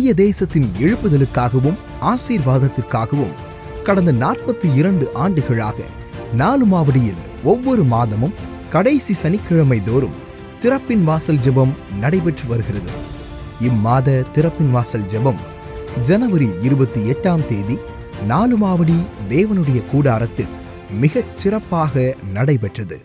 இந்திய தேசத்தின் எழுப்புதலுக்காகவும் ஆசீர்வாதத்திற்காகவும் கடந்த நாற்பத்தி இரண்டு ஆண்டுகளாக நாலு மாவடியில் ஒவ்வொரு மாதமும் கடைசி சனிக்கிழமை தோறும் திறப்பின் வாசல் ஜெபம் நடைபெற்று வருகிறது இம்மாத திறப்பின் வாசல் ஜெபம் ஜனவரி இருபத்தி எட்டாம் தேதி நாலு மாவடி தேவனுடைய கூடாரத்தில் மிகச் சிறப்பாக நடைபெற்றது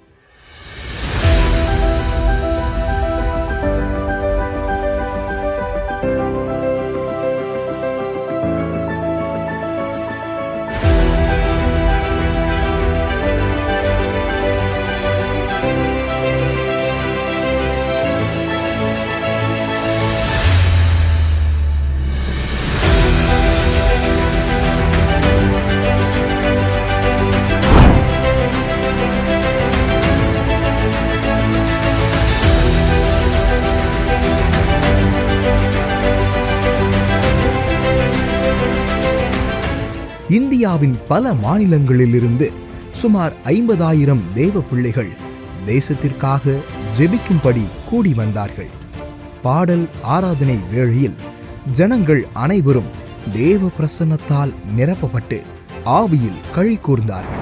இந்தியாவின் பல மாநிலங்களிலிருந்து சுமார் ஐம்பதாயிரம் தேவ பிள்ளைகள் தேசத்திற்காக ஜெபிக்கும்படி கூடி வந்தார்கள் பாடல் ஆராதனை வேளையில் ஜனங்கள் அனைவரும் தேவ பிரசன்னத்தால் நிரப்பப்பட்டு ஆவியில் களி கூர்ந்தார்கள்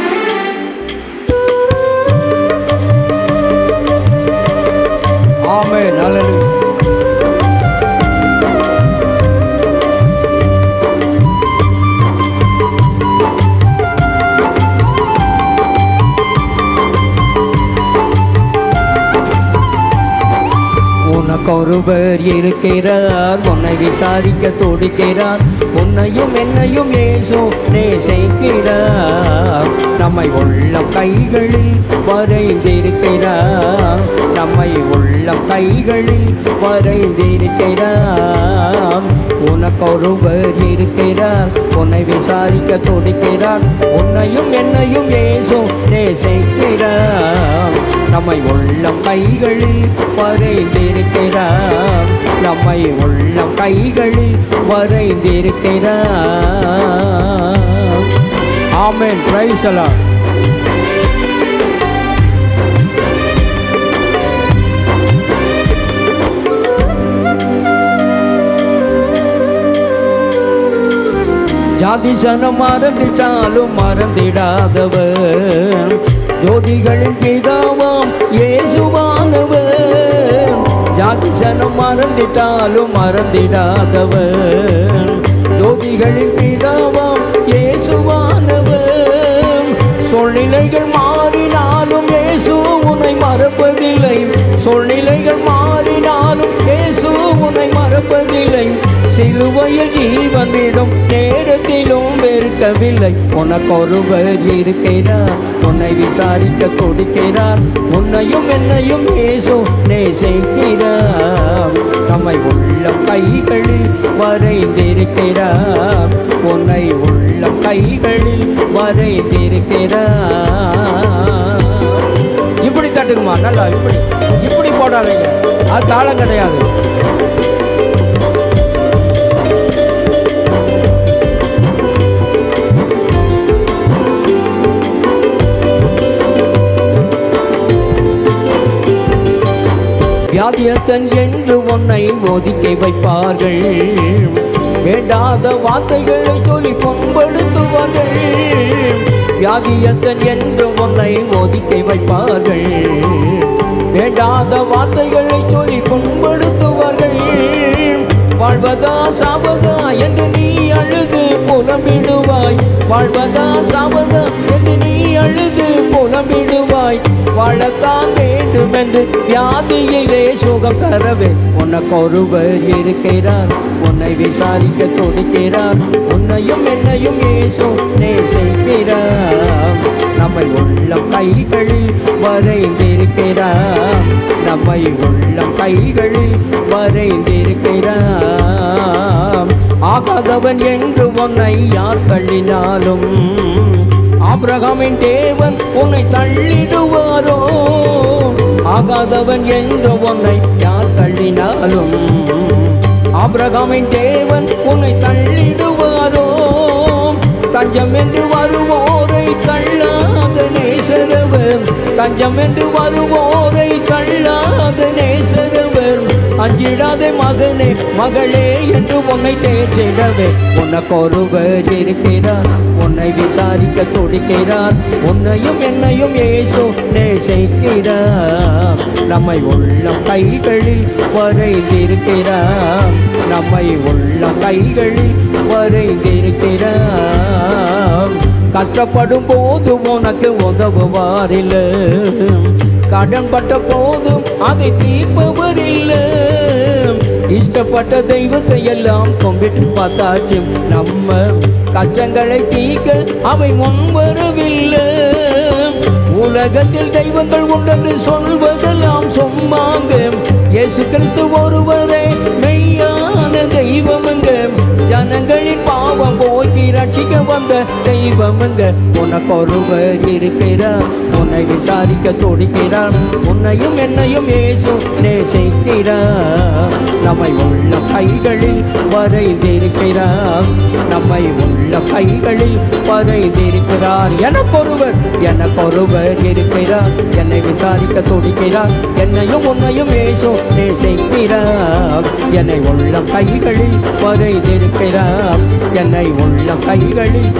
ஆமென் ஹalleluya உனக்கு ஒருவர் இருக்கிறார் உன்னை விசாரிக்க துடிக்கிறார் உன்னையும் என்னையும் ஏசோ நேசிக்கிறார் நம்மை உள்ளம் கைகளில் வரைந்திருக்கிறார் நம்மை உள்ளம் கைகளில் வரைந்திருக்கிறார் உனக்கு ஒருவர் இருக்கிறார் உன்னை விசாரிக்க துடிக்கிறார் உன்னையும் என்னையும் ஏசோ நேசிக்கிறார் நம்மை உள்ளம் கைகளில் வரைந்திருக்கிறார் நம்மை உள்ளம் கைகளில் வரைந்திருக்கிறார் ஆமென் பிரைஸ் அலாட் ஜாதி சனம் மறந்துட்டாலும் மறந்திடாதவர் ஜோதிகளின் பிதாவாம் இயேசுவானவர் ஜாதி சனம் மறந்திட்டாலும் மறந்திடாதவர் ஜோதிகளின் பிதாவாம் இயேசுவானவர் சூழ்நிலைகள் மாறினாலும் இயேசு உன்னை மறப்பதில்லை சூழ்நிலைகள் மாறினாலும் இயேசு உன்னை மறப்பதில்லை சிலுவையில் ஜீவன் விடும் நேரத்திலும் வெறுக்கவில்லை உனக்கு ஒருவர் இருக்கிறார் உன்னை விசாரிக்க கொடுக்கிறார் உன்னையும் என்னையும் இயேசு நேசிக்கிறார் நம்மை உள்ளம் கைகளில் வரைந்திருக்கிறார் உன்னை உள்ளம் கைகளில் வரைந்திருக்கிறார் இப்படி தட்டுக்குமா நல்லா இப்படி இப்படி போடாதீங்க அது தாளம் கிடையாது வியாதியத்தன் என்று உன்னை ஒதுக்கி வைப்பார்கள் வேண்டாத வார்த்தைகளை சொல்லி புண்படுத்துவார்கள் வியாதியத்தன் என்று உன்னை ஒதுக்கி வைப்பார்கள் வேண்டாத வார்த்தைகளை சொல்லி புண்படுத்துவார்கள் வாழ்வதா சாவதா என்று நீ அழுது புலம்பிடுவாய் வாழ்வதா சாவதா என்று நீ அழுது புலம்பிடுவாய் வாழத்தான் வேண்டும் என்று வியாதியிலே சுகம் தரவே உனக்கு ஒருவர் இருக்கிறார் உன்னை விசாரிக்க துடிக்கிறார் உன்னையும் என்னையும் ஏசோ நேசிக்கிறார் நம்மை உள்ளம் கைகளில் வரைந்திருக்கிறார் நம்மை உள்ளம் கைகளில் வரைந்திருக்கிறார் ஆகாதவன் என்று உன்னை யார் தள்ளினாலும் ஆபிரகாமின் தேவன் உன்னை தள்ளிடுவாரோ ஆகாதவன் என்று உன்னை யார் தள்ளினாலும் ஆபிரகாமின் தேவன் உன்னை தள்ளிடுவாரோ தஞ்சம் என்று வருவோரை தள்ளாத நேசரவர் தஞ்சம் என்று வருவோரை தள்ளாத நேசரவர் அஞ்சிடாதே மகனே மகளே என்று உன்னை தேற்றிடவே உனக்கு ஒருவர் இருக்கிறார் உன்னை விசாரிக்க துடிக்கிறார் உன்னையும் என்னையும் ஏசு நேசிக்கிறார் நம்மை உள்ளம் கைகளில் வரைந்திருக்கிறார் நம்மை உள்ளம் கைகளில் வரைந்திருக்கிறார் கஷ்டப்படும் போது உனக்கு உதவுவாரில்லை கடன் பட்ட போதும் அதை தீர்ப்பவர் இல்லை இஷ்டப்பட்ட தெய்வத்தை எல்லாம் கும்பிட்டு பார்த்தாச்சு நம்ம கஷ்டங்களை தீர்க்க அவை முன்வரவில்லை உலகத்தில் தெய்வங்கள் உண்டென்று சொல்வதெல்லாம் சொன்னாங்க இயேசு கிறிஸ்து ஒருவரே மெய்யான தெய்வமுங்க ஜனங்களின் பாவம் போக்கி ரட்சிக்க வந்த தெய்வமுங்க உனக்கு ஒருவர் இருக்கிறார் உன்னை விசாரிக்க துடிக்கிறார் உன்னையும் என்னையும் ஏசு நேசிக்கிறார் நம்மை உள்ள கைகளில் வரைந்திருக்கிறார் நம்மை உள்ள கைகளில் வரைந்திருக்கிறார் எனக்கொருவர் எனக்கொருவர் இருக்கிறார் என்னை விசாரிக்க துடிக்கிறார் என்னையும் உன்னையும் ஏசு நேசிக்கிறார் என்னை உள்ள கைகளில் வரைந்திருக்கிறார் என்னை உள்ள கைகளில்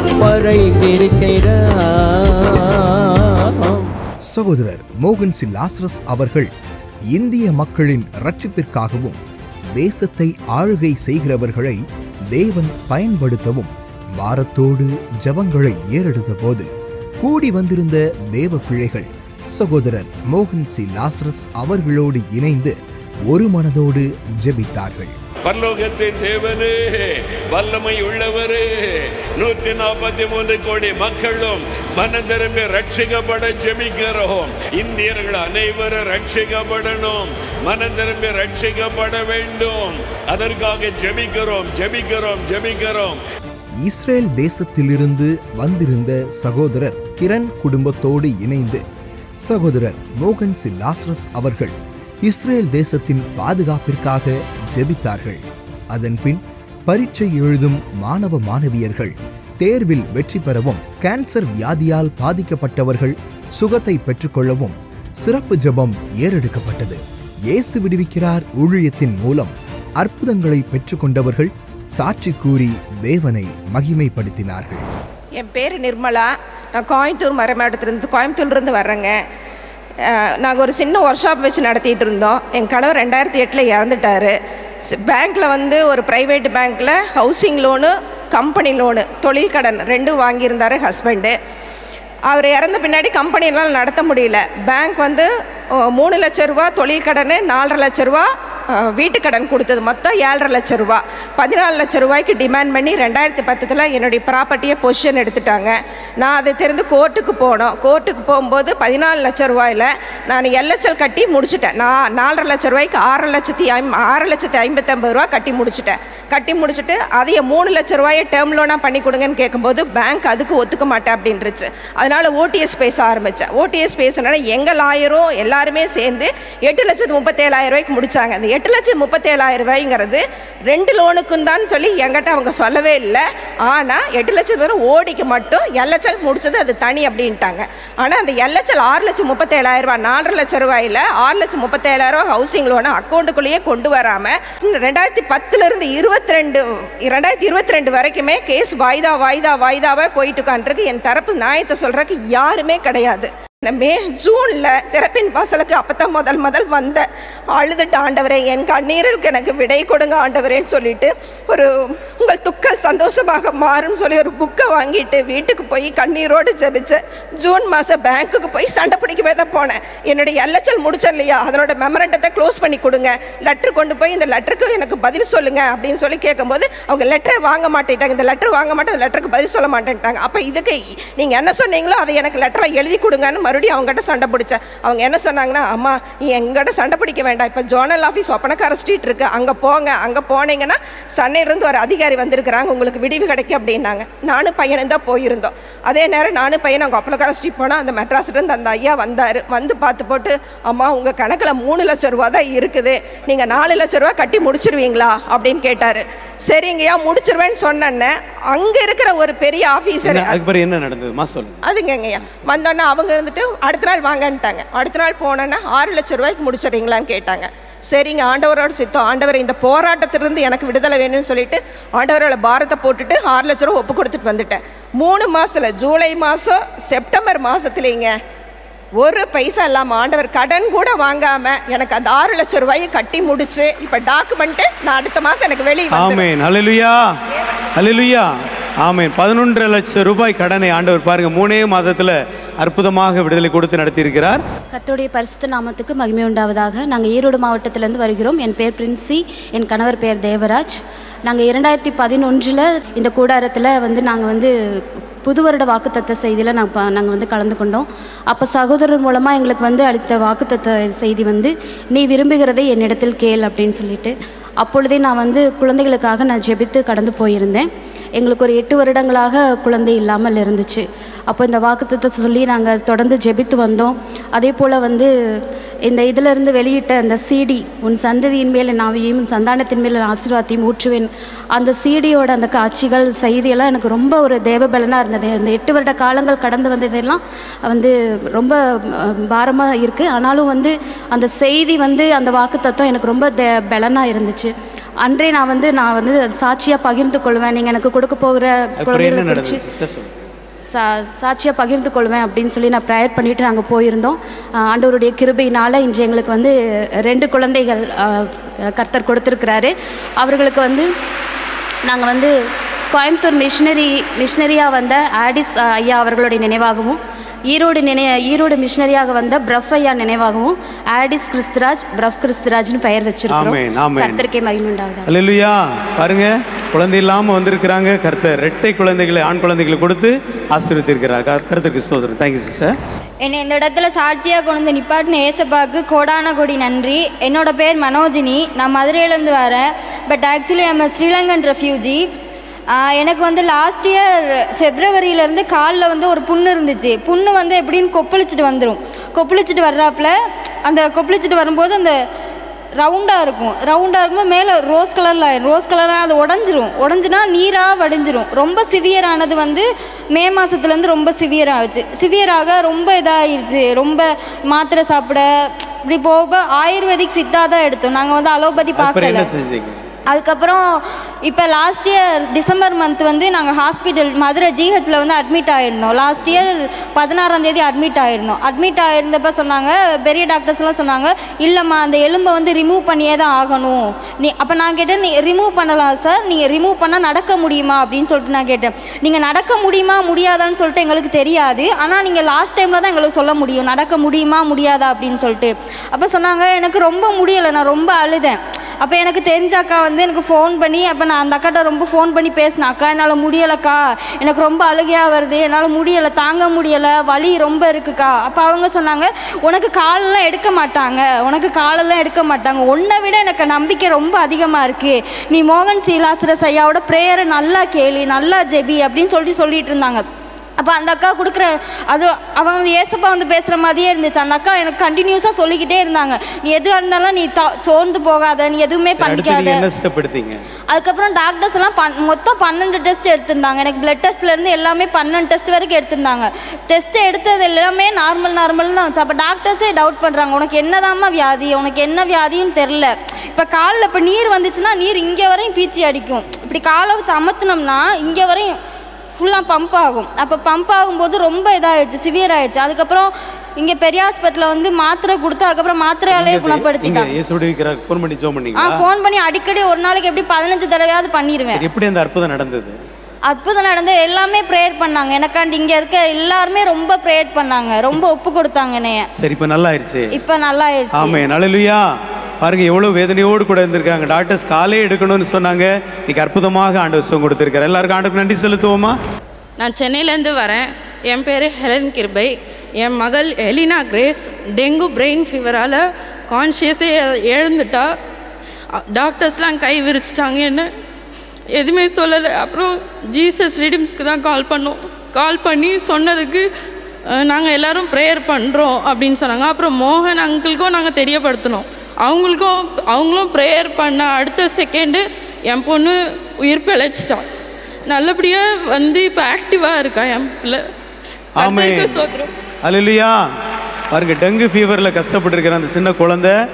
வரைந்திருக்கிறார் சகோதரர் மோகன் சி லாஸ்ரஸ் அவர்கள் இந்திய மக்களின் ரட்சிப்பிற்காகவும் தேசத்தை ஆளுகை செய்கிறவர்களை தேவன் பயன்படுத்தவும் பாரத்தோடு ஜபங்களை ஏறெடுத்த போது கூடி வந்திருந்த தேவ பிள்ளைகள் சகோதரர் மோகன் சி லாஸ்ரஸ் அவர்களோடு இணைந்து ஒரு மனதோடு ஜெபித்தார்கள் பரலோகத்தின் தேவனே வல்லமை உள்ளவரே நூற்றி நாற்பத்தி மூன்று கோடி மக்களும் மனம் திரும்பி ரட்சிக்கப்பட ஜெபிக்கிறோம் இந்தியர்கள் அனைவரும் ரட்சிக்கப்படணும் மனம் திரும்பி ரட்சிக்கப்பட வேண்டும் அதற்காக ஜெபிக்கிறோம் ஜெபிக்கிறோம் ஜெபிக்கிறோம் இஸ்ரேல் தேசத்திலிருந்து வந்திருந்த சகோதரர் கிரண் குடும்பத்தோடு இணைந்து சகோதரர் மோகன் சி லாஸ்ரஸ் அவர்கள் இஸ்ரேல் தேசத்தின் பாதுகாப்பிற்காக ஜெபித்தார்கள் அதன்பின் பரீட்சை எழுதும் மாணவ மாணவியர்கள் தேர்வில் வெற்றி பெறவும் கேன்சர் வியாதியால் பாதிக்கப்பட்டவர்கள் சுகத்தை பெற்றுக்கொள்ளவும் சிறப்பு ஜெபம் ஏறெடுக்கப்பட்டது இயேசு விடுவிக்கிறார் ஊழியத்தின் மூலம் அற்புதங்களை பெற்றுக்கொண்டவர்கள் சாட்சி கூறி தேவனை மகிமைப்படுத்தினார்கள் என் பேர் நிர்மலா நான் கோயம்புத்தூர் மரமாவட்டத்துலேருந்து கோயம்புத்தூர்லேருந்து வர்றேங்க நாங்கள் ஒரு சின்ன ஒர்க் ஷாப் வச்சு நடத்திட்டு இருந்தோம் என் கணவர் ரெண்டாயிரத்தி எட்டில் இறந்துட்டார் பேங்க்கில் வந்து ஒரு ப்ரைவேட் பேங்க்கில் ஹவுசிங் லோனு கம்பெனி லோனு தொழில் கடன் ரெண்டும் வாங்கியிருந்தார் ஹஸ்பண்டு அவர் இறந்த பின்னாடி கம்பெனியெல்லாம் நடத்த முடியல பேங்க் வந்து ஓ, மூணு லட்ச ரூபா தொழில் கடன் நாலரை லட்ச ரூபா அஹ், வீட்டு கடன் கொடுத்தது மொத்தம் ஏழரை லட்ச ரூபா பதினாலு லட்ச ரூபாய்க்கு டிமாண்ட் பண்ணி ரெண்டாயிரத்தி பத்தில் என்னுடைய ப்ராப்பர்ட்டியை பொசிஷன் எடுத்துட்டாங்க நான் அதை தெரிந்து கோர்ட்டுக்கு போனோம் கோர்ட்டுக்கு போகும்போது பதினாலு லட்ச ரூபாயில் நான் எல்எச்எல் கட்டி முடிச்சிட்டேன் நான் நாலரை லட்ச ரூபாய்க்கு ஆறு லட்சத்தி ஐம் ஆறு லட்சத்தி ஐம்பத்தொம்பது ரூபா கட்டி முடிச்சிட்டேன் கட்டி முடிச்சுட்டு அதையே மூணு லட்ச ரூபாயை டேர்ம் லோனாக பண்ணி கொடுங்கன்னு கேட்கும்போது பேங்க் அதுக்கு ஒத்துக்க மாட்டேன் அப்படின்ருச்சு அதனால் ஓடிஎஸ் பேச ஆரம்பித்தேன் ஓடிஎஸ் பேசணுன்னா எங்கள் லாயரும் எல்லாருமே சேர்ந்து எட்டு லட்சத்து முப்பத்தேழாயிரம் ரூபாய்க்கு முடிச்சாங்க அந்த எட்டு லட்சத்து முப்பத்தேழாயிரம் ரூபாய்ங்கிறது ரெண்டு லோனுக்கும் தான் சொல்லி என்கிட்ட அவங்க சொல்லவே இல்லை ஆனால் எட்டு லட்சம் பேர் ஓடிக்கு மட்டும் எல்எச்எல் முடிச்சது அது தனி அப்படின்ட்டாங்க ஆனால் அந்த எல்எச்எல் ஆறு லட்சம் முப்பத்தேழாயிரம் ரூபாய் நாலரை லட்சம் ரூபாயில் ஆறு லட்சம் முப்பத்தேழாயிரம் ரூபாய் ஹவுசிங் லோனை அக்கௌண்ட்டுக்குள்ளேயே கொண்டு வராமல் ரெண்டாயிரத்தி பத்துலேருந்து இருபத்தி ரெண்டு ரெண்டாயிரத்தி இருபத்தி ரெண்டு வரைக்குமே கேஸ் வாய்தா வாய்தா வாய்தாவே போயிட்டு உட்காந்துருக்கு என் தரப்பு நியாயத்தை சொல்கிறதுக்கு யாருமே கிடையாது இந்த மே ஜூனில் திறப்பின் வாசலுக்கு அப்போ தான் முதல் முதல் வந்த அழுதுட்டு ஆண்டவரே என் கண்ணீருக்கு எனக்கு விடை கொடுங்க ஆண்டவரேன்னு சொல்லிட்டு ஒரு உங்கள் துக்கல் சந்தோஷமாக மாறும்னு சொல்லி ஒரு புக்கை வாங்கிட்டு வீட்டுக்கு போய் கண்ணீரோடு ஜெபிச்சேன் ஜூன் மாதம் பேங்க்குக்கு போய் சண்டை பிடிக்கவே தான் போனேன் என்னுடைய எல்எச்எல் முடிச்சேன் இல்லையா அதனோட மெமரண்டத்தை க்ளோஸ் பண்ணி கொடுங்க லெட்ரு கொண்டு போய் இந்த லெட்டருக்கு எனக்கு பதில் சொல்லுங்க அப்படின்னு சொல்லி கேட்கும்போது அவங்க லெட்டரை வாங்க மாட்டேட்டாங்க இந்த லெட்டர் வாங்க மாட்டேன் இந்த லெட்டருக்கு பதில் சொல்ல மாட்டேன்ட்டாங்க அப்போ இதுக்கு நீங்கள் என்ன சொன்னீங்களோ அதை எனக்கு லெட்டரை எழுதி கொடுங்கன்னு மறுபடியும் அவங்ககிட்ட சண்டை பிடிச்சேன் அவங்க என்ன சொன்னாங்கன்னா அம்மா நீ எங்கிட்ட சண்டை பிடிக்க வேண்டாம் இப்போ ஜோனல் ஆஃபீஸ் ஒப்பனக்கார ஸ்ட்ரீட் இருக்கு அங்கே போங்க அங்கே போனீங்கன்னா சென்னையிலேருந்து ஒரு அதிகாரி வந்திருக்கிறாங்க உங்களுக்கு விடிவு கிடைக்கும் அப்படின்னாங்க நானும் பையனும் தான் போயிருந்தோம் அதே நேரம் நானும் பையன் அங்கே ஒப்பனக்கார ஸ்ட்ரீட் போனால் அந்த மெட்ராஸ்லேருந்து அந்த ஐயா வந்தார் வந்து பார்த்து போட்டு அம்மா உங்கள் கணக்கில் மூணு லட்ச ரூபா தான் இருக்குது நீங்கள் நாலு லட்ச ரூபா கட்டி முடிச்சிருவீங்களா அப்படின்னு கேட்டார் சரிங்கய்யா முடிச்சிருவேன்னு சொன்னேன்னே அங்கே இருக்கிற ஒரு பெரிய ஆஃபீஸர் என்ன அதுக்கு பிறகு என்ன நடந்ததுமா சொல்லுங்க அதுங்கய்யா வந்தோன்னே அவங்க வந்துட்டு அடுத்த நாள் வாங்கன்ட்டாங்க அடுத்த நாள் போனோன்னா ஆறு லட்ச ரூபாய்க்கு முடிச்சிடுறீங்களான்னு கேட்டாங்க சரிங்க ஆண்டவரோட சித்தம் ஆண்டவர் இந்த போராட்டத்திலிருந்து எனக்கு விடுதலை வேணும்னு சொல்லிட்டு ஆண்டவரோட பாரத்தை போட்டுட்டு ஆறு லட்ச ரூபா ஒப்பு கொடுத்துட்டு வந்துட்டேன் மூணு மாசத்துல ஜூலை மாதம் செப்டம்பர் மாதத்துலேங்க ஒரு பைசா இல்லாமல் ஆண்டவர் கடன் கூட வாங்காம எனக்கு அந்த ஆறு லட்சம் ரூபாயை கட்டி முடிச்சு இப்போ டாக்குமெண்ட்டு நான் அடுத்த மாதம் எனக்கு வெளியே வந்து ஆமென் ஹalleluya ஹalleluya ஆமென் பதினொன்றரை லட்சம் ரூபாய் கடனை ஆண்டவர் பாருங்க மூணே மாதத்துல அற்புதமாக விடுதலை கொடுத்து நடத்தியிருக்கிறார் கர்த்தருடைய பரிசுத்த நாமத்துக்கு மகிமை உண்டாவதாக நாங்கள் ஈரோடு மாவட்டத்திலேருந்து வருகிறோம் என் பேர் பிரின்சி என் கணவர் பேர் தேவராஜ் நாங்கள் இரண்டாயிரத்தி பதினொன்றில் இந்த கூடாரத்தில் வந்து நாங்கள் வந்து புது வருட வாக்குத்தத்த செய்தியில் நாங்கள் நாங்கள் வந்து கலந்து கொண்டோம் அப்போ சகோதரர் மூலமாக எங்களுக்கு வந்து அளித்த வாக்குத்தத்த செய்தி வந்து நீ விரும்புகிறதை என்னிடத்தில் கேள் அப்படின்னு சொல்லிட்டு அப்பொழுதே நான் வந்து குழந்தைகளுக்காக நான் ஜெபித்து கடந்து போயிருந்தேன் எங்களுக்கு ஒரு எட்டு வருடங்களாக குழந்தை இல்லாமல் இருந்துச்சு அப்போ இந்த வாக்குத்தத்தை சொல்லி நாங்கள் தொடர்ந்து ஜெபித்து வந்தோம் அதே போல் வந்து இந்த இதிலிருந்து வெளியிட்ட அந்த சிடி உன் சந்ததியின் மேல் நாவையும் உன் சந்தானத்தின் மேல் ஆசீர்வாதத்தையும் ஊற்றுவேன் அந்த சிடியோட அந்த காட்சிகள் செய்தியெல்லாம் எனக்கு ரொம்ப ஒரு தேவபலனாக இருந்தது இந்த எட்டு வருட காலங்கள் கடந்து வந்ததெல்லாம் வந்து ரொம்ப பாரமாக இருக்குது ஆனாலும் வந்து அந்த செய்தி வந்து அந்த வாக்குத்தத்தம் எனக்கு ரொம்ப தே பலனாக இருந்துச்சு அன்றே நான் வந்து நான் வந்து சாட்சியாக பகிர்ந்து கொள்வேன் நீங்கள் எனக்கு கொடுக்க போகிற அப்புறம் என்ன குழந்தைகளை நடந்தது குறித்து சிஸ்டர் சொல்லுங்க சா சாட்சியாக பகிர்ந்து கொள்வேன் அப்படின்னு சொல்லி நான் ப்ரேயர் பண்ணிட்டு நாங்கள் போயிருந்தோம் ஆஹ் ஆண்டவருடைய கிருபையினால் இன்று எங்களுக்கு வந்து ரெண்டு குழந்தைகள் ஆஹ் கர்த்தர் கொடுத்துருக்கிறாரு அவர்களுக்கு வந்து நாங்கள் வந்து கோயம்புத்தூர் மிஷினரி மிஷினரியாக வந்த ஆடிஸ் ஆஹ் ஐயா அவர்களுடைய நினைவாகவும் ஈரோடு நினை ஈரோடு மிஷினரியாக வந்த பிரஃப் ஐயா நினைவாகவும் ஆடிஸ் கிறிஸ்துராஜ் பிரஃப் கிறிஸ்துராஜ்னு பெயர் ஆமென், வச்சிருக்கிறோம் ஆமென். கர்த்தருக்கே மகிமை உண்டாவதாக அல்லேலூயா பாருங்க குழந்தை இல்லாமல் வந்திருக்கிறாங்க கர்த்தர் ரெட்டை குழந்தைகளை ஆண் குழந்தைகளை கொடுத்து ஆசீர்வதித்திருக்கிறார் கர்- கர்த்தருக்கு ஸ்தோத்திரம் தேங்க்யூ சிஸ்டர் என்னை இந்த இடத்துல சாட்சியாக கொண்டு வந்து நிப்பாட்டின ஏசப்பாக்கு கோடான கோடி நன்றி என்னோட பேர் மனோஜினி நான் மதுரையிலேருந்து வரேன் but actually I'm Sri Lankan refugee எனக்கு வந்து லாஸ்ட் இயர் ஃபெப்ரவரியிலேருந்து காலில் வந்து ஒரு புண்ணு இருந்துச்சு புண்ணு வந்து எப்படின்னு கொப்பளிச்சுட்டு வந்துடும் கொப்பளிச்சுட்டு வர்றாப்புல அந்த கொப்பளிச்சுட்டு வரும்போது அந்த ரவுண்டாக இருக்கும் ரவுண்டாக இருக்கும்போது மேலே ரோஸ் கலரில் ஆயிரும் ரோஸ் கலராக அது உடஞ்சிரும் உடஞ்சினா நீராக வடிஞ்சிரும் ரொம்ப சிவியரானது வந்து மே மாதத்துலேருந்து ரொம்ப சிவியர் ஆகுச்சு சிவியராக ரொம்ப இதாகிடுச்சு ரொம்ப மாத்திரை சாப்பிட இப்படி போக ஆயுர்வேதிக் சித்தா தான் எடுத்தோம் நாங்கள் வந்து அலோபதி அப்புறம் பார்க்கல என்ன செஞ்சீங்க அதுக்கப்புறம் இப்போ லாஸ்ட் இயர் டிசம்பர் மந்த் வந்து நாங்கள் ஹாஸ்பிட்டல் மதுரை ஜிஹெச்சில் வந்து அட்மிட் ஆகிருந்தோம் லாஸ்ட் இயர் பதினாறாம் தேதி அட்மிட் ஆகிருந்தோம் அட்மிட் ஆகிருந்தப்ப சொன்னாங்க பெரிய டாக்டர்ஸ்லாம் சொன்னாங்க இல்லைம்மா அந்த எலும்பை வந்து ரிமூவ் பண்ணியே தான் ஆகணும் நீ அப்போ நான் கேட்டேன் நீ ரிமூவ் பண்ணலாம் சார் நீங்கள் ரிமூவ் பண்ணால் நடக்க முடியுமா அப்படின்னு சொல்லிட்டு நான் கேட்டேன் நீங்கள் நடக்க முடியுமா முடியாதான்னு சொல்லிட்டு எங்களுக்கு தெரியாது ஆனால் நீங்கள் லாஸ்ட் டைமில் தான் எங்களுக்கு சொல்ல முடியும் நடக்க முடியுமா முடியாதா அப்படின்னு சொல்லிட்டு அப்போ சொன்னாங்க எனக்கு ரொம்ப முடியலை நான் ரொம்ப அழுதேன் அப்போ எனக்கு தெரிஞ்ச அக்கா வந்து எனக்கு ஃபோன் பண்ணி அப்போ நான் அந்த அக்காட்ட ரொம்ப ஃபோன் பண்ணி பேசினேன் அக்கா என்னால் முடியலக்கா எனக்கு ரொம்ப அழுகையாக வருது என்னால் முடியலை தாங்க முடியலை வலி ரொம்ப இருக்குக்கா அப்போ அவங்க சொன்னாங்க உனக்கு காலெல்லாம் எடுக்க மாட்டாங்க உனக்கு காலெல்லாம் எடுக்க மாட்டாங்க உன்னை விட எனக்கு நம்பிக்கை ரொம்ப அதிகமாக இருக்குது நீ மோகன் சீலாசுரஸ் ஐயாவோட ப்ரேயரை நல்லா கேளு நல்லா ஜெபி அப்படின்னு சொல்லிட்டு சொல்லிட்டு இருந்தாங்க அப்போ அந்த அக்கா கொடுக்குற அது அவங்க வந்து ஏசப்பா வந்து பேசுகிற மாதிரியே இருந்துச்சு அந்த அக்கா எனக்கு கண்டினியூஸாக சொல்லிக்கிட்டே இருந்தாங்க நீ எதுவாக இருந்தாலும் நீ தா சோர்ந்து போகாத நீ எதுவுமே சரி, அடுத்து பண்ணிக்காத நீங்க என்ன ஸ்டெப் எடுத்தீங்க அதுக்கப்புறம் டாக்டர்ஸ் எல்லாம் பன் மொத்தம் பன்னெண்டு டெஸ்ட் எடுத்திருந்தாங்க எனக்கு பிளட் டெஸ்ட்லேருந்து எல்லாமே பன்னெண்டு டெஸ்ட் வரைக்கும் எடுத்திருந்தாங்க டெஸ்ட் எடுத்தது எல்லாமே நார்மல் நார்மல் தான் வந்துச்சு அப்போ டாக்டர்ஸே டவுட் பண்ணுறாங்க உனக்கு என்னதாம்மா வியாதி உனக்கு என்ன வியாதின்னு தெரில இப்போ காலில் இப்போ நீர் வந்துச்சுன்னா நீர் இங்கே வரையும் பீச்சி அடிக்கும் இப்படி காலை வச்சு அமர்த்தினோம்னா இங்கே வரையும் ஃபுல்லாக பம்ப் ஆகும் அப்போ பம்ப் ஆகும்போது ரொம்ப இதாகிடுச்சு சிவியர் ஆயிடுச்சு அதுக்கப்புறம் இங்கே பெரிய ஹாஸ்பிட்டலில் வந்து மாத்திரை கொடுத்து அதுக்கப்புறம் மாத்திரையாலே இங்க குணப்படுத்திட்டாங்க இயேசு விடுவிக்கிறார் ஃபோன் பண்ணி ஜோம் ஆ பண்ணீங்களா ஃபோன் பண்ணி அடிக்கடி ஒரு நாளைக்கு எப்படி பதினஞ்சு தடவையாவது பண்ணிடுவேன் சரி எப்படி அந்த அற்புதம் நடந்தது அற்புதம் நடந்து எல்லாமே ப்ரேயர் பண்ணாங்க எனக்காண்டி இங்கே இருக்க எல்லாருமே ரொம்ப ப்ரேயர் பண்ணாங்க ரொம்ப ஒப்பு கொடுத்தாங்க என்னைய சரி இப்போ நல்லா ஆயிடுச்சு இப்போ நல்லா ஆயிடுச்சு ஆமே நல்லலுயா பாருங்க எவ்வளவு வேதனையோடு கூட இருந்திருக்காங்க டாக்டர்ஸ் காலே எடுக்கணும்னு சொன்னாங்க இன்னைக்கு அற்புதமாக ஆண்டு சுகம் கொடுத்திருக்காரு எல்லாருக்கும் ஆண்டுக்கு நன்றி செலுத்துவோமா நான் சென்னையிலேருந்து வரேன் என் பேர் ஹெலன் கிருபை என் மகள் எலினா கிரேஸ் டெங்கு பிரெயின் ஃபீவரால் கான்ஷியஸே எழுந்துட்டா டாக்டர்ஸ்லாம் கை விரிச்சிட்டாங்க என்ன எதுவுமே சொல்லலை அப்புறம் ஜீசஸ் ரிடிம்ஸ்க்கு தான் கால் பண்ணோம் கால் பண்ணி சொன்னதுக்கு நாங்கள் எல்லாரும் ப்ரேயர் பண்ணுறோம் அப்படின்னு சொன்னாங்க அப்புறம் மோகன் அங்கிளுக்கும் நாங்கள் தெரியப்படுத்தினோம் அவங்களுக்கும் அவங்களும் ப்ரேயர் பண்ண அடுத்த செகண்டு என் பொண்ணு உயிர் பிழைச்சிட்டான் நல்லபடியாக வந்து இப்போ ஆக்டிவாக இருக்கா என் பிள்ளை ஆமே கர்த்தருக்கு ஸ்தோத்திரம். அல்லேலூயா பாருங்க டெங்கு ஃபீவரில் கஷ்டப்பட்டு இருக்கிற அந்த சின்ன குழந்தை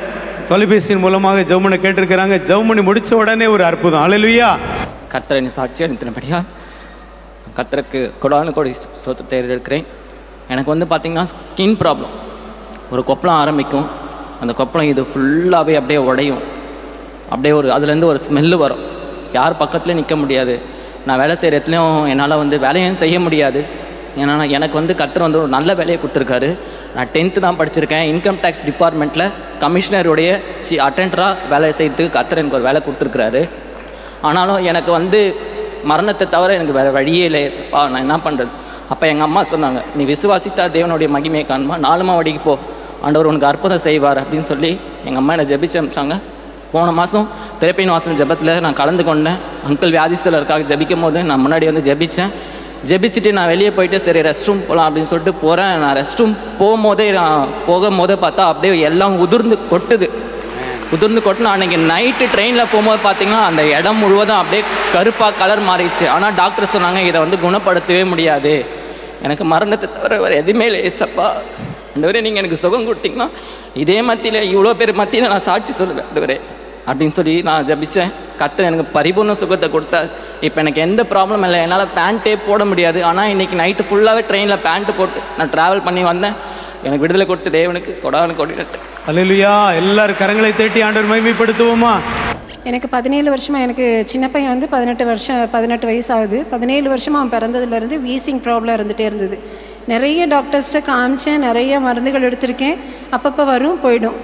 தொலைபேசியின் மூலமாக ஜெவமனை கேட்டிருக்கிறாங்க ஜெவமணி முடிச்ச உடனே ஒரு அற்புதம் அலையிலுயா கர்த்தரை சாட்சி அளித்தினபடியா கர்த்தருக்கு கொடான கொடி சொத்தை எடுக்கிறேன் எனக்கு வந்து பார்த்திங்கன்னா ஸ்கின் ப்ராப்ளம் ஒரு கொப்பளம் ஆரம்பிக்கும் அந்த கொப்பளம் இது ஃபுல்லாகவே அப்படியே உடையும் அப்படியே ஒரு அதுலேருந்து ஒரு ஸ்மெல்லு வரும் யார் பக்கத்துலேயும் நிற்க முடியாது நான் வேலை செய்கிற இடத்துலையும் என்னால் வந்து வேலையும் செய்ய முடியாது ஏன்னா நான் எனக்கு வந்து கர்த்தர் வந்து ஒரு நல்ல வேலையை கொடுத்துருக்காரு நான் டென்த்து தான் படிச்சிருக்கேன் இன்கம் டேக்ஸ் டிபார்ட்மெண்ட்டில் கமிஷனருடைய சி அட்டெண்டராக வேலை செய்யறதுக்கு கர்த்தர் எனக்கு ஒரு வேலை கொடுத்துருக்குறாரு ஆனாலும் எனக்கு வந்து மரணத்தை தவிர எனக்கு வேறு வழியே இல்லை ஏசப்பா நான் என்ன பண்ணுறது அப்போ எங்கள் அம்மா சொன்னாங்க நீ விசுவாசித்தா தேவனுடைய மகிமையை காணுமா நாலுமா வடிக்கு போ ஆண்டவர் உனக்கு அற்புதம் செய்வார் அப்படின்னு சொல்லி எங்கள் அம்மா என்னை ஜெபிச்சு அனுப்பிச்சாங்க போன மாதம் திரைப்பின் வாசல் ஜெபத்தில் நான் கலந்து கொண்டேன் அங்கிள் வியாதிஸ்தலருக்காக ஜெபிக்கும் போது நான் முன்னாடி வந்து ஜெபிச்சேன் ஜெபிச்சுட்டு நான் வெளியே போயிட்டு சரி ரெஸ்ட் ரூம் போகலாம் அப்படின்னு சொல்லிட்டு போகிறேன் நான் ரெஸ்ட் ரூம் போகும்போதே நான் போகும்போதே பார்த்தா அப்படியே எல்லாம் உதிர்ந்து கொட்டுது உதிர்ந்து கொட்டினா அன்றைக்கி நைட்டு ட்ரெயினில் போகும்போது பார்த்தீங்கன்னா அந்த இடம் முழுவதும் அப்படியே கருப்பாக கலர் மாறிடுச்சு ஆனால் டாக்டர் சொன்னாங்க இதை வந்து குணப்படுத்தவே முடியாது எனக்கு மரணத்தை தவிர வேறு எதுவுமே இல்லை ஏசப்பா ஆண்டவரே நீங்கள் எனக்கு சுகம் கொடுத்தீங்கன்னா இதே மத்தியில் இவ்வளோ பேர் மத்தியில் நான் சாட்சி சொல்லுவேன் ஆண்டவரே அப்படின்னு சொல்லி நான் ஜபிச்சேன் கத்தர் எனக்கு பரிபூர்ண சுகத்தை கொடுத்தார் இப்போ எனக்கு எந்த ப்ராப்ளம் இல்லை என்னால் பேண்ட்டே போட முடியாது ஆனால் இன்றைக்கி நைட்டு ஃபுல்லாகவே ட்ரெயினில் பேண்ட்டு போட்டு நான் ட்ராவல் பண்ணி வந்தேன் எனக்கு விடுதலை கொடுத்து தேவனுக்கு கொடான்னு கொடிட்டு அல்லேலூயா எல்லாரும் கரங்களை தட்டி ஆண்டவர் மகிமைப்படுத்துவோமா எனக்கு பதினேழு வருஷமாக எனக்கு சின்ன பையன் வந்து பதினெட்டு வருஷம் பதினெட்டு வயசு ஆகுது பதினேழு வருஷமாக அவன் பிறந்ததுலேருந்து வீசிங் ப்ராப்ளம் இருந்துகிட்டே இருந்தது நிறைய டாக்டர்ஸ்கிட்ட காமிச்சேன் நிறைய மருந்துகள் எடுத்திருக்கேன் அப்பப்போ வரும் போயிடும்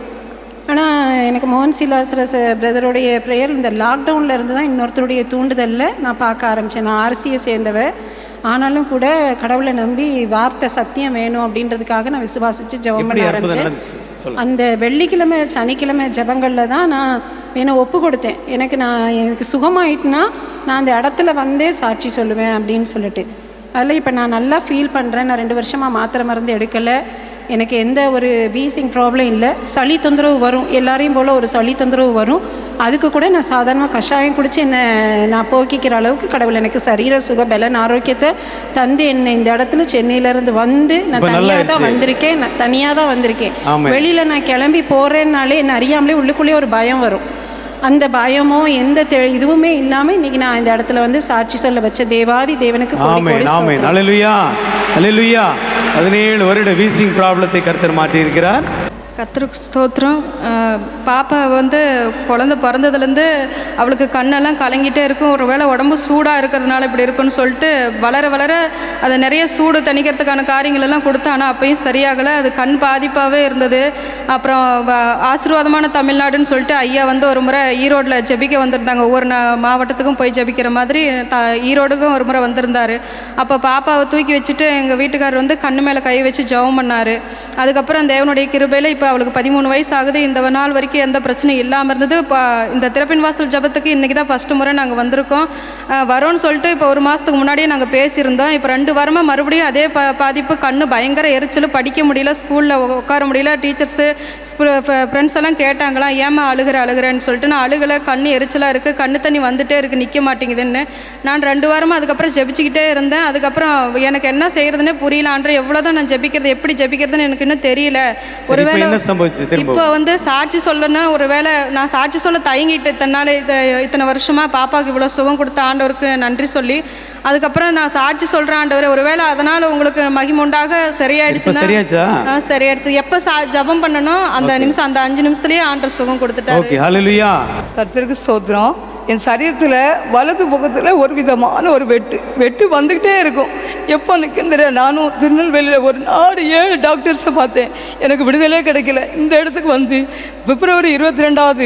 ஆனால் எனக்கு மோகன் சிலாசரஸ் பிரதருடைய ப்ரேயர் இந்த லாக்டவுனில் இருந்து தான் இன்னொருத்தருடைய தூண்டுதலில் நான் பார்க்க ஆரம்பித்தேன் நான் ஆர்சியை சேர்ந்தவ ஆனாலும் கூட கடவுளை நம்பி வார்த்தை சத்தியம் வேணும் அப்படின்றதுக்காக நான் விசுவாசித்து ஜெபம் எப்படி பண்ண அற்புதம் ஆரம்பித்தேன் நடந்துச்சு சொல்லுங்க அந்த வெள்ளிக்கிழமை சனிக்கிழமை ஜெபங்களில் தான் நான் என்னை ஒப்பு கொடுத்தேன் எனக்கு நான் எனக்கு சுகமாயிட்டுனா நான் அந்த இடத்துல வந்தே சாட்சி சொல்லுவேன் அப்படின்னு சொல்லிட்டு அதில் இப்போ நான் நல்லா ஃபீல் பண்ணுறேன் நான் ரெண்டு வருஷமாக மாத்திரை மருந்து எடுக்கலை எனக்கு எந்த ஒரு வீசிங் ப்ராப்ளம் இல்லை சளி தொந்தரவு வரும் எல்லாரையும் போல் ஒரு சளி தொந்தரவு வரும் அதுக்கு கூட நான் சாதாரணமாக கஷாயம் குடித்து என்னை நான் போக்கிக்கிற அளவுக்கு கடவுள் எனக்கு சரீர சுக பலன் ஆரோக்கியத்தை தந்து என்னை இந்த இடத்துல சென்னையிலேருந்து வந்து நான் இப்ப நல்லா தனியாக தான் ஆயிடுச்சு. வந்திருக்கேன் நான் தனியாக தான் வந்திருக்கேன் ஆமென். வெளியில் நான் கிளம்பி போகிறேன்னாலே என்ன அறியாமலே உள்ளுக்குள்ளேயே ஒரு பயம் வரும் அந்த பயமோ எந்த தெ இதுவுமே இல்லாமல் இன்னைக்கு நான் இந்த இடத்துல வந்து சாட்சி சொல்ல வச்ச தேவாதி தேவனுக்கு கோடி ஆமென் கோடி ஆமென் ஸ்தோத்திரம். அல்லேலூயா அல்லேலூயா பதினேழு வருட வீசிங் ப்ராப்ளத்தை கர்த்தர் மாற்றியிருக்கிறார் கத்திருக்கு ஸ்தோத்திரம் அஹ், பாப்பா வந்து குழந்த பிறந்ததுலேருந்து அவளுக்கு கண்ணெல்லாம் கலங்கிட்டே இருக்கும் ஒரு வேளை உடம்பு சூடாக இருக்கிறதுனால இப்படி இருக்குன்னு சொல்லிட்டு வளர வளர அதை நிறைய சூடு தணிக்கிறதுக்கான காரியங்கள் எல்லாம் கொடுத்தேன் ஆனால் அப்பயும் சரியாகலை அது கண் பாதிப்பாகவே இருந்தது அப்புறம் வ- ஆசீர்வாதமான தமிழ்நாடுன்னு சொல்லிட்டு ஐயா வந்து ஒரு முறை ஈரோட்டில் ஜெபிக்க வந்திருந்தாங்க ஒவ்வொரு நா- மாவட்டத்துக்கும் போய் ஜெபிக்கிற மாதிரி த ஈரோடுக்கும் ஒரு முறை வந்திருந்தாரு அப்போ பாப்பாவை தூக்கி வச்சுட்டு எங்கள் வீட்டுக்காரர் வந்து கண்ணு மேலே கை வச்சு ஜெபம் பண்ணார் அதுக்கப்புறம் தேவனுடைய கிருபையில் இப்போ அவளுக்கு பதிமூணு வயசு ஆகுது இந்த நாள் வரைக்கும் எந்த பிரச்சனையும் இல்லாமல் இருந்தது இப்போ இந்த திறப்பின் வாசல் ஜபத்துக்கு இன்றைக்கி தான் ஃபஸ்ட்டு முறை நாங்கள் வந்திருக்கோம் அஹ் வரோன்னு சொல்லிட்டு இப்போ ஒரு மாதத்துக்கு முன்னாடியே நாங்கள் பேசியிருந்தோம் இப்போ ரெண்டு வாரமாக மறுபடியும் அதே ப பாதிப்பு கண்ணு பயங்கர எரிச்சல் படிக்க முடியல ஸ்கூலில் உட்கார முடியல டீச்சர்ஸு ஃப்ரெண்ட்ஸ் எல்லாம் கேட்டாங்களாம் ஏமா அழுகிற அழுகிறேன்னு சொல்லிட்டு நான் அழுகலை கண்ணு எரிச்சலாக இருக்குது கண்ணு தண்ணி வந்துட்டே இருக்குது நிற்க மாட்டேங்குதுன்னு நான் ரெண்டு வாரமாக அதுக்கப்புறம் ஜெபிச்சுக்கிட்டே இருந்தேன் அதுக்கப்புறம் எனக்கு என்ன செய்யறதுன்னே புரியல ஆண்டு எவ்வளோதான் நான் ஜெபிக்கிறது எப்படி ஜெபிக்கிறதுன்னு எனக்கு இன்னும் தெரியல சரி, இப்ப ஒருவேளை என்ன சம்பவிச்சு திரும்ப இப்போ வந்து சாட்சி சொல்லணும் ஒருவேளை நான் சாட்சி சொல்ல தயங்கிட்டு இத்தனை இது இத்தனை வருஷமா பாப்பாவுக்கு இவ்வளோ சுகம் கொடுத்த ஆண்டவருக்கு நன்றி சொல்லி அதுக்கப்புறம் நான் சாட்சி சொல்கிறேன் ஆண்டவர் ஒருவேளை அதனால உங்களுக்கு மகிமுண்டாக சரியாயிடுச்சுன்னா சரியாச்சா? ஆ, சரியாயிடுச்சு எப்போ சா ஜபம் பண்ணணும் அந்த நிமிஷம் அந்த அஞ்சு நிமிஷத்துலயே ஆண்டவர் சுகம் கொடுத்துட்டாரு ஓகே ஹalleluya கர்த்தருக்கு ஸ்தோத்திரம் என் சரீரத்தில் வலது பக்கத்தில் ஒரு விதமான ஒரு வெட்டு வெட்டு வந்துக்கிட்டே இருக்கும் எப்போ நிற்கின்ற நானும் திருநெல்வேலியில் ஒரு நாலு ஏழு டாக்டர்ஸை பார்த்தேன் எனக்கு விடுதலே கிடைக்கல இந்த இடத்துக்கு வந்து பிப்ரவரி இருபத்தி ரெண்டாவது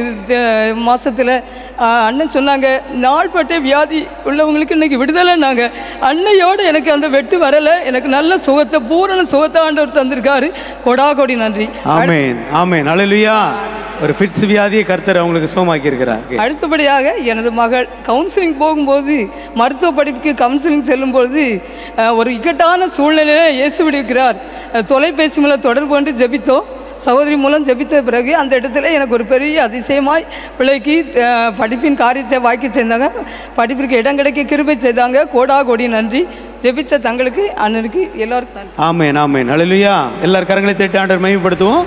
மாதத்தில் அண்ணன் சொன்னாங்க நாள்பட்ட வியாதி உள்ளவங்களுக்கு இன்னைக்கு விடுதலைன்னாங்க அன்னையோடு எனக்கு அந்த வெட்டு வரலை எனக்கு நல்ல சுகத்தை பூரண சுகத்தை ஆண்டவர் தந்திருக்காரு கொடா கொடி நன்றி ஆமென் ஆமென் ஹalleluya ஒரு ஃபிட்ஸ் வியாதியை கர்த்தர் அவங்களுக்கு சுகமாக்கி இருக்கிறார் அடுத்தபடியாக எனது மகள் கவுன்சிலிங் போகும்போது மருத்துவ படிப்புக்கு கவுன்சிலிங் செல்லும்பொழுது அஹ், ஒரு இக்கட்டான சூழ்நிலையை இயேசு விடுக்கிறார் அஹ், தொலைபேசி மூலம் தொடர்பு கொண்டு ஜெபித்தோம் சகோதரி மூலம் ஜெபித்த பிறகு அந்த இடத்துல எனக்கு ஒரு பெரிய அதிசயமாய் பிள்ளைக்கு அஹ், படிப்பின் காரியத்தை வாக்கி செய்தாங்க படிப்பிற்கு இடம் கிடைக்க கிருபை செய்தாங்க கோடா கோடி நன்றி ஜெபித்த தங்களுக்கு அண்ணனுக்கு எல்லாருக்கும் நன்றி ஆமென் ஆமென் ஹalleluya எல்லார் கரங்களை தட்டி ஆண்டவர் மகிமைப்படுத்துவோம்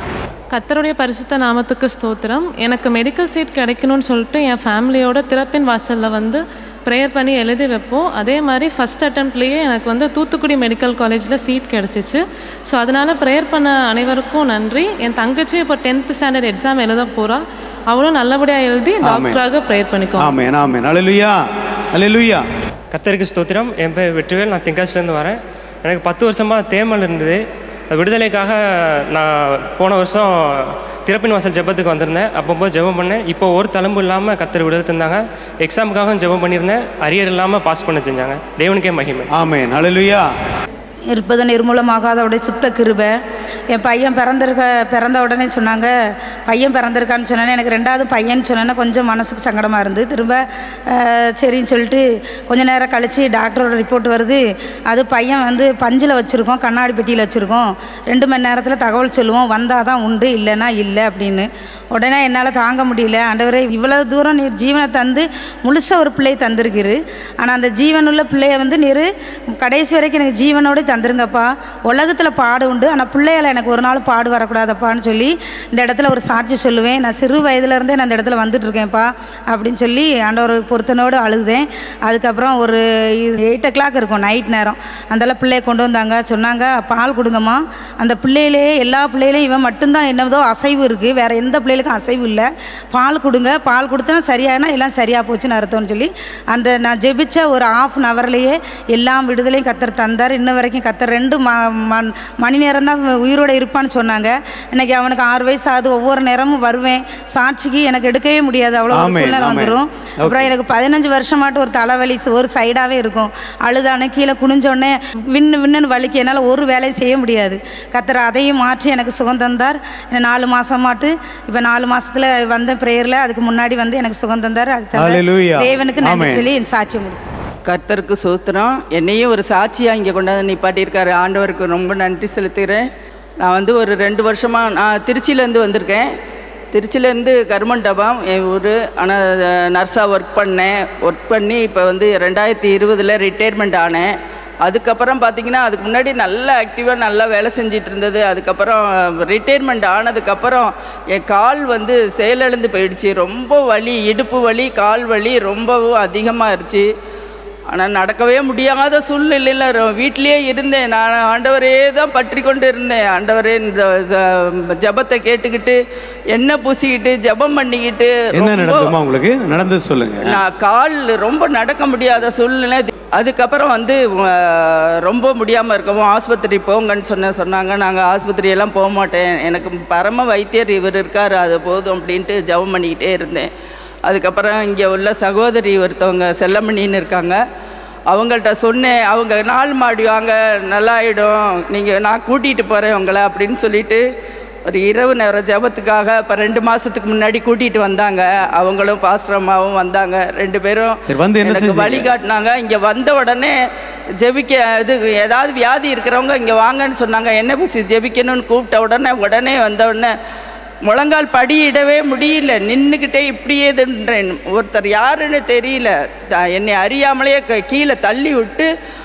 கத்தருடைய பரிசுத்த நாமத்துக்கு ஸ்தோத்திரம் எனக்கு மெடிக்கல் சீட் கிடைக்கணும்னு சொல்லிட்டு என் ஃபேமிலியோட திறப்பின் வாசலில் வந்து ப்ரேயர் பண்ணி எழுதி வைப்போம் அதே மாதிரி ஃபஸ்ட் அட்டம்ப்ட்லேயே எனக்கு வந்து தூத்துக்குடி மெடிக்கல் காலேஜில் சீட் கிடச்சிச்சு ஸோ அதனால் ப்ரேயர் பண்ண அனைவருக்கும் நன்றி என் தங்கச்சி இப்போ டென்த்து ஸ்டாண்டர்ட் எக்ஸாம் எழுத போகிறா அவளும் நல்லபடியாக எழுதி டாக்டராக ப்ரேயர் பண்ணிக்கோ ஆமென் ஆமென் அல்லேலூயா அல்லேலூயா கத்தருக்கு ஸ்தோத்திரம் என் பேர் வெற்றிவேல் நான் தென்காசிலேருந்து வரேன் எனக்கு பத்து வருஷமாக தேமல் இருந்தது அது விடுதலைக்காக நான் போன வருஷம் திறப்பின் வாசல் ஜெபத்துக்கு வந்திருந்தேன் அப்போ ஜெபம் பண்ணேன் இப்போ ஒரு தழும்பு இல்லாமல் கத்தர் விடுதலை தந்தாங்க எக்ஸாமுக்காகவும் ஜெபம் பண்ணியிருந்தேன் அரியர் இல்லாமல் பாஸ் பண்ண செஞ்சாங்க தேவனுக்கே மகிமை ஆமென் அல்லேலூயா இருப்பது நிர்மூலமாகாதவுடைய சுத்த கிருபை என் பையன் பிறந்திருக்க பிறந்த உடனே சொன்னாங்க பையன் பிறந்திருக்கான்னு சொன்னோன்னே எனக்கு ரெண்டாவது பையன் சொன்னோன்னே கொஞ்சம் மனசுக்கு சங்கடமாக இருந்து திரும்ப அஹ், சரின்னு சொல்லிட்டு கொஞ்ச நேரம் கழித்து டாக்டரோட ரிப்போர்ட் வருது அது பையன் வந்து பஞ்சில் வச்சுருக்கோம் கண்ணாடி பெட்டியில் வச்சுருக்கோம் ரெண்டு மணி நேரத்தில் தகவல் சொல்லுவோம் வந்தால் தான் உண்டு இல்லைன்னா இல்லை அப்படின்னு உடனே என்னால் தாங்க முடியல ஆண்டவரே இவ்வளோ தூரம் நீர் ஜீவனை தந்து முழுசாக ஒரு பிள்ளையை தந்திருக்கிறீரு ஆனால் அந்த ஜீவனுள்ள பிள்ளைய வந்து நீர் கடைசி வரைக்கும் எனக்கு ஜீவனோட தந்துருங்கப்பா உலகத்தில் பாடு உண்டு ஆனால் பிள்ளையால் எனக்கு ஒரு நாள் பாடு வரக்கூடாதப்பான்னு சொல்லி இந்த இடத்துல ஒரு சாட்சி சொல்லுவேன் நான் சிறு வயதுலேருந்தே நான் இந்த இடத்துல வந்துட்டு இருக்கேன்ப்பா அப்படின்னு சொல்லி ஆண்டவர் பொருத்தனோடு அழுதேன் அதுக்கப்புறம் ஒரு எயிட் ஓ கிளாக் இருக்கும் நைட் நேரம் அந்தால பிள்ளைய கொண்டு வந்தாங்க சொன்னாங்க பால் கொடுங்கம்மா அந்த பிள்ளையிலே எல்லா பிள்ளையிலையும் இவன் மட்டும்தான் என்னதோ அசைவு இருக்குது வேறு எந்த பிள்ளைகளுக்கும் அசைவு இல்லை பால் கொடுங்க பால் கொடுத்தா சரியானா எல்லாம் சரியாக போச்சுன்னு அர்த்தம்னு சொல்லி அந்த நான் ஜெபிச்ச ஒரு ஆஃப் அன் ஹவர்லேயே எல்லாம் விடுதலையும் கத்தர் தந்தார் இன்ன வரைக்கும் கத்தர் ரெண்டு ம மண்- மணி நேரம் தான் உயிரோட இருப்பான்னு சொன்னாங்க இன்னைக்கு அவனுக்கு ஆறு வயசு ஆகுது ஒவ்வொரு நேரமும் வருவேன் சாட்சிக்கு எனக்கு எடுக்கவே முடியாது அவ்வளோ ஒரு ஆமென், சூழ்நிலை ஆமென். வந்துடும் அப்புறம் எனக்கு பதினஞ்சு வருஷமாட்டு ஒரு தலைவலி ஒரு சைடாகவே இருக்கும் அழுதானே கீழே குனிஞ்சோடனே விண்ணு விண்ணுன்னு வலிக்கு என்னால் ஒரு வேலையும் செய்ய முடியாது கத்தர் அதையும் மாற்றி எனக்கு சுகம் தந்தார் இன்னும் நாலு மாதமாட்டு இப்போ நாலு மாசத்துல வந்த ப்ரேயரில் அதுக்கு முன்னாடி வந்து எனக்கு சுகம் தந்தார் அது தந்தார். Hallelujah. தேவனுக்கு நன்றி ஆமென். சொல்லி என் சாட்சி முடிச்சு கர்த்தருக்கு சோத்திரம் என்னையும் ஒரு சாட்சியாக இங்கே கொண்டாந்து நிப்பாட்டியிருக்காரு ஆண்டவருக்கு ரொம்ப நன்றி செலுத்துகிறேன் நான் வந்து ஒரு ரெண்டு வருஷமாக நான் திருச்சியிலேருந்து வந்திருக்கேன் திருச்சியிலேருந்து கருமண்டபம் என் ஊர் ஆனால் நர்ஸாக ஒர்க் பண்ணேன் ஒர்க் பண்ணி இப்போ வந்து ரெண்டாயிரத்தி இருபதில் ரிட்டையர்மெண்ட் ஆனேன் அதுக்கப்புறம் பார்த்தீங்கன்னா அதுக்கு முன்னாடி நல்லா ஆக்டிவாக நல்லா வேலை செஞ்சிட்டு இருந்தது அதுக்கப்புறம் ரிட்டையர்மெண்ட் ஆனதுக்கப்புறம் என் கால் வந்து செயலிழந்து போயிடுச்சு ரொம்ப வலி இடுப்பு வலி கால் வலி ரொம்பவும் அதிகமாக இருந்துச்சு ஆனால் நடக்கவே முடியாத சூழ்நிலையில் ரொ- வீட்டிலேயே இருந்தேன் நான் ஆண்டவரே தான் பற்றி கொண்டு இருந்தேன் ஆண்டவரே இந்த ஜ- ஜெபத்தை கேட்டுக்கிட்டு எண்ணெய் பூசிக்கிட்டு ஜெபம் பண்ணிக்கிட்டு என்ன ரொம்ப- நடந்ததுமா உங்களுக்கு நடந்தது சொல்லுங்க நான் கால் ரொம்ப நடக்க முடியாத சூழ்நிலை அதுக்கப்புறம் வந்து அஹ், ரொம்ப முடியாமல் இருக்கவும் ஆஸ்பத்திரி போங்கன்னு சொன்ன சொன்னாங்க நாங்கள் ஆஸ்பத்திரியெல்லாம் போக மாட்டேன் எனக்கு பரம வைத்தியர் இவர் இருக்கார் அது போதும் அப்படின்ட்டு ஜெபம் பண்ணிக்கிட்டே இருந்தேன் அதுக்கப்புறம் இங்கே உள்ள சகோதரி ஒருத்தவங்க செல்லமணின்னு இருக்காங்க அவங்கள்ட்ட சொன்னேன் அவங்க நாள் மாடி வாங்க நல்லாயிடும் நீங்கள் நான் கூட்டிகிட்டு போகிறேன் உங்களை அப்படின்னு சொல்லிட்டு ஒரு இரவு நேர ஜெபத்துக்காக இப்போ ரெண்டு மாதத்துக்கு முன்னாடி கூட்டிகிட்டு வந்தாங்க அவங்களும் பாஸ்டர் அம்மாவும் வந்தாங்க ரெண்டு பேரும் சரி, வந்து என்ன எனக்கு செஞ்சீங்க? வழிகாட்டினாங்க இங்கே வந்த உடனே ஜெபிக்க இது ஏதாவது வியாதி இருக்கிறவங்க இங்கே வாங்கன்னு சொன்னாங்க என்ன பூசி ஜெபிக்கணும்னு கூப்பிட்ட உடனே உடனே வந்த உடனே முழங்கால் படியிடவே முடியல நின்றுக்கிட்டே இப்படியே தின்றேன் ஒருத்தர் யாருன்னு தெரியல த- என்னை அறியாமலேயே க- கீழே தள்ளி விட்டு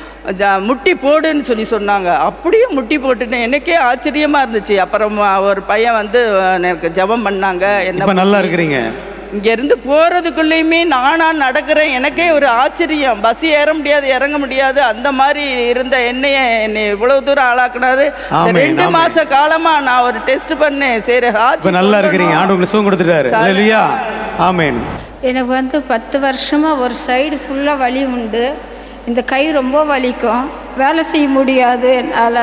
ஜ- முட்டி போடுன்னு சொல்லி சொன்னாங்க அப்படியே முட்டி போட்டுட்டேன் எனக்கே ஆச்சரியமா இருந்துச்சு அப்புறம் ஒரு பையன் வந்து எனக்கு ஜெபம் பண்ணாங்க இப்போ நல்லா பூசி- இருக்கிறீங்க இங்கேருந்து போகிறதுக்குள்ளேயுமே நானா நடக்கிறேன் எனக்கே ஒரு ஆச்சரியம் பஸ் ஏற முடியாது இறங்க முடியாது அந்த மாதிரி இருந்த என்னைய என்னை இவ்வளவு தூரம் ஆளாக்குனாரு இந்த ஆமென், ரெண்டு ஆமென். மாச காலமா நான் ஒரு டெஸ்ட் பண்ணேன் சரி இப்போ ஆச்சு நல்லா இருக்கிறீங்க ஆண்டு உங்களுக்கு சுகம் கொடுத்துட்டாரு சரி. அல்லேலூயா ஆமென் எனக்கு வந்து பத்து வருஷமாக ஒரு சைடு ஃபுல்லாக வலி உண்டு இந்த கை ரொம்ப வலிக்கும் வேலை செய்ய முடியாது என்னால்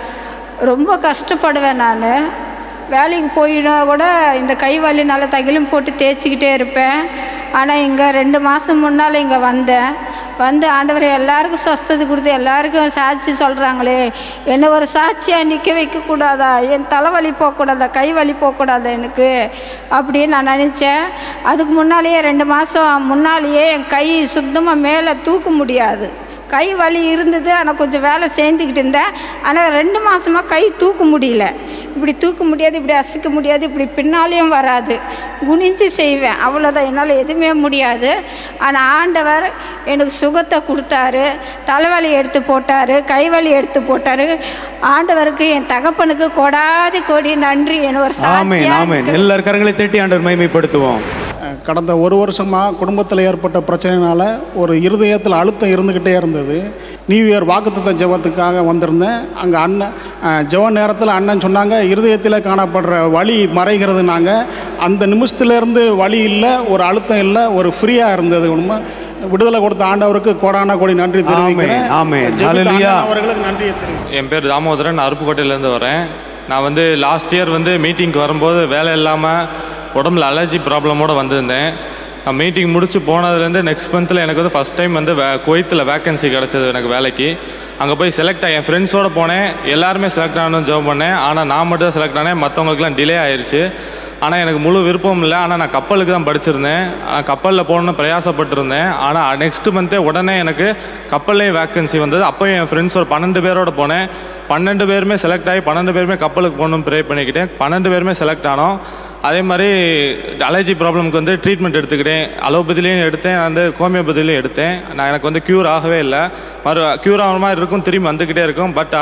ரொம்ப கஷ்டப்படுவேன் நான் வேலைக்கு போயினா கூட இந்த கை வலினால தகிலும் போட்டு தேய்ச்சிக்கிட்டே இருப்பேன் ஆனால் இங்கே ரெண்டு மாதம் முன்னால் இங்கே வந்தேன் வந்து ஆண்டவர் எல்லாருக்கும் சொஸ்தது கொடுத்து எல்லாருக்கும் சாட்சி சொல்கிறாங்களே என்ன ஒரு சாட்சியாக நிற்க வைக்கக்கூடாதா என் தலைவலி போகக்கூடாதா கை வலி போகக்கூடாதா எனக்கு அப்படின்னு நான் நினச்சேன் அதுக்கு முன்னாலேயே ரெண்டு மாதம் முன்னாலேயே என் கை சுத்தமாக மேலே தூக்க முடியாது கை வலி இருந்தது ஆனால் கொஞ்சம் வேலை சேர்ந்துக்கிட்டு இருந்தேன் ஆனால் ரெண்டு மாதமாக கை தூக்க முடியல இப்படி தூக்க முடியாது இப்படி அசைக்க முடியாது இப்படி பின்னாலேயும் வராது குனிஞ்சு செய்வேன் அவ்வளோதான் என்னால் எதுவுமே முடியாது ஆனால் ஆண்டவர் எனக்கு சுகத்தை கொடுத்தாரு தலைவலி எடுத்து போட்டார் கைவலி எடுத்து போட்டார் ஆண்டவருக்கு என் தகப்பனுக்கு கொடாதி கோடி நன்றி என ஒரு ஆமென் சாட்சியா ஆமென் எல்லார் கரங்களை தட்டி ஆண்டவர் மகிமைப்படுத்துவோம் கடந்த ஒரு வருஷமாக குடும்பத்தில் ஏற்பட்ட பிரச்சனைனால ஒரு இருதயத்தில் அழுத்தம் இருந்துக்கிட்டே இருந்தது நியூ இயர் வாக்குத்தத்த ஜெபத்துக்காக வந்திருந்தேன் அங்கே அண்ணன் அஹ், ஜெப நேரத்தில் அண்ணன் சொன்னாங்க இருதயத்தில் காணப்படுற வலி மறைகிறதுனாங்க அந்த நிமிஷத்துலேருந்து வலி இல்லை ஒரு அழுத்தம் இல்லை ஒரு ஃப்ரீயாக இருந்தது உண்மை விடுதலை கொடுத்த ஆண்டவருக்கு கோடான கோடி நன்றி தெரிவிக்கிறேன் ஆமென். ஜெபித்த ஹalleluya. அண்ணன் அவர்களுக்கு நன்றியை தெரிவிக்கிறேன் என் பேர் தாமோதரன் நான் அருப்புக்கோட்டையிலேருந்து வரேன் நான் வந்து லாஸ்ட் இயர் வந்து மீட்டிங்க்கு வரும்போது வேலை இல்லாமல் உடம்புல அலர்ஜி ப்ராப்ளமோடு வந்திருந்தேன் நான் மீட்டிங் முடிச்சு போனதுலேருந்து நெக்ஸ்ட் மந்தில் எனக்கு வந்து ஃபஸ்ட் டைம் வந்து வே குவைத்தில் வேக்கன்சி கிடச்சது எனக்கு வேலைக்கு அங்கே போய் செலக்ட் ஆகி என் ஃப்ரெண்ட்ஸோடு போனேன் எல்லாருமே செலக்ட் ஆகணும்னு ஜாப் பண்ணேன் ஆனால் நான் மட்டும் தான் செலக்ட் ஆனேன் மற்றவங்களுக்குலாம் டிலே ஆயிடுச்சு ஆனால் எனக்கு முழு விருப்பம் இல்லை ஆனால் நான் கப்பலுக்கு தான் படிச்சிருந்தேன் ஆனால் கப்பலில் போகணுன்னு பிரயாசப்பட்டிருந்தேன் ஆனால் நெக்ஸ்ட் மந்த்தே உடனே எனக்கு கப்பல்லையும் வேக்கன்சி வந்தது அப்போ என் ஃப்ரெண்ட்ஸ் ஒரு பன்னெண்டு பேரோட போனேன் பன்னெண்டு பேருமே செலக்ட் ஆகி பன்னெண்டு பேருமே கப்பலுக்கு போகணும்னு ப்ரே பண்ணிக்கிட்டேன் பன்னெண்டு பேருமே செலக்ட் ஆனோம் அதே மாதிரி அலர்ஜி ப்ராப்ளம்க்கு வந்து ட்ரீட்மெண்ட் எடுத்துக்கிட்டேன் அலோபதிலையும் எடுத்தேன் வந்து ஹோமியோபதிலையும் எடுத்தேன் நான் எனக்கு வந்து க்யூர் ஆகவே இல்லை மறு க்யூர் ஆகிற மாதிரி இருக்கும் திரும்பி வந்துக்கிட்டே இருக்கும் பட்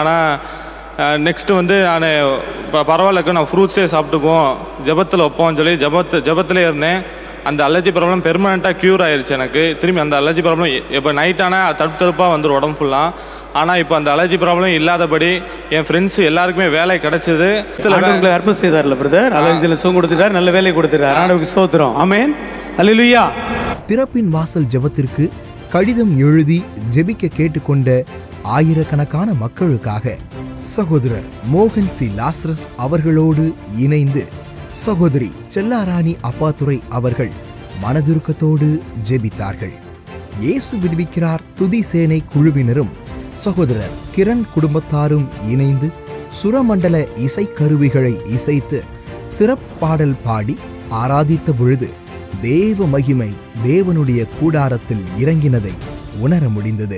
ஆனால் நெக்ஸ்ட்டு வந்து நான் இப்போ பரவாயில்லக்கு நான் ஃப்ரூட்ஸே சாப்பிட்டுக்குவோம் ஜெபத்தில் வைப்போம்னு சொல்லி ஜெபத்து ஜெபத்திலே இருந்தேன் அந்த அலர்ஜி ப்ராப்ளம் பெர்மனெண்ட்டாக க்யூர் ஆயிருச்சு எனக்கு திரும்பி அந்த அலர்ஜி ப்ராப்ளம் இப்போ நைட் ஆனால் தடுப்பு தடுப்பாக வந்துடும் உடம்பு ஃபுல்லாக ஆனால் இப்போ அந்த அலர்ஜி ப்ராப்ளம் இல்லாதபடி என் ஃப்ரெண்ட்ஸ் எல்லாருக்குமே வேலை கிடைச்சது ஆண்டவர்களை அற்புதம் செய்தார்ல பிரதர் அலர்ஜியில் சுகம் கொடுத்துட்டார் நல்ல வேலை கொடுத்துட்டார் ஆண்டவருக்கு ஸ்தோத்திரம் ஆமென் அல்லேலூயா திறப்பின் வாசல் ஜெபத்திற்கு கடிதம் எழுதி ஜெபிக்க கேட்டுக்கொண்ட ஆயிரக்கணக்கான மக்களுக்காக சகோதரர் மோகன் சி லாஸ்ரஸ் அவர்களோடு இணைந்து சகோதரி செல்லாராணி அப்பாத்துரை அவர்கள் மனதுருக்கத்தோடு ஜெபித்தார்கள் இயேசு விடுவிக்கிறார் துதி சேனை குழுவினரும் சகோதரர் கிரண் குடும்பத்தாரும் இணைந்து சுரமண்டல இசைக்கருவிகளை இசைத்து சிறப்பு பாடல் பாடி ஆராதித்த பொழுது தேவ மகிமை தேவனுடைய கூடாரத்தில் இறங்கினதை உணர முடிந்தது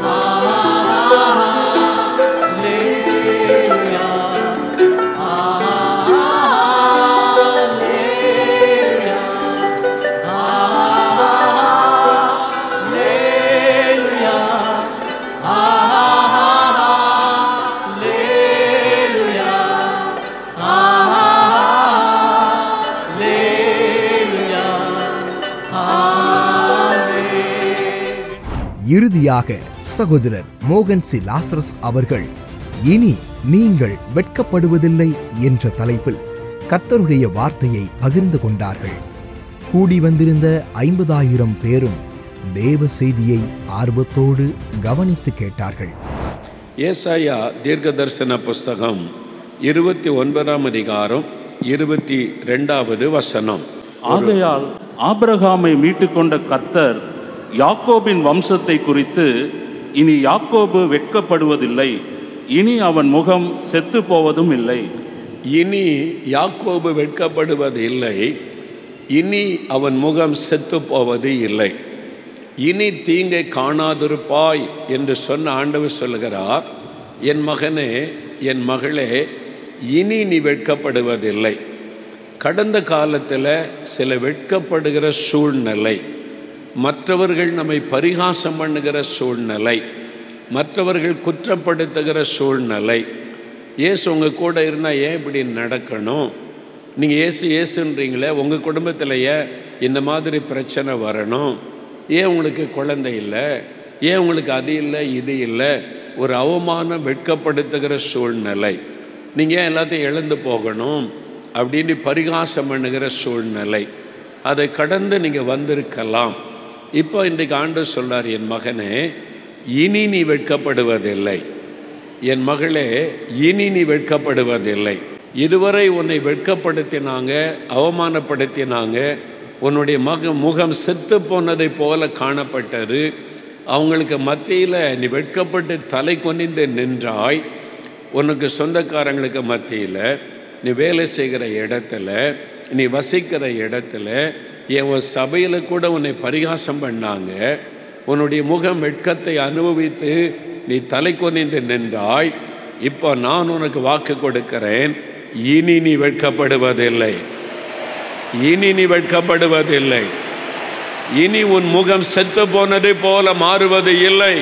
இறுதியாக சகோதரர் மோகன் சி லாசரஸ் அவர்கள் இனி நீங்கள் வெட்கப்படுவதில்லை என்ற தலைப்பில் கர்த்தருடைய வார்த்தையை பகிர்ந்து கொண்டார்கள் கூடி வந்திருந்த ஐம்பதாயிரம் பேரும் தேவ செய்தியை ஆர்வத்தோடு கவனித்து கேட்டார்கள் ஏசாயா தீர்க்கதரிசன புஸ்தகம் இருபத்தி ஒன்பதாம் அதிகாரம் இருபத்தி ரெண்டாவது வசனம் ஆகையால் ஆபிரகாமை மீட்டுக்கொண்ட கர்த்தர் யாக்கோபின் வம்சத்தை குறித்து இனி யாக்கோபு வெட்கப்படுவதில்லை இனி அவன் முகம் செத்து போவதும் இல்லை இனி யாக்கோபு வெட்கப்படுவது இல்லை இனி அவன் முகம் செத்து போவது இல்லை இனி தீங்கை காணாதிருப்பாய் என்று சொன்ன ஆண்டவர் சொல்லுகிறார் என் மகனே என் மகளே இனி நீ வெட்கப்படுவதில்லை கடந்த காலத்தில் சில வெட்கப்படுகிற சூழ்நிலை மற்றவர்கள் நம்மை பரிகாசம் பண்ணுகிற சூழ்நிலை மற்றவர்கள் குற்றப்படுத்துகிற சூழ்நிலை இயேசு உங்கள் கூட இருந்தால் ஏன் இப்படி நடக்கணும் நீங்கள் ஏசு ஏசுன்றீங்களே உங்கள் குடும்பத்தில் ஏன் இந்த மாதிரி பிரச்சனை வரணும் ஏன் உங்களுக்கு குழந்தை இல்லை ஏன் உங்களுக்கு அது இல்லை இது இல்லை ஒரு அவமானம் வெட்கப்படுத்துகிற சூழ்நிலை நீங்கள் ஏன் எல்லாத்தையும் இழந்து போகணும் அப்படின்னு பரிகாசம் பண்ணுகிற சூழ்நிலை அதை கடந்து நீங்கள் வந்திருக்கலாம் இப்போ இன்றைக்கு ஆண்டு சொல்றார் என் மகனே இனி நீ வெட்கப்படுவதில்லை என் மகளே இனி நீ வெட்கப்படுவதில்லை இதுவரை உன்னை வெட்கப்படுத்தினாங்க அவமானப்படுத்தினாங்க உன்னுடைய மக முகம் செத்து போனதை போல காணப்பட்டது அவங்களுக்கு மத்தியில் நீ வெட்கப்பட்டு தலை கொனிந்து நின்றாய் உனக்கு சொந்தக்காரங்களுக்கு மத்தியில் நீ வேலை செய்கிற இடத்துல நீ வசிக்கிற இடத்துல என் ஒரு சபையில் கூட உன்னை பரிகாசம் பண்ணாங்க உன்னுடைய முகம் வெட்கத்தை அனுபவித்து நீ தலை கொனிந்து நின்றாய் இப்போ நான் உனக்கு வாக்கு கொடுக்கிறேன் இனி நீ வெட்கப்படுவதில்லை இனி நீ வெட்கப்படுவதில்லை இனி உன் முகம் செத்து போனதை போல மாறுவது இல்லை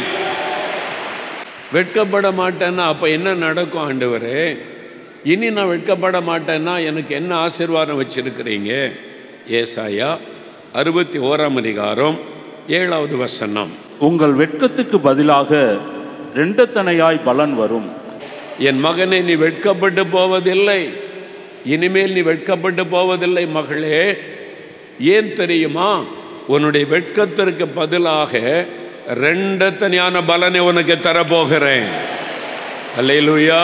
வெட்கப்பட மாட்டேன்னா அப்போ என்ன நடக்கும் ஆண்டவரே இனி நான் வெட்கப்பட மாட்டேன்னா எனக்கு என்ன ஆசீர்வாதம் வச்சிருக்கிறீங்க ஏசாயா அறுபத்தி ஓராம் அதிகாரம் ஏழாவது வசனம் உங்கள் வெட்கத்துக்கு பதிலாக ரெண்டத்தனையாய் பலன் வரும் என் மகனை நீ வெட்கப்பட்டு போவதில்லை இனிமேல் நீ வெட்கப்பட்டு போவதில்லை மகளே ஏன் தெரியுமா உன்னுடைய வெட்கத்திற்கு பதிலாக ரெண்டத்தனையான பலனை உனக்கு தரப்போகிறேன் அல்லேலூயா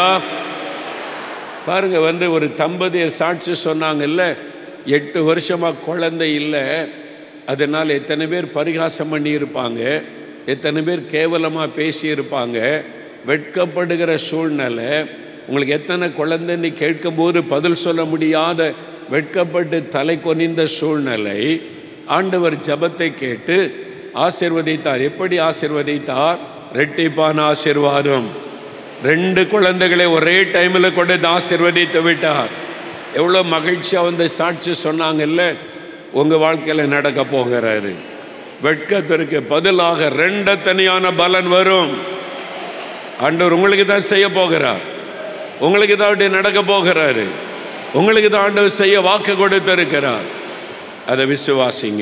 பாருங்க வந்து ஒரு தம்பதியர் சாட்சி சொன்னாங்கல்ல எட்டு வருஷமா குழந்தை இல்லை அதனால் எத்தனை பேர் பரிகாசம் பண்ணி இருப்பாங்க எத்தனை பேர் கேவலமாக பேசியிருப்பாங்க வெட்கப்படுகிற சூழ்நிலை உங்களுக்கு எத்தனை குழந்தைன்னு கேட்கும்போது பதில் சொல்ல முடியாத வெட்கப்பட்டு தலை கொனிந்த சூழ்நிலை ஆண்டவர் ஜபத்தை கேட்டு ஆசிர்வதித்தார் எப்படி ஆசிர்வதித்தார் ரெட்டிப்பான ஆசிர்வாதம் ரெண்டு குழந்தைகளை ஒரே டைமில் கொடுத்து ஆசிர்வதித்து விட்டார் எவ்வளோ மகிழ்ச்சியாக வந்து சாட்சி சொன்னாங்கல்ல உங்கள் வாழ்க்கையில் நடக்க போகிறாரு வெட்கத்திற்கு பதிலாக ரெண்டு தனியான பலன் வரும் ஆண்டவர் உங்களுக்கு தான் செய்ய போகிறார் உங்களுக்கு தான் அப்படி நடக்க போகிறாரு உங்களுக்கு தான் ஆண்டவர் செய்ய வாக்கு கொடுத்திருக்கிறார் அதை விசுவாசிங்க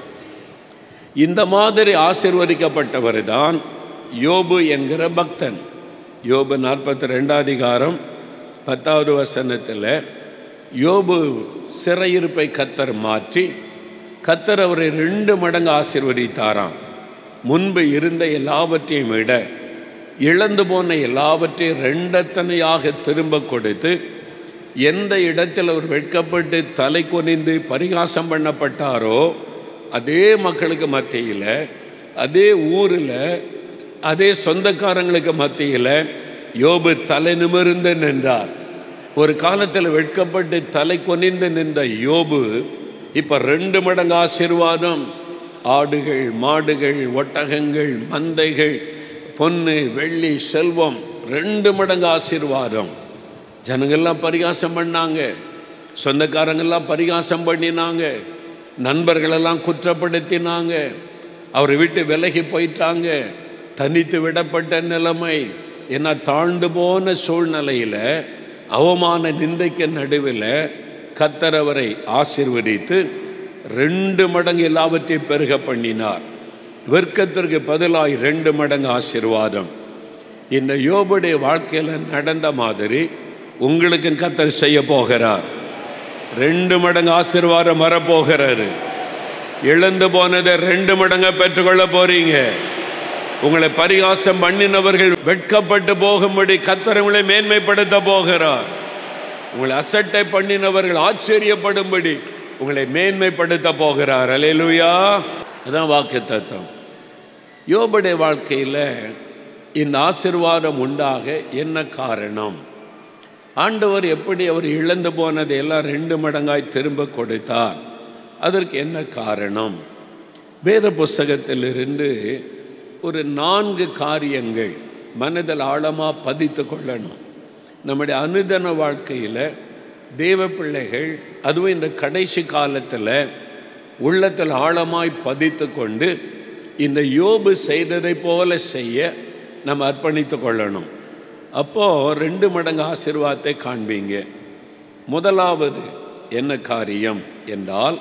இந்த மாதிரி ஆசிர்வதிக்கப்பட்டவர் தான் யோபு என்கிற பக்தன் யோபு நாற்பத்தி ரெண்டாம் அதிகாரம் பத்தாவது வசனத்தில் யோபு சிறையிருப்பை கத்தர் மாற்றி கத்தர் அவரை ரெண்டு மடங்கு ஆசிர்வதித்தாராம் முன்பு இருந்த எல்லாவற்றையும் விட இழந்து போன எல்லாவற்றையும் ரெண்டத்தனையாக திரும்ப கொடுத்து எந்த இடத்தில் அவர் வெட்கப்பட்டு தலை கொனிந்து பரிகாசம் பண்ணப்பட்டாரோ அதே மக்களுக்கு மத்தியில் அதே ஊரில் அதே சொந்தக்காரங்களுக்கு மத்தியில் யோபு தலை நிமிர்ந்து நின்றார் ஒரு காலத்தில் வெட்கப்பட்டு தலை கொனிந்து நின்ற யோபு இப்போ ரெண்டு மடங்கு ஆசீர்வாதம் ஆடுகள் மாடுகள் ஒட்டகங்கள் மந்தைகள் பொன்னு வெள்ளி செல்வம் ரெண்டு மடங்கு ஆசீர்வாதம் ஜனங்கள்லாம் பரிகாசம் பண்ணாங்க சொந்தக்காரங்கெல்லாம் பரிகாசம் பண்ணினாங்க நண்பர்களெல்லாம் குற்றப்படுத்தினாங்க அவரை விட்டு விலகி போயிட்டாங்க தனித்து விடப்பட்ட நிலைமை ஏன்னா தாழ்ந்து போன சூழ்நிலையில் அவமான நிந்தைக்கு நடுவில் கத்தர் அவரை ஆசிர்வதித்து ரெண்டு மடங்கு எல்லாவற்றையும் பெருக பண்ணினார் வெர்க்கத்திற்கு பதிலாய் ரெண்டு மடங்கு ஆசீர்வாதம் இந்த யோபுடைய வாழ்க்கையில் நடந்த மாதிரி உங்களுக்கும் கத்தர் செய்ய போகிறார் ரெண்டு மடங்கு ஆசீர்வாதம் வரப்போகிறாரு இழந்து போனதை ரெண்டு மடங்கா பெற்றுக்கொள்ள போறீங்க உங்களை பரிகாசம் பண்ணினவர்கள் வெட்கப்பட்டு போகும்படி கத்தர் உங்களை மேன்மைப்படுத்த போகிறார் உங்களை அசட்டை பண்ணினவர்கள் ஆச்சரியப்படும்படி உங்களை மேன்மைப்படுத்த போகிறார் அலையலுயா அதான் வாக்கு தத்துவம் யோபுடைய வாழ்க்கையில் இந்த ஆசிர்வாதம் உண்டாக என்ன காரணம் ஆண்டவர் எப்படி அவர் இழந்து போனதை எல்லாம் ரெண்டு மடங்காய் திரும்ப கொடுத்தார் அதற்கு என்ன காரணம் வேத புஸ்தகத்திலிருந்து ஒரு நான்கு காரியங்கள் மனதில் ஆழமாக பதித்து கொள்ளணும் நம்முடைய அனுதன வாழ்க்கையில் தேவ பிள்ளைகள் அதுவும் இந்த கடைசி காலத்தில் உள்ளத்தில் ஆழமாய் பதித்து கொண்டு இந்த யோபு செய்ததை போல செய்ய நம்ம அர்ப்பணித்து கொள்ளணும் அப்போது ரெண்டு மடங்கு ஆசீர்வாதத்தை காண்பீங்க முதலாவது என்ன காரியம் என்றால்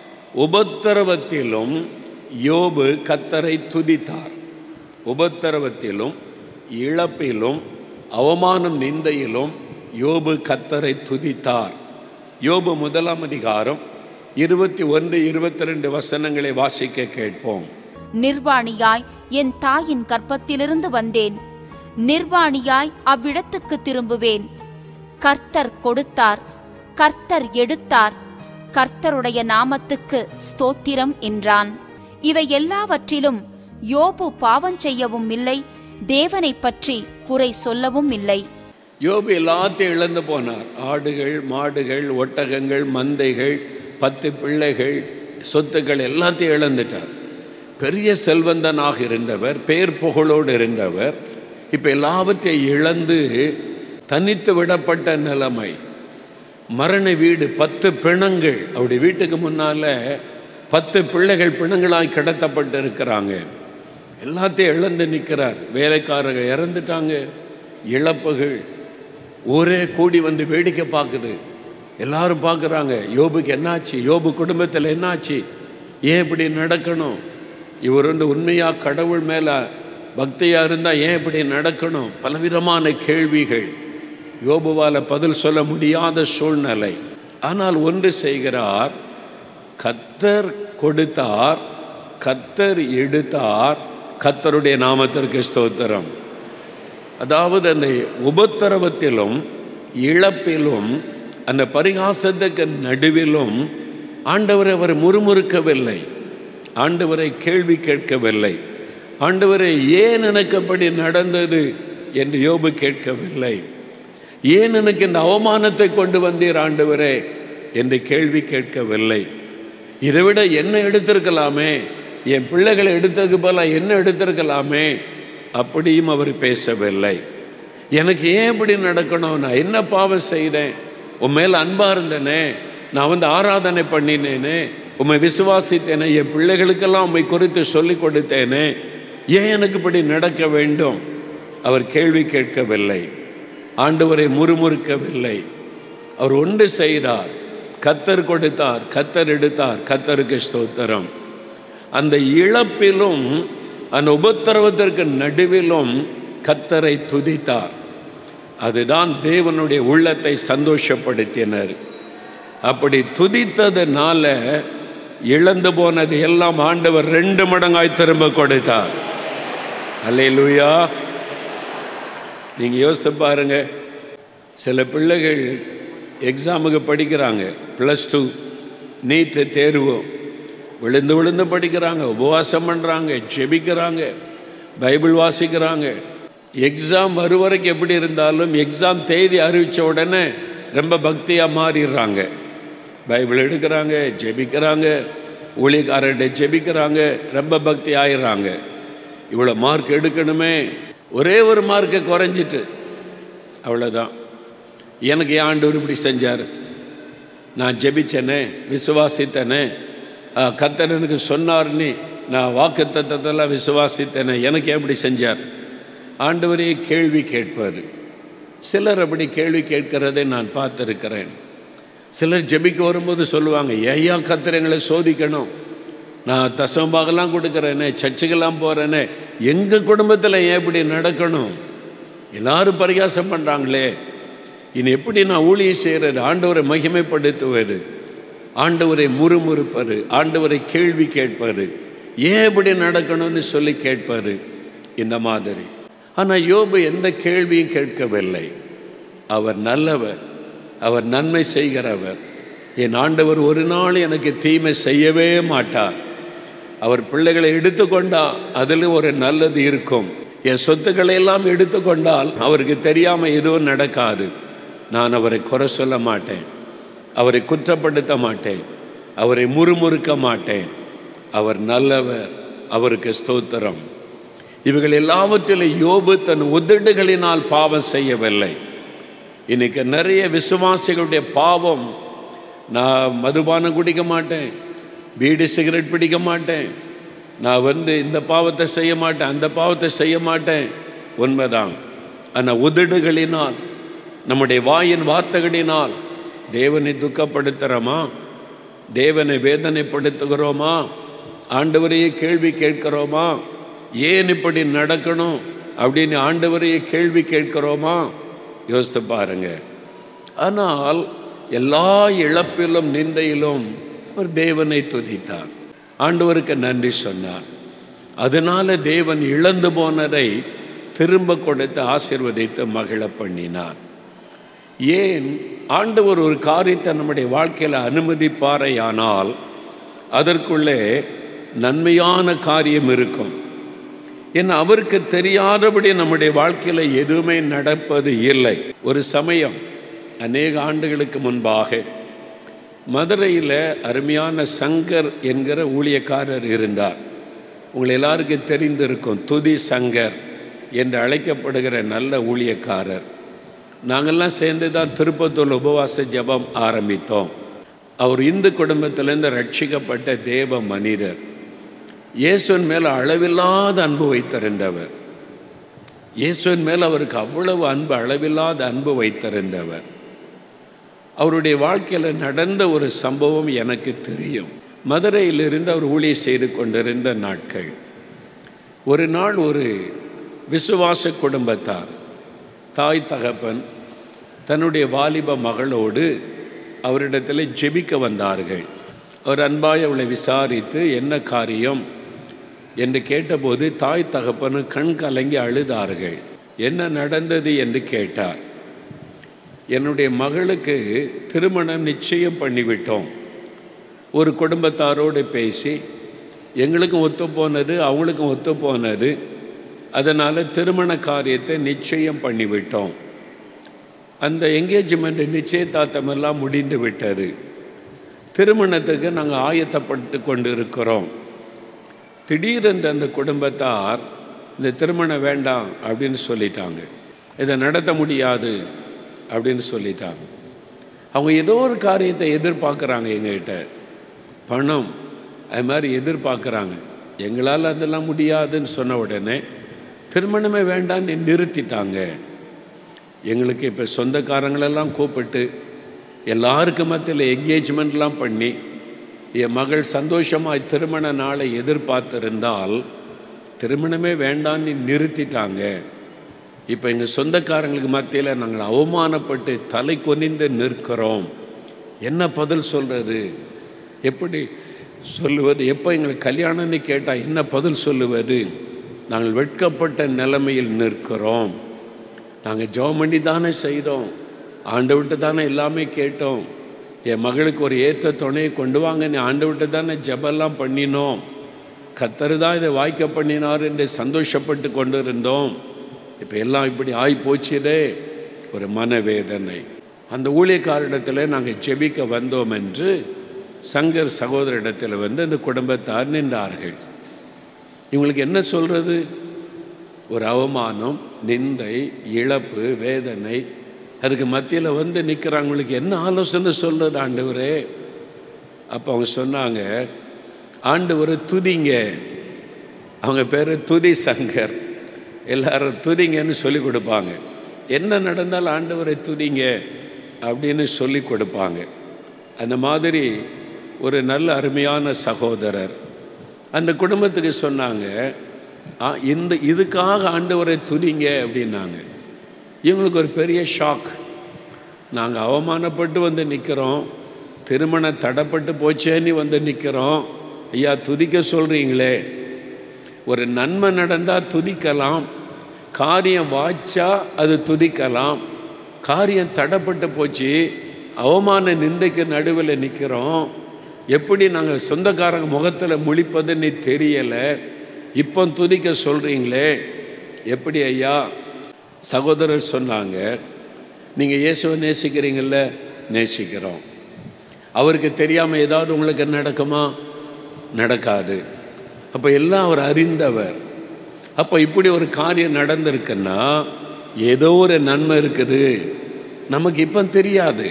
உபத்திரவத்திலும் யோபு கத்தரை துதித்தார் உபத்திரவத்திலும் இழப்பிலும் அவமானம் நிந்தையிலும் யோபு கத்தரை துதித்தார் யோபு முதலாம் அதிகாரம் இருபத்தி ஒன்று இருபத்தி ரெண்டு வசனங்களை வாசிக்க கேட்போம் நிர்வாணியாய் என் தாயின் கற்பத்திலிருந்து வந்தேன் நிர்வாணியாய் அவ்விடத்துக்கு திரும்புவேன் கர்த்தர் கொடுத்தார் கர்த்தர் எடுத்தார் கர்த்தருடைய நாமத்துக்கு ஸ்தோத்திரம் என்றான் இவை எல்லாவற்றிலும் யோபு பாவம் செய்யவும் இல்லை தேவனை பற்றி குறை சொல்லவும் இல்லை யோபு எல்லாத்தையும் இழந்து போனார் ஆடுகள் மாடுகள் ஒட்டகங்கள் மந்தைகள் பத்து பிள்ளைகள் சொத்துக்கள் எல்லாத்தையும் இழந்துட்டார் பெரிய செல்வந்தனாக இருந்தவர் பேர் புகழோடு இருந்தவர் இப்போ எல்லாவற்றையும் இழந்து தனித்து விடப்பட்ட நிலைமை மரண வீடு பத்து பிணங்கள் அவருடைய வீட்டுக்கு முன்னால் பத்து பிள்ளைகள் பிணங்களாய் கடத்தப்பட்டு இருக்கிறாங்க எல்லாத்தையும் இழந்து நிற்கிறார் வேலைக்காரர்கள் இறந்துட்டாங்க இழப்புகள் ஊரே கூடி வந்து வேடிக்கை பார்க்குது எல்லாரும் பார்க்குறாங்க யோபுக்கு என்னாச்சு யோபு குடும்பத்தில் என்னாச்சு ஏன் இப்படி நடக்கணும் இவர் வந்து உண்மையாக கடவுள் மேலே பக்தியாக இருந்தால் ஏன் இப்படி நடக்கணும் பலவிதமான கேள்விகள் யோபுவால் பதில் சொல்ல முடியாத சூழ்நிலை ஆனால் ஒன்று செய்கிறார் கத்தர் கொடுத்தார் கத்தர் எடுத்தார் கத்தருடைய நாமத்திற்கு ஸ்தோத்திரம் அதாவது அந்த உபத்திரவத்திலும் இழப்பிலும் அந்த பரிகாசத்துக்கு நடுவிலும் ஆண்டவரை அவர் முறுமுறுக்கவில்லை ஆண்டவரை கேள்வி கேட்கவில்லை ஆண்டவரை ஏன் எனக்கு அப்படி நடந்தது என்று யோபு கேட்கவில்லை ஏன் எனக்கு இந்த அவமானத்தை கொண்டு வந்தீர் ஆண்டவரே என்று கேள்வி கேட்கவில்லை இதை விட என்ன எடுத்திருக்கலாமே என் பிள்ளைகளை எடுத்ததுக்கு போல என்ன எடுத்திருக்கலாமே அப்படியும் அவர் பேசவில்லை எனக்கு ஏன் இப்படி நடக்கணும் நான் என்ன பாவம் செய்தேன் உன் மேல் அன்பாக இருந்தேனே நான் வந்து ஆராதனை பண்ணினேனே உம்மை விசுவாசித்தேனே என் பிள்ளைகளுக்கெல்லாம் உண்மை குறித்து சொல்லிக் கொடுத்தேனே ஏன் எனக்கு இப்படி நடக்க வேண்டும் அவர் கேள்வி கேட்கவில்லை ஆண்டவரை முறுமுறுக்கவில்லை அவர் ஒன்று செய்தார் கத்தர் கொடுத்தார் கத்தர் எடுத்தார் கத்தருக்கு ஸ்தோத்திரம் அந்த இழப்பிலும் அந்த உபத்திரவத்திற்கு நடுவிலும் கத்தரை துதித்தார் அதுதான் தேவனுடைய உள்ளத்தை சந்தோஷப்படுத்தினர் அப்படி துதித்ததுனால இழந்து போனது எல்லாம் ஆண்டவர் ரெண்டு மடங்காய் திரும்ப கொடுத்தார் அல்லேலூயா நீங்கள் யோசித்து பாருங்க சில பிள்ளைகள் எக்ஸாமுக்கு படிக்கிறாங்க ப்ளஸ் டூ நீட்டு தேர்வு விழுந்து விழுந்து படிக்கிறாங்க உபவாசம் பண்ணுறாங்க ஜெபிக்கிறாங்க பைபிள் வாசிக்கிறாங்க எக்ஸாம் வரும் வரைக்கும் எப்படி இருந்தாலும் எக்ஸாம் தேதி அறிவித்த உடனே ரொம்ப பக்தியாக மாறிடுறாங்க பைபிள் எடுக்கிறாங்க ஜெபிக்கிறாங்க ஊழியக்காரர்கிட்ட ஜெபிக்கிறாங்க ரொம்ப பக்தி ஆயிடுறாங்க இவ்வளோ மார்க் எடுக்கணுமே ஒரே ஒரு மார்க்கை குறைஞ்சிட்டு அவ்வளோதான் எனக்கு ஏன் ஆண்டவர் இப்படி செஞ்சார் நான் ஜெபிச்சேனே விசுவாசித்தேனே கத்தர் எனக்கு சொன்னார்னு நான் வாக்கு தத்தத்தெல்லாம் விசுவாசித்தேனே எனக்கு ஏன் இப்படி செஞ்சார் ஆண்டவரே கேள்வி கேட்பார் சிலர் அப்படி கேள்வி கேட்கிறதை நான் பார்த்துருக்கிறேன் சிலர் ஜெபிக்க வரும்போது சொல்லுவாங்க ஏயா கத்திரங்களை சோதிக்கணும் நான் தசம்பாகலாம் கொடுக்குறேனே சர்ச்சுக்கெல்லாம் போகிறேனே எங்கள் குடும்பத்தில் ஏன் இப்படி நடக்கணும் எல்லாரும் பரிகாசம் பண்ணுறாங்களே இனி எப்படி நான் ஊழியம் செய்கிறது ஆண்டவரை மகிமைப்படுத்துவது ஆண்டவரை முறுமுறுப்பார் ஆண்டவரை கேள்வி கேட்பார் ஏன் இப்படி நடக்கணும்னு சொல்லி கேட்பார் இந்த மாதிரி ஆனால் யோபு எந்த கேள்வியும் கேட்கவில்லை அவர் நல்லவர் அவர் நன்மை செய்கிறவர் என் ஆண்டவர் ஒரு நாள் எனக்கு தீமை செய்யவே மாட்டார் அவர் பிள்ளைகளை எடுத்துக்கொண்டா அதில் ஒரு நல்லது இருக்கும் என் சொத்துக்களை எல்லாம் எடுத்துக்கொண்டால் அவருக்கு தெரியாமல் எதுவும் நடக்காது நான் அவரை குறை சொல்ல மாட்டேன் அவரை குற்றப்படுத்த மாட்டேன் அவரை முறுமுறுக்க மாட்டேன் அவர் நல்லவர் அவருக்கு ஸ்தோத்திரம் இவைகள் எல்லாவற்றிலும் யோபு தன் உதடுகளினால் பாவம் செய்யவில்லை இன்னைக்கு நிறைய விசுவாசிகளுடைய பாவம் நான் மதுபானம் குடிக்க மாட்டேன் பீடி சிகரெட் பிடிக்க மாட்டேன் நான் வந்து இந்த பாவத்தை செய்ய மாட்டேன் அந்த பாவத்தை செய்ய மாட்டேன் உண்மைதான் ஆனால் உதடுகளினால் நம்முடைய வாயின் வார்த்தைகளினால் தேவனை துக்கப்படுத்துகிறோமா தேவனை வேதனைப்படுத்துகிறோமா ஆண்டவரையே கேள்வி கேட்கிறோமா ஏன் இப்படி நடக்கணும் அப்படின்னு ஆண்டவரையே கேள்வி கேட்கிறோமா யோசித்து பாருங்க ஆனால் எல்லா இழப்பிலும் நிந்தையிலும் அவர் தேவனை துதித்தார் ஆண்டவருக்கு நன்றி சொன்னார் அதனால தேவன் இழந்து போனதை திரும்ப கொடுத்து ஆசிர்வதித்து மகிழ பண்ணினார் ஏன் ஆண்டவர் ஒரு காரியத்தை நம்முடைய வாழ்க்கையில் அனுமதிப்பாரையானால் அதற்குள்ளே நன்மையான காரியம் இருக்கும் ஏன்னா அவருக்கு தெரியாதபடி நம்முடைய வாழ்க்கையில் எதுவுமே நடப்பது இல்லை ஒரு சமயம் அநேக ஆண்டுகளுக்கு முன்பாக மதுரையில் அருமையான சங்கர் என்கிற ஊழியக்காரர் இருந்தார் உங்களை எல்லாருக்கும் தெரிந்திருக்கும் துதி சங்கர் என்று அழைக்கப்படுகிற நல்ல ஊழியக்காரர் நாங்கள்லாம் சேர்ந்து தான் திருப்பத்தூர் உபவாச ஜெபம் ஆரம்பித்தோம் அவர் இந்து குடும்பத்திலேருந்து ரட்சிக்கப்பட்ட தேவ மனிதர் இயேசுவின் மேலே அளவில்லாத அன்பு வைத்திருந்தவர் இயேசுவின் மேல் அவருக்கு அவ்வளவு அன்பு அளவில்லாத அன்பு வைத்திருந்தவர் அவருடைய வாழ்க்கையில் நடந்த ஒரு சம்பவம் எனக்கு தெரியும் மதுரையிலிருந்து அவர் ஊழிய செய்து கொண்டிருந்த நாட்கள் ஒரு நாள் ஒரு விசுவாச குடும்பத்தார் தாய் தகப்பன் தன்னுடைய வாலிப மகளோடு அவரிடத்தில் ஜெபிக்க வந்தார்கள் அவர் அன்பாய் அவளை விசாரித்து என்ன காரியம் என்று கேட்டபோது தாய் தகப்பனு கண் கலங்கி அழுதார்கள் என்ன நடந்தது என்று கேட்டார் என்னுடைய மகளுக்கு திருமணம் நிச்சயம் பண்ணிவிட்டோம் ஒரு குடும்பத்தாரோடு பேசி எங்களுக்கும் ஒத்து போனது அவங்களுக்கும் ஒத்து போனது அதனால் திருமண காரியத்தை நிச்சயம் பண்ணிவிட்டோம் அந்த என்கேஜ்மெண்ட் நிச்சயதார்த்தமெல்லாம் முடிந்து விட்டது திருமணத்துக்கு நாங்கள் ஆயத்தப்பட்டு கொண்டு இருக்கிறோம் திடீரென்று அந்த குடும்பத்தார் இந்த திருமணம் வேண்டாம் அப்படின்னு சொல்லிட்டாங்க இதை நடத்த முடியாது அப்படின்னு சொல்லிட்டாங்க அவங்க ஏதோ ஒரு காரியத்தை எதிர்பார்க்குறாங்க எங்ககிட்ட பணம் அது மாதிரி எதிர்பார்க்குறாங்க எங்களால் அதெல்லாம் முடியாதுன்னு சொன்ன உடனே திருமணமே வேண்டான்னு நிறுத்திட்டாங்க எங்களுக்கு இப்போ சொந்தக்காரங்களெல்லாம் கூப்பிட்டு எல்லாருக்கும் மத்தியில் என்கேஜ்மெண்ட்லாம் பண்ணி என் மகள் சந்தோஷமாக திருமண நாளை எதிர்பார்த்திருந்தால் திருமணமே வேண்டான்னு நிறுத்திட்டாங்க இப்போ எங்கள் சொந்தக்காரங்களுக்கு மத்தியில் நாங்கள் அவமானப்பட்டு தலை கொனிந்து நிற்கிறோம் என்ன பதில் சொல்கிறது எப்படி சொல்லுவது எப்போ எங்களுக்கு கல்யாணம்னு கேட்டால் என்ன பதில் சொல்லுவது நாங்கள் வெட்கப்பட்ட நிலைமையில் நிற்கிறோம் நாங்கள் ஜெபம் பண்ணி தானே செய்தோம் ஆண்டு விட்டு தானே எல்லாமே கேட்டோம் என் மகளுக்கு ஒரு ஏற்ற துணையை கொண்டு வாங்க நீ ஆண்டு விட்டு தானே ஜெபெல்லாம் பண்ணினோம் கத்தர் தான் இதை வாய்க்க பண்ணினார் என்று சந்தோஷப்பட்டு கொண்டு இருந்தோம் இப்போ எல்லாம் இப்படி ஆகி போச்சுதே ஒரு மனவேதனை அந்த ஊழியக்காரிடத்தில் நாங்கள் ஜெபிக்க வந்தோம் என்று சங்கர் சகோதரிடத்தில் வந்து அந்த குடும்பத்தார் நின்றார்கள் இவங்களுக்கு என்ன சொல்கிறது ஒரு அவமானம் நிந்தை இழப்பு வேதனை அதுக்கு மத்தியில் வந்து நிற்கிறவங்களுக்கு என்ன ஆலோசனை சொல்கிறது ஆண்டவரே அப்போ அவங்க சொன்னாங்க ஆண்டவர் துதிங்க அவங்க பேர் துதி சங்கர் எல்லாரும் துதிங்கன்னு சொல்லி கொடுப்பாங்க என்ன நடந்தாலும் ஆண்டவரை துதிங்க அப்படின்னு சொல்லி கொடுப்பாங்க அந்த மாதிரி ஒரு நல்ல அருமையான சகோதரர் அந்த குடும்பத்துக்கு சொன்னாங்க "ஆ, இந்த இதுக்காக ஆண்டவரை துதிங்க அப்படின்னாங்க இவங்களுக்கு ஒரு பெரிய ஷாக் நாங்கள் அவமானப்பட்டு வந்து நிற்கிறோம் திருமணம் தடைப்பட்டு போச்சேன்னு வந்து நிற்கிறோம் ஐயா துதிக்க சொல்கிறீங்களே ஒரு நன்மை நடந்தால் துதிக்கலாம் காரியம் வாய்ச்சா அது துதிக்கலாம் காரியம் தடைப்பட்டு போச்சு அவமான நிந்தைக்கு நடுவில் நிற்கிறோம் எப்படி நாங்கள் சொந்தக்காரங்க முகத்தில் முழிப்பதுன்னு தெரியலை இப்போ துதிக்க சொல்கிறீங்களே எப்படி ஐயா சகோதரர் சொன்னாங்க நீங்கள் இயேசுவை நேசிக்கிறீங்கள நேசிக்கிறோம் அவருக்கு தெரியாமல் ஏதாவது உங்களுக்கு நடக்குமா நடக்காது அப்போ எல்லாம் அவர் அறிந்தவர் அப்போ இப்படி ஒரு காரியம் நடந்திருக்குன்னா ஏதோ ஒரு நன்மை இருக்குது நமக்கு இப்போ தெரியாது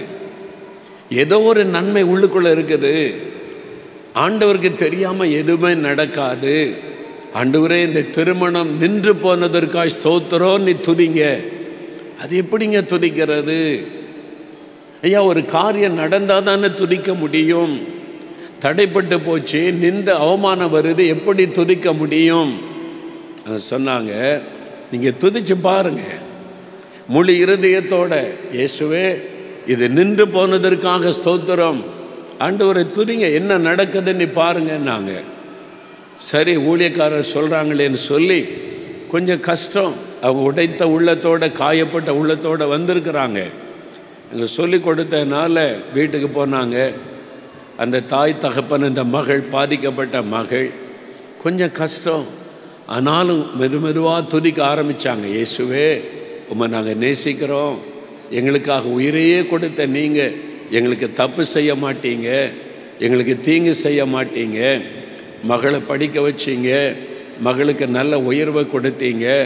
ஏதோ ஒரு நன்மை உள்ளுக்குள்ளே இருக்குது ஆண்டவருக்கு தெரியாமல் எதுவுமே நடக்காது ஆண்டவரே இந்த திருமணம் நின்று போனதற்காய் ஸ்தோத்திரம் நீ துதிங்க அது எப்படிங்க துதிக்கிறது ஐயா ஒரு காரியம் நடந்தால் தானே துதிக்க முடியும் தடைப்பட்டு போச்சு நிந்த அவமானம் வருது எப்படி துதிக்க முடியும் அது சொன்னாங்க நீங்கள் துதிச்சு பாருங்க முழு இருதயத்தோட இயேசுவே இது நின்று போனதற்காக ஸ்தோத்திரம் ஆண்டவரை துதிங்க என்ன நடக்குதுன்னு பாருங்கன்னாங்க சரி ஊழியக்காரர் சொல்கிறாங்களேன்னு சொல்லி கொஞ்சம் கஷ்டம் அவங்க உடைத்த உள்ளத்தோட காயப்பட்ட உள்ளத்தோட வந்திருக்கிறாங்க அங்கே சொல்லி கொடுத்ததுனால வீட்டுக்கு போனாங்க அந்த தாய் தகப்பன் இந்த மகள் பாதிக்கப்பட்ட மகள் கொஞ்சம் கஷ்டம் ஆனாலும் மெது மெதுவாக துதிக்க ஆரம்பித்தாங்க இயேசுவே உம்மை நாங்கள் நேசிக்கிறோம் எங்களுக்காக உயிரையே கொடுத்த நீங்கள் எங்களுக்கு தப்பு செய்ய மாட்டீங்க எங்களுக்கு தீங்கு செய்ய மாட்டீங்க மகளை படிக்க வச்சீங்க மகளுக்கு நல்ல உயர்வை கொடுத்தீங்க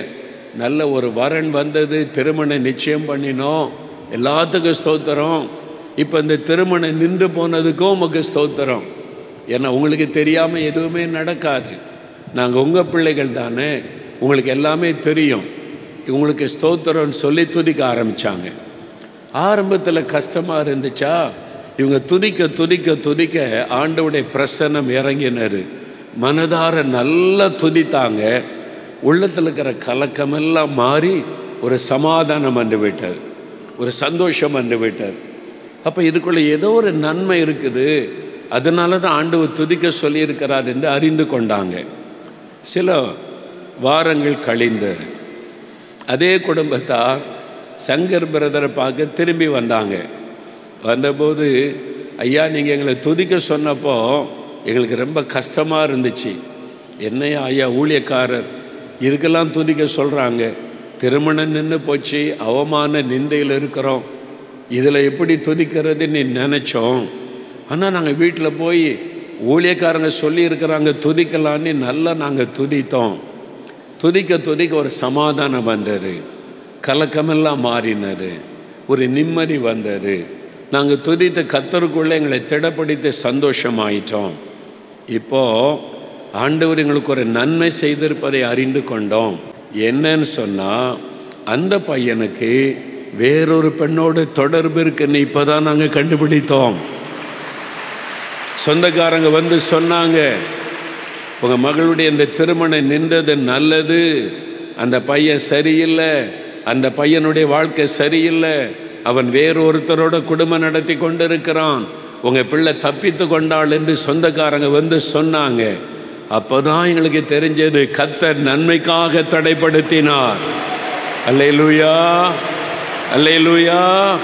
நல்ல ஒரு வரன் வந்தது திருமணம் நிச்சயம் பண்ணினோம் எல்லாத்துக்கும் ஸ்தோத்திரம் இப்போ இந்த திருமணம் நின்று போனதுக்கும் உமக்கு ஸ்தோத்திரம் ஏன்னா உங்களுக்கு தெரியாமல் எதுவுமே நடக்காது நாங்கள் உங்கள் பிள்ளைகள் தானே உங்களுக்கு எல்லாமே தெரியும் உங்களுக்கு ஸ்தோத்திரம்னு சொல்லி துதிக்க ஆரம்பித்தாங்க ஆரம்பத்தில் கஷ்டமாக இருந்துச்சா இவங்க துதிக்க துதிக்க துதிக்க ஆண்டவுடைய பிரசன்னம் இறங்கினார் மனதார நல்லா துதித்தாங்க உள்ளத்தில் இருக்கிற கலக்கமெல்லாம் மாறி ஒரு சமாதானம் வந்து விட்டார் ஒரு சந்தோஷம் வந்து விட்டார் அப்போ இதுக்குள்ள ஏதோ ஒரு நன்மை இருக்குது அதனால தான் ஆண்டவர் துதிக்க சொல்லியிருக்கிறார் என்று அறிந்து கொண்டாங்க சில வாரங்கள் கழிந்தது அதே குடும்பத்தார் சங்கர் பிரதரை பார்க்க திரும்பி வந்தாங்க வந்தபோது ஐயா நீங்கள் எங்களை துதிக்க சொன்னப்போ எங்களுக்கு ரொம்ப கஷ்டமாக இருந்துச்சு என்னையா ஐயா ஊழியக்காரர் இதுக்கெல்லாம் துதிக்க சொல்கிறாங்க திருமணம் நின்று போச்சு அவமான நிந்தையில் இருக்கிறோம் இதில் எப்படி துதிக்கிறதுன்னு நினச்சோம் ஆனால் நாங்கள் வீட்டில் போய் ஊழியக்காரங்க சொல்லியிருக்கிறாங்க துதிக்கலான்னு நல்லா நாங்கள் துதித்தோம் துதிக்க துதிக்க ஒரு சமாதானம் வந்தது கலக்கமெல்லாம் மாறினது ஒரு நிம்மதி வந்தது நாங்கள் துதித்த கத்தருக்குள்ளே எங்களை திடப்படுத்தி சந்தோஷமாயிட்டோம் இப்போது ஆண்டவர் எங்களுக்கு ஒரு நன்மை செய்திருப்பதை அறிந்து கொண்டோம் என்னன்னு சொன்னால் அந்த பையனுக்கு வேறொரு பெண்ணோடு தொடர்பு இருக்குன்னு இப்போ தான் நாங்கள் கண்டுபிடித்தோம் சொந்தக்காரங்க வந்து சொன்னாங்க உங்கள் மகளுடைய இந்த திருமணம் நின்றது நல்லது அந்த பையன் சரியில்லை அந்த பையனுடைய வாழ்க்கை சரியில்லை அவன் வேறொருத்தரோட குடும்பம் நடத்தி கொண்டிருக்கிறான் உங்கள் பிள்ளை தப்பித்து கொண்டாள் என்று சொந்தக்காரங்க வந்து சொன்னாங்க அப்போதான் எங்களுக்கு தெரிஞ்சது கத்தர் நன்மைக்காக தடைப்படுத்தினார் அல்லேலூயா அல்லேலூயா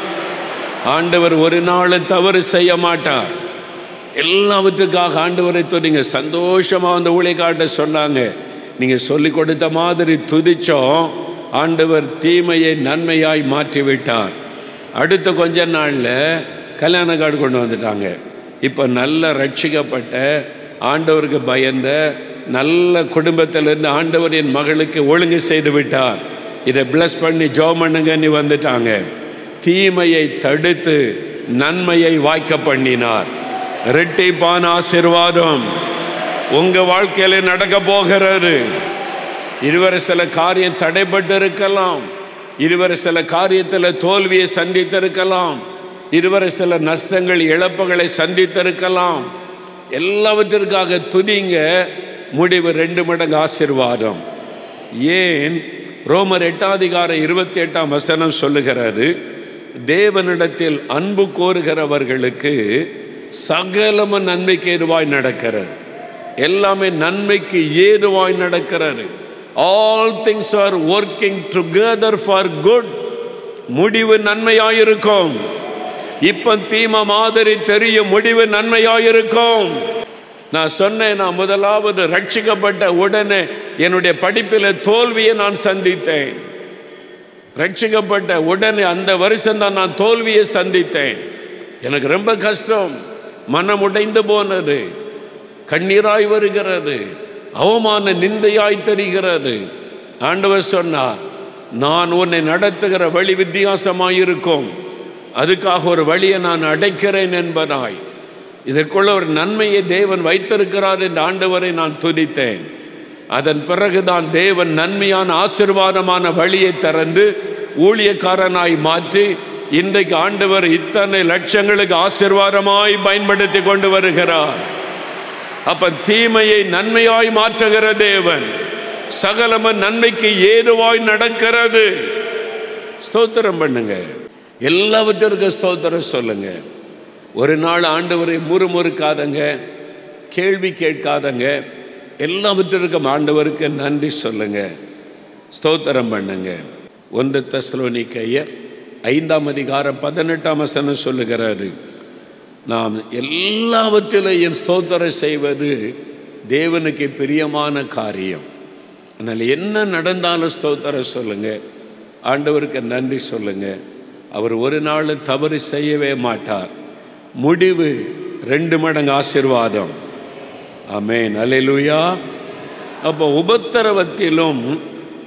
ஆண்டவர் ஒரு நாள் தவறு செய்ய மாட்டார் எல்லாவற்றுக்காக ஆண்டவரை துதிங்க சந்தோஷமாக அந்த ஊழியக்காட்ட சொன்னாங்க நீங்கள் சொல்லி கொடுத்த மாதிரி துதிச்சோம் ஆண்டவர் தீமையை நன்மையாய் மாற்றி விட்டார் அடுத்த கொஞ்ச நாளில் கல்யாண கார்டு கொண்டு வந்துட்டாங்க இப்போ நல்ல ரட்சிக்கப்பட்ட ஆண்டவருக்கு பயந்த நல்ல குடும்பத்திலிருந்து ஆண்டவர் என் மகளுக்கு ஒழுங்கு செய்து விட்டார் இதை பிளஸ் பண்ணி ஜோ பண்ணுங்கன்னு வந்துட்டாங்க தீமையை தடுத்து நன்மையை வாய்க்க பண்ணினார் ரெட்டிப்பான ஆசிர்வாதம் உங்க வாழ்க்கையில நடக்க போகிறது இருவரை சில காரியம் தடைப்பட்டு இருக்கலாம் இருவரை சில காரியத்தில் தோல்வியை சந்தித்திருக்கலாம் இருவரை சில நஷ்டங்கள் இழப்புகளை சந்தித்திருக்கலாம் எல்லாவற்றிற்காக துதிங்க முடிவு ரெண்டு மடங்கு ஆசிர்வாதம் ஏன் ரோமர் எட்டாதிகார இருபத்தி எட்டாம் வசனம் சொல்லுகிறாரு தேவனிடத்தில் அன்பு கோருகிறவர்களுக்கு சகலமும் நன்மைக்கு ஏதுவாய் நடக்கிறது எல்லாமே நன்மைக்கு ஏதுவாய் நடக்கிறது all things are working together for good முடிவு நன்மையாயிருக்கும் இப்ப தீம மாதிரி தெரியும் முடிவு நன்மையாயிருக்கும் நான் சொன்னேன் நான் முதலாவது ரட்சிக்கப்பட்ட உடனே என்னுடைய படிப்பில் தோல்வியை நான் சந்தித்தேன் ரட்சிக்கப்பட்ட உடனே அந்த வருஷம் தான் நான் தோல்வியை சந்தித்தேன் எனக்கு ரொம்ப கஷ்டம் மனம் உடைந்து போனது கண்ணீராய் வருகிறது அவமான நிந்தையாய் தெரிகிறது ஆண்டவர் சொன்னார் நான் உன்னை நடத்துகிற வழி வித்தியாசமாயிருக்கும் அதுக்காக ஒரு வழியை நான் அடைக்கிறேன் என்பதாய் இதற்குள்ள ஒரு நன்மையை தேவன் வைத்திருக்கிறார் என்று ஆண்டவரை நான் துதித்தேன் அதன் பிறகுதான் தேவன் நன்மையான ஆசிர்வாதமான வழியை திறந்து ஊழியக்காரனாய் மாற்றி இன்றைக்கு ஆண்டவர் இத்தனை லட்சங்களுக்கு ஆசிர்வாதமாய் பயன்படுத்தி கொண்டு வருகிறார் அப்ப தீமையை நன்மையாய் மாற்றுகிற தேவன் சகலம நன்மைக்கு ஏதுவாய் நடக்கிறது ஸ்தோத்திரம் பண்ணுங்க எல்லாவற்றிற்கும் ஸ்தோத்திரம் சொல்லுங்க ஒரு நாள் ஆண்டவரை முறுமுறுக்காதங்க கேள்வி கேட்காதங்க எல்லாவற்றிற்கும் ஆண்டவருக்கு நன்றி சொல்லுங்க ஸ்தோத்திரம் பண்ணுங்க ஒன்று தஸ்லோனிக்கையர் ஐந்தாம் அதிகாரம் பதினெட்டாம் வசனம் சொல்லுகிறாரு நாம் எல்லாவற்றிலும் என் ஸ்தோத்திரம் செய்வது தேவனுக்கு பிரியமான காரியம் அதனால் என்ன நடந்தாலும் ஸ்தோத்திரம் சொல்லுங்க ஆண்டவருக்கு நன்றி சொல்லுங்க அவர் ஒரு நாள் தவறு செய்யவே மாட்டார் முடிவு ரெண்டு மடங்கு ஆசிர்வாதம் ஆமேன் அலையலுயா அப்போ உபத்திரவத்திலும்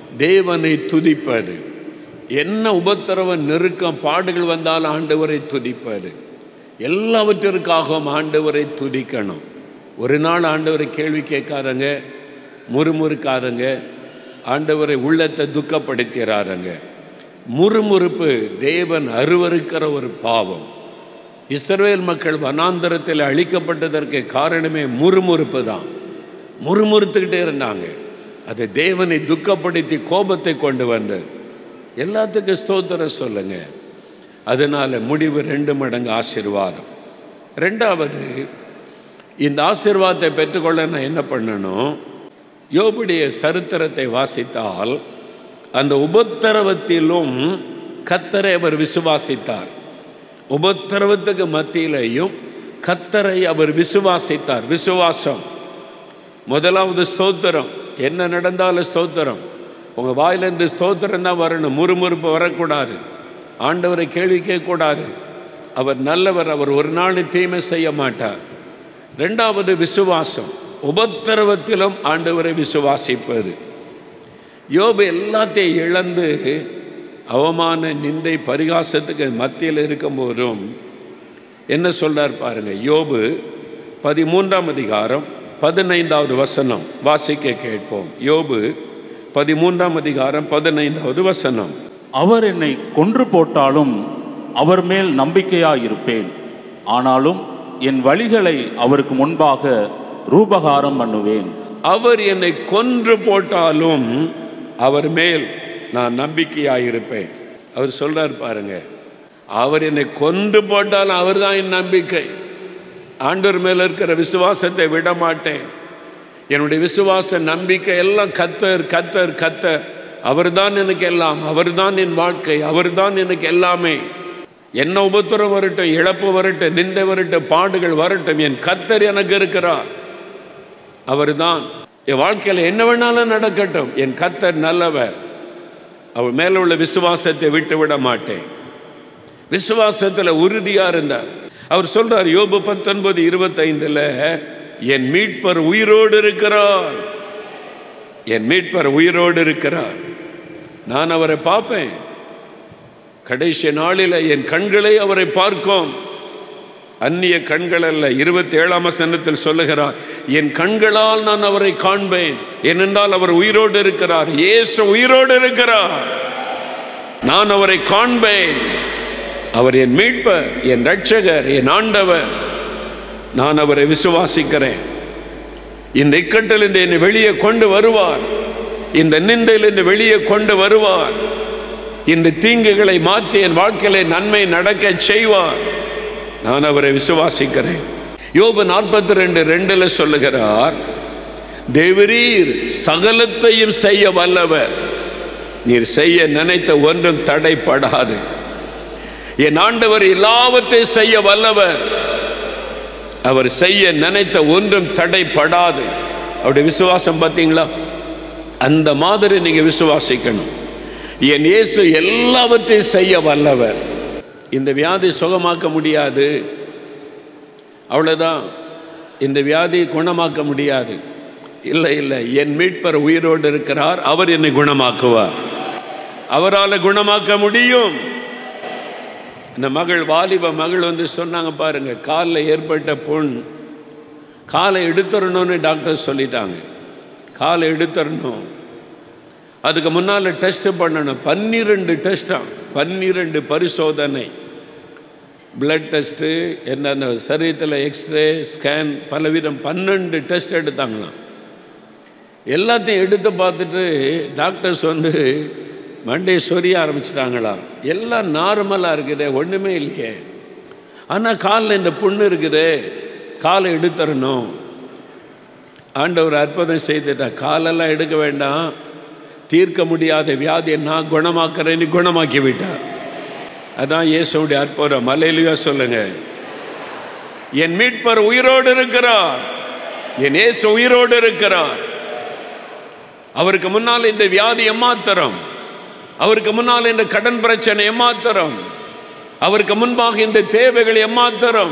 தேவனை துதிப்பது என்ன உபத்திரவ நெருக்கம் பாடுகள் வந்தாலும் ஆண்டவரை துதிப்பது எல்லாவற்றிற்காகவும் ஆண்டவரை துதிக்கணும் ஒரு நாள் ஆண்டவரை கேள்வி கேட்காரங்க முறுமுறுக்காரங்க ஆண்டவரை உள்ளத்தை துக்கப்படுத்துகிறாருங்க முறுமுறுப்பு தேவன் அருவருக்கிற ஒரு பாவம் இஸ்ரவேல் மக்கள் வனாந்தரத்தில் அழிக்கப்பட்டதற்கு காரணமே முறுமுறுப்பு தான் முறுமுறுத்துக்கிட்டே இருந்தாங்க அது தேவனை துக்கப்படுத்தி கோபத்தை கொண்டு வந்தது எல்லாத்துக்கும் ஸ்தோத்திரம் சொல்லுங்க அதனால முடிவு ரெண்டு மடங்கு ஆசீர்வாதம் ரெண்டாவது இந்த ஆசீர்வாதத்தை பெற்றுக்கொள்ள நான் என்ன பண்ணணும் யோபுடைய சரித்திரத்தை வாசித்தால் அந்த உபத்திரவத்திலும் கத்தரை அவர் விசுவாசித்தார் உபத்திரவத்துக்கு மத்தியிலையும் கத்தரை அவர் விசுவாசித்தார் விசுவாசம் முதலாவது ஸ்தோத்திரம் என்ன நடந்தாலும் ஸ்தோத்திரம் உங்கள் வாயிலேருந்து ஸ்தோத்திரம் தான் வரணும் முறுமுறுப்பு வரக்கூடாது ஆண்டவரை கேள்வி கேட்கக்கூடாது அவர் நல்லவர் அவர் ஒரு நாள் தீமை செய்ய மாட்டார் ரெண்டாவது விசுவாசம் உபத்திரவத்திலும் ஆண்டவரை விசுவாசிப்பது யோபு எல்லாத்தையும் இழந்து அவமான நிந்தை பரிகாசத்துக்கு மத்தியில் இருக்கும்போதும் என்ன சொல்றார் பாருங்க யோபு பதிமூன்றாம் அதிகாரம் பதினைந்தாவது வசனம் வாசிக்க கேட்போம் யோபு பதிமூன்றாம் அதிகாரம் பதினைந்தாவது வசனம் அவர் என்னை கொன்று போட்டாலும் அவர் மேல் நம்பிக்கையாயிருப்பேன் ஆனாலும் என் வழிகளை அவருக்கு முன்பாக ரூபகாரம் பண்ணுவேன் அவர் என்னை கொன்று போட்டாலும் அவர் மேல் நான் நம்பிக்கையாயிருப்பேன் அவர் சொல்றார் பாருங்க அவர் என்னை கொன்று போட்டாலும் அவர் தான் என் நம்பிக்கை ஆண்டவர் மேல இருக்கிற விசுவாசத்தை விட மாட்டேன் என்னுடைய விசுவாச நம்பிக்கை எல்லாம் கத்தர் கத்தர் கத்தர் அவர்தான் எனக்கு எல்லாம் அவர்தான் என் வாழ்க்கை அவர்தான் எனக்கு எல்லாமே என்ன உபத்திரம் வரட்டும் இழப்பு வரட்டும் நிந்தை வரட்டும் பாடுகள் வரட்டும் என் கத்தர் எனக்கு இருக்கிறார் அவர்தான் என் வாழ்க்கையில் என்ன வேணாலும் நடக்கட்டும் என் கத்தர் நல்லவர் அவர் மேல உள்ள விசுவாசத்தை விட்டு விட மாட்டேன் விசுவாசத்தில் உறுதியா இருந்தார் அவர் சொல்றார் யோபு பத்தொன்பது இருபத்தைந்துல என் மீட்பர் உயிரோடு இருக்கிறார் என் மீட்பர் உயிரோடு இருக்கிறார் நான் அவரை பார்ப்பேன் கடைசி நாளில் என் கண்களை அவரை பார்க்கும் அந்நிய கண்கள் அல்ல இருபத்தி ஏழாம் வசனத்தில் சொல்லுகிறார் என் கண்களால் நான் அவரை காண்பேன் ஏனென்றால் அவர் உயிரோடு இருக்கிறார் இயேசு உயிரோடு இருக்கிறார் நான் அவரை காண்பேன் அவர் என் மீட்பர் என் ரட்சகர் என் ஆண்டவர் நான் அவரை விசுவாசிக்கிறேன் இந்த இக்கட்டிலிருந்து என்னை வெளியே கொண்டு வருவார் இந்த நிந்தையிலிருந்து வெளியே கொண்டு வருவார் இந்த தீங்குகளை மாற்றி என் வாழ்க்கையில நன்மை நடக்க செய்வார் நான் அவரை விசுவாசிக்கிறேன் யோபு நாற்பத்தி ரெண்டு ரெண்டுல சொல்லுகிறார் தேவரீர் சகலத்தையும் செய்ய வல்லவர் நீர் செய்ய நினைத்த ஒன்றும் தடைப்படாது என் ஆண்டவர் எல்லாவற்றையும் செய்ய வல்லவர் அவர் செய்ய நினைத்த ஒன்றும் தடைப்படாது அவருடைய விசுவாசம் பார்த்தீங்களா அந்த மாதிரி நீங்க விசுவாசிக்கணும் என் இயேசு எல்லாவற்றையும் செய்ய வல்லவர் இந்த வியாதி சுகமாக்க முடியாது அவ்வளோதான் இந்த வியாதி குணமாக்க முடியாது இல்லை இல்லை என் மீட்பர் உயிரோடு இருக்கிறார் அவர் என்னை குணமாக்குவார் அவரால் குணமாக்க முடியும் இந்த மகள் வாலிப மகள் வந்து சொன்னாங்க பாருங்க காலில் ஏற்பட்ட புண் காலை எடுத்துடணும்னு டாக்டர் சொல்லிட்டாங்க காலை எடுத்துடணும் அதுக்கு முன்னால் டெஸ்ட் பண்ணணும் பன்னிரெண்டு டெஸ்டா பன்னிரெண்டு பரிசோதனை பிளட் டெஸ்ட்டு என்னென்ன சரீரத்தில் எக்ஸ்ரே ஸ்கேன் பலவிதம் பன்னெண்டு டெஸ்ட் எடுத்தாங்களாம் எல்லாத்தையும் எடுத்து பார்த்துட்டு டாக்டர்ஸ் வந்து மண்டையை சொரிய ஆரம்பிச்சிட்டாங்களாம் எல்லாம் நார்மலாக இருக்குதே ஒன்றுமே இல்லையே ஆனால் காலில் இந்த புண்ணு இருக்குதே காலை எடுத்துடணும் ஆண்டவர் அற்புதம் செய்துட்டா காலெல்லாம் எடுக்க வேண்டாம் தீர்க்க முடியாத வியாதியை நான் குணமாக்குறேன்னு குணமாக்கி விட்டார் அதான் இயேசுடைய அற்புதம் மலையிலையா சொல்லுங்க என் மீட்பர் உயிரோடு இருக்கிறார் என் இயேசு உயிரோடு இருக்கிறார் அவருக்கு முன்னால் இந்த வியாதி எம்மாத்திரம் அவருக்கு முன்னால் இந்த கடன் பிரச்சனை எம்மாத்திரம் அவருக்கு முன்பாக இந்த தேவைகள் எம்மாத்திரம்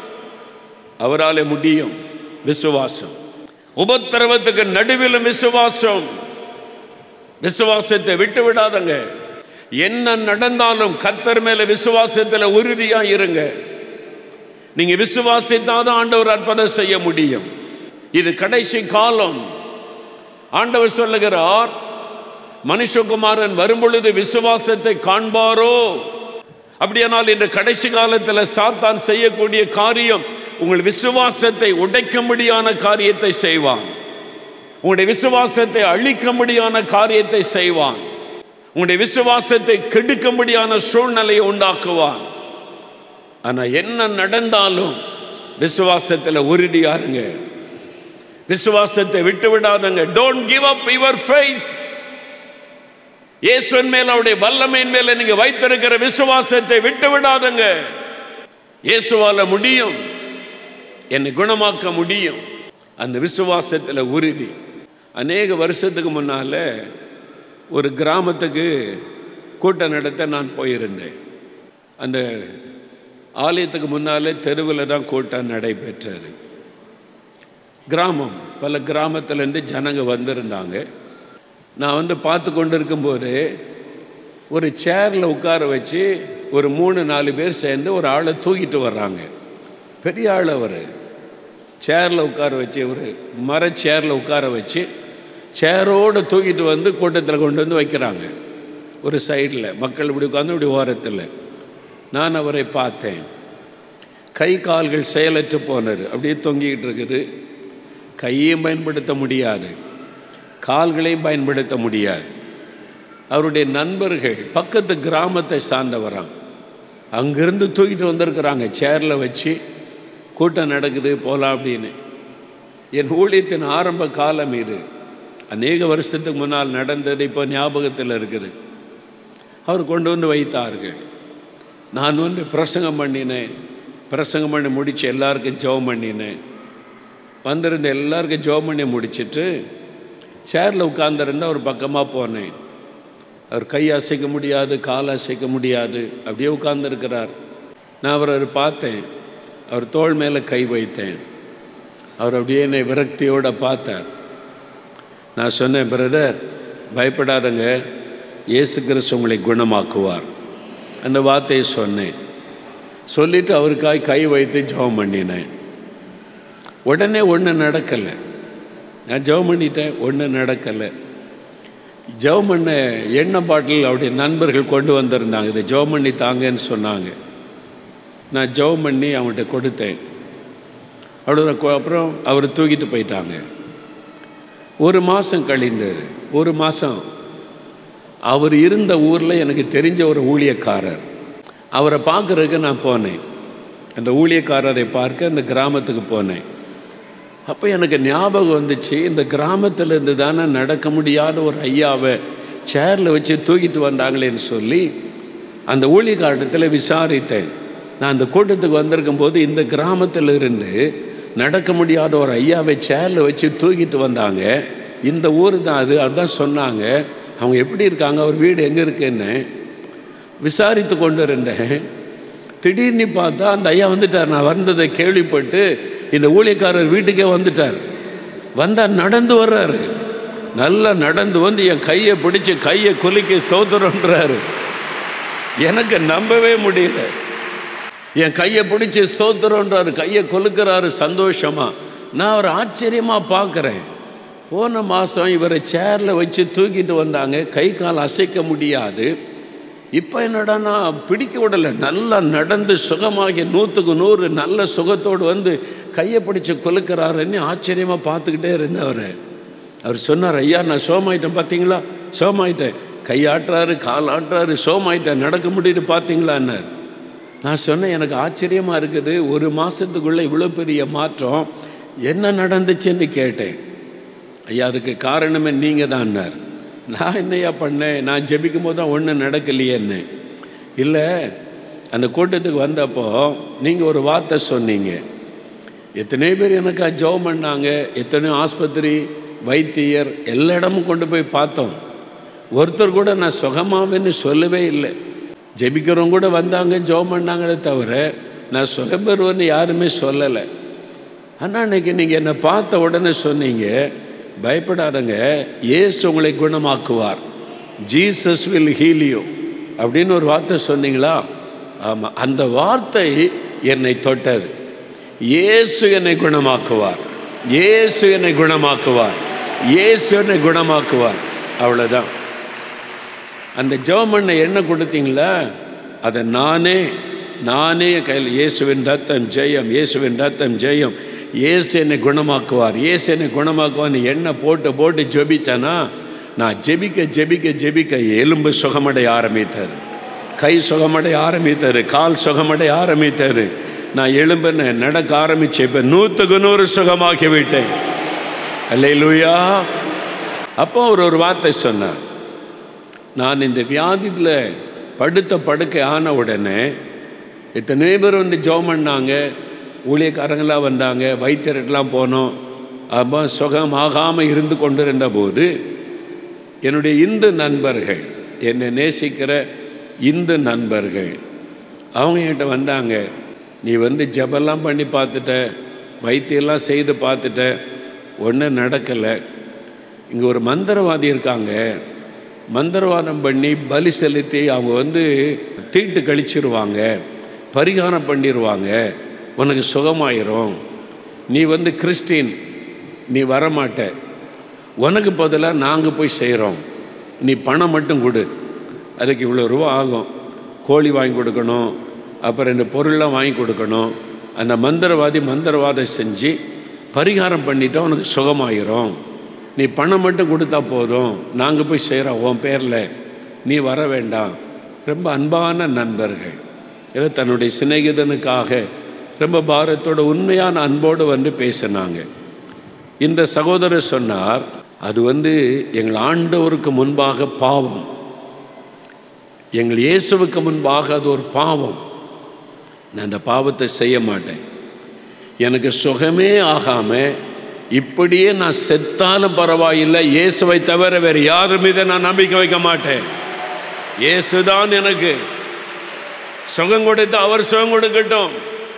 அவராலே முடியும் விசுவாசம் உபத்திரவத்துக்கு நடுவிலும் விசுவாசம் விசுவாசத்தை விட்டு விடாதங்க என்ன நடந்தாலும் கர்த்தர் மேல விசுவாசத்தில் உறுதியா இருங்க நீங்க விசுவாசித்தாதான் ஆண்டவர் அற்புதம் செய்ய முடியும் இது கடைசி காலம் ஆண்டவர் சொல்லுகிறார் மனுஷகுமாரன் வரும்பொழுது விசுவாசத்தை காண்பாரோ அப்படியானால் இந்த கடைசி காலத்தில் சாத்தான் செய்யக்கூடிய காரியம் உங்கள் விசுவாசத்தை உடைக்கும்படியான காரியத்தை செய்வான் உங்களுடைய விசுவாசத்தை அழிக்கும்படியான காரியத்தை செய்வான் உங்களுடைய விசுவாசத்தை கெடுக்கும்படியான சூழ்நிலையை உண்டாக்குவான் ஆனா என்ன நடந்தாலும் விசுவாசத்தில் உறுதியா இருங்க விசுவாசத்தை விட்டு விடாதங்க don't give up your faith இயேசுவின் மேல அவருடைய வல்லமையின் மேல நீங்க வைத்திருக்கிற விசுவாசத்தை விட்டு விடாதங்க இயேசுவால முடியும் என்னை குணமாக்க முடியும் அந்த விசுவாசத்தில் உறுதி அநேக வருஷத்துக்கு முன்னால ஒரு கிராமத்துக்கு கூட்டம் நடத்த நான் போயிருந்தேன் அந்த ஆலயத்துக்கு முன்னாலே தெருவில் தான் கூட்டம் நடைபெற்றது கிராமம் பல கிராமத்துலேருந்து ஜனங்க வந்திருந்தாங்க நான் வந்து பார்த்து கொண்டு இருக்கும்போது ஒரு சேரில் உட்கார வச்சு ஒரு மூணு நாலு பேர் சேர்ந்து ஒரு ஆளை தூக்கிட்டு வர்றாங்க பெரிய ஆள் அவர் சேரில் உட்கார வச்சு ஒரு மர சேரில் உட்கார வச்சு சேரோடு தூக்கிட்டு வந்து கூட்டத்தில் கொண்டு வந்து வைக்கிறாங்க ஒரு சைடில் மக்கள் இப்படி உட்காந்து இப்படி ஓரத்தில் நான் அவரை பார்த்தேன் கை கால்கள் செயலற்று போனார் அப்படியே தொங்கிக்கிட்டு இருக்குது கையையும் பயன்படுத்த முடியாது கால்களையும் பயன்படுத்த முடியாது அவருடைய நண்பர்கள் பக்கத்து கிராமத்தை சார்ந்தவராம் அங்கிருந்து தூக்கிட்டு வந்திருக்கிறாங்க சேரில் வச்சு கூட்டம் நடக்குது போகலாம் அப்படின்னு என் ஊழியத்தின் ஆரம்ப காலம் இது அநேக வருஷத்துக்கு முன்னால் நடந்தது இப்போ ஞாபகத்தில் இருக்குது அவர் கொண்டு வந்து வைத்தார்கள் நான் வந்து பிரசங்கம் பண்ணினேன் பிரசங்கம் பண்ணி முடித்து எல்லாருக்கும் ஜெபம் பண்ணினேன் வந்திருந்த எல்லாருக்கும் ஜெபம் பண்ணி முடிச்சிட்டு சேரில் உட்கார்ந்துருந்த ஒரு பக்கமாக போனேன் அவர் கை அசைக்க முடியாது கால் அசைக்க முடியாது அப்படியே உட்கார்ந்துருக்கிறார் நான் அவரை பார்த்தேன் அவர் தோள் மேலே கை வைத்தேன் அவர் அப்படியே என்னை விரக்தியோடு பார்த்தார் நான் சொன்னேன் பிரதர் பயப்படாதங்க இயேசு கிறிஸ்து உங்களை குணமாக்குவார் அந்த வார்த்தையை சொன்னேன் சொல்லிட்டு அவருக்காய் கை வைத்து ஜெபம் பண்ணினேன் உடனே ஒன்று நடக்கலை நான் ஜெபம் பண்ணிட்டேன் ஒன்றும் நடக்கலை ஜெபம் பண்ண எண்ணெய் பாட்டில் அவருடைய நண்பர்கள் கொண்டு வந்திருந்தாங்க இதை ஜெபம் பண்ணி தாங்கன்னு சொன்னாங்க நான் ஜெபம் பண்ணி அவன்கிட்ட கொடுத்தேன் அவ்வளோ அப்புறம் அவர் தூக்கிட்டு போயிட்டாங்க ஒரு மாதம் கழிந்தார் ஒரு மாதம் அவர் இருந்த ஊரில் எனக்கு தெரிஞ்ச ஒரு ஊழியக்காரர் அவரை பார்க்குறதுக்கு நான் போனேன் அந்த ஊழியக்காரரை பார்க்க அந்த கிராமத்துக்கு போனேன் அப்போ எனக்கு ஞாபகம் வந்துச்சு இந்த கிராமத்தில் இருந்து தானே நடக்க முடியாத ஒரு ஐயாவை சேரில் வச்சு தூக்கிட்டு வந்தாங்களேன்னு சொல்லி அந்த ஊழியக்காரத்தில் விசாரித்தேன் நான் அந்த கூட்டத்துக்கு வந்திருக்கும் போது இந்த கிராமத்தில் இருந்து நடக்க முடியாத ஒரு ஐயாவை சேரில் வச்சு தூக்கிட்டு வந்தாங்க இந்த ஊர் தான் அது அதுதான் சொன்னாங்க அவங்க எப்படி இருக்காங்க அவர் வீடு எங்கே இருக்குன்னு விசாரித்து கொண்டு இருந்தேன் திடீர்னு பார்த்தா அந்த ஐயா வந்துட்டார் நான் வந்ததை கேள்விப்பட்டு இந்த ஊழியக்காரர் வீட்டுக்கே வந்துட்டார் வந்தால் நடந்து வர்றாரு நல்லா நடந்து வந்து என் கையை பிடிச்சி கையை குலுக்கி ஸ்தோத்திரன்றாரு எனக்கு நம்பவே முடியல என் கையை பிடிச்சி ஸ்தோத்திரன்றாரு கையை கொலுக்கிறாரு சந்தோஷமா நான் அவர் ஆச்சரியமாக பார்க்குறேன் போன மாதம் இவரை சேரில் வச்சு தூக்கிட்டு வந்தாங்க கை கால் அசைக்க முடியாது இப்போ என்னடானா பிடிக்க விடலை நல்லா நடந்து சுகமாகி நூற்றுக்கு நூறு நல்ல சுகத்தோடு வந்து கையை பிடிச்சி கொலுக்கிறாருன்னு ஆச்சரியமாக பார்த்துக்கிட்டே இருந்தவர் அவர் சொன்னார் ஐயா நான் சோமாயிட்டேன் பார்த்தீங்களா சோமாயிட்டேன் கையாட்டுறாரு கால் ஆட்டுறாரு சோமாயிட்டேன் நடக்க முடியுது பார்த்தீங்களான்னார் நான் சொன்னேன் எனக்கு ஆச்சரியமாக இருக்குது ஒரு மாதத்துக்குள்ளே இவ்வளோ பெரிய மாற்றம் என்ன நடந்துச்சுன்னு கேட்டேன் ஐயா அதுக்கு காரணமே நீங்கள் தான்னார் நான் என்னையா பண்ணேன் நான் ஜெபிக்கும் போது தான் ஒன்றும் நடக்கலையேன்னு இல்லை அந்த கூட்டத்துக்கு வந்தப்போ நீங்கள் ஒரு வார்த்தை சொன்னீங்க எத்தனை பேர் எனக்கு ஜெபம் பண்ணாங்க எத்தனையோ ஆஸ்பத்திரி வைத்தியர் எல்லா இடமும் கொண்டு போய் பார்த்தோம் ஒருத்தர் கூட நான் சுகமாவேன்னு சொல்லவே இல்லை ஜெபிக்கிறவங்க கூட வந்தாங்க ஜெபம் பண்ணாங்களே தவிர நான் சுகம் பெறுவேன்னு யாருமே சொல்லலை ஆனால் அன்னைக்கு நீங்கள் என்னை பார்த்த உடனே சொன்னீங்க பயப்படாதங்க இயேசு உங்களை குணமாக்குவார் ஜீசஸ் வில் ஹீல் யூ அப்படின்னு ஒரு வார்த்தை சொன்னீங்களா ஆமாம் அந்த வார்த்தை என்னை தொட்டது இயேசு என்னை குணமாக்குவார் இயேசு என்னை குணமாக்குவார் இயேசு என்னை குணமாக்குவார் அவ்வளோதான் அந்த ஜெபமண்ணை என்ன கொடுத்தீங்களா அதை நானே நானே கையில் இயேசுவின் ரத்தம் ஜெயம் இயேசுவின் ரத்தம் ஜெயம் இயேசு என்னை குணமாக்குவார் இயேசு என்னை குணமாக்குவார்னு எண்ணெய் போட்டு போட்டு ஜெபிச்சேனா நான் ஜெபிக்க ஜெபிக்க ஜெபிக்க எலும்பு சுகமடைய ஆரம்பித்தது கை சுகமடைய ஆரம்பித்தது கால் சுகமடைய ஆரம்பித்தது நான் எலும்புன்னு நடக்க ஆரம்பிச்சேன் இப்போ நூற்றுக்கு நூறு சுகமாக்கி விட்டேன் அல்லேலூயா அப்போ அவர் ஒரு வார்த்தை சொன்னார் நான் இந்த வியாதியில் படுத்த படுக்கை ஆன உடனே எத்தனை பேர் வந்து ஜெபம் பண்ணாங்க ஊழியக்காரங்களாம் வந்தாங்க வைத்தியர்கிட்டலாம் போனோம் அப்போ சுகம் ஆகாமல் இருந்து கொண்டிருந்த போது என்னுடைய இந்து நண்பர்கள் என்னை நேசிக்கிற இந்து நண்பர்கள் அவங்க என்கிட்ட வந்தாங்க நீ வந்து ஜெபெல்லாம் பண்ணி பார்த்துட்ட வைத்தியெல்லாம் செய்து பார்த்துட்ட ஒன்றும் நடக்கலை இங்கே ஒரு மந்திரவாதி இருக்காங்க மந்திரவாதம் பண்ணி பலி செலுத்தி அவங்க வந்து தீட்டு கழிச்சிருவாங்க பரிகாரம் பண்ணிடுவாங்க உனக்கு சுகமாயிரும் நீ வந்து கிறிஸ்டின் நீ வரமாட்ட உனக்கு பதிலாக நாங்கள் போய் செய்கிறோம் நீ பணம் மட்டும் கொடு அதுக்கு இவ்வளோ ரூபா ஆகும் கோழி வாங்கி கொடுக்கணும் அப்புறம் இந்த பொருள்லாம் வாங்கி கொடுக்கணும் அந்த மந்திரவாதி மந்திரவாதம் செஞ்சு பரிகாரம் பண்ணிட்டா உனக்கு சுகமாயிரும் நீ பணம் மட்டும் கொடுத்தா போதும் நாங்கள் போய் செய்கிறோம் உன் பேரில் நீ வர வேண்டாம் ரொம்ப அன்பான நண்பர்கள் ஏதோ தன்னுடைய சிநேகிதனுக்காக ரொம்ப பாரத்தோட உண்மையான அன்போடு வந்து பேசினாங்க இந்த சகோதரர் சொன்னார் அது வந்து எங்கள் ஆண்டவருக்கு முன்பாக பாவம் எங்கள் இயேசுவுக்கு முன்பாக அது ஒரு பாவம் நான் அந்த பாவத்தை செய்ய மாட்டேன் எனக்கு சுகமே ஆகாமல் இப்படியே நான் செத்தாலும் பரவாயில்லை இயேசுவை தவிர வேறு யார் மீது நான் நம்பிக்கை வைக்க மாட்டேன் இயேசுதான் எனக்கு சுகம் கொடுத்து அவர் சுகம் கொடுக்கட்டும்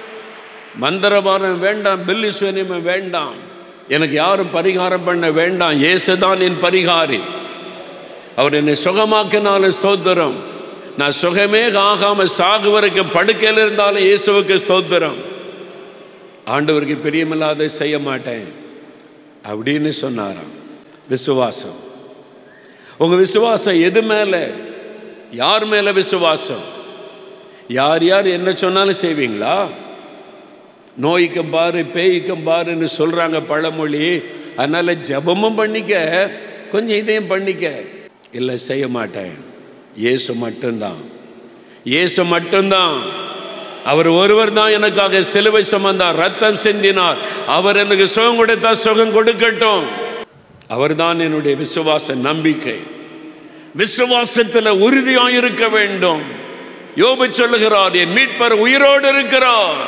மந்திரபாரம் வேண்டாம் பில்லி சுவனியம் வேண்டாம் எனக்கு யாரும் பரிகாரம் பண்ண வேண்டாம் இயேசுதான் என் பரிகாரி அவர் என்னை சுகமாக்கினாலும் ஸ்தோத்திரம் நான் சுகமே ஆகாம சாகு வரைக்கும் படுக்கையில் இருந்தாலும் இயேசுவுக்கு ஸ்தோத்திரம் ஆண்டவருக்கு பிரியமில்லாத செய்ய மாட்டேன் அப்படின்னு சொன்னாராம் விசுவாசம் உங்க விசுவாசம் எது மேல யார் மேல விசுவாசம் யார் யார் என்ன சொன்னாலும் செய்வீங்களா நோய்க்கும் பாரு பேய்க்கும் பாருன்னு சொல்றாங்க பழமொழி அதனால ஜபமும் பண்ணிக்க கொஞ்சம் இதையும் பண்ணிக்க இல்லை செய்ய மாட்டேன் இயேசு மட்டும்தான் இயேசு மட்டும்தான் அவர் ஒருவர் தான் எனக்காக சிலுவை சுமந்தார் ரத்தம் சிந்தினார் அவர் எனக்கு சுகம் கொடுத்தா சுகம் கொடுக்கட்டும் அவர்தான் என்னுடைய விசுவாச நம்பிக்கை விசுவாசத்தில் உறுதியாக இருக்க வேண்டும் யோபு சொல்லுகிறார் என் மீட்பர் உயிரோடு இருக்கிறார்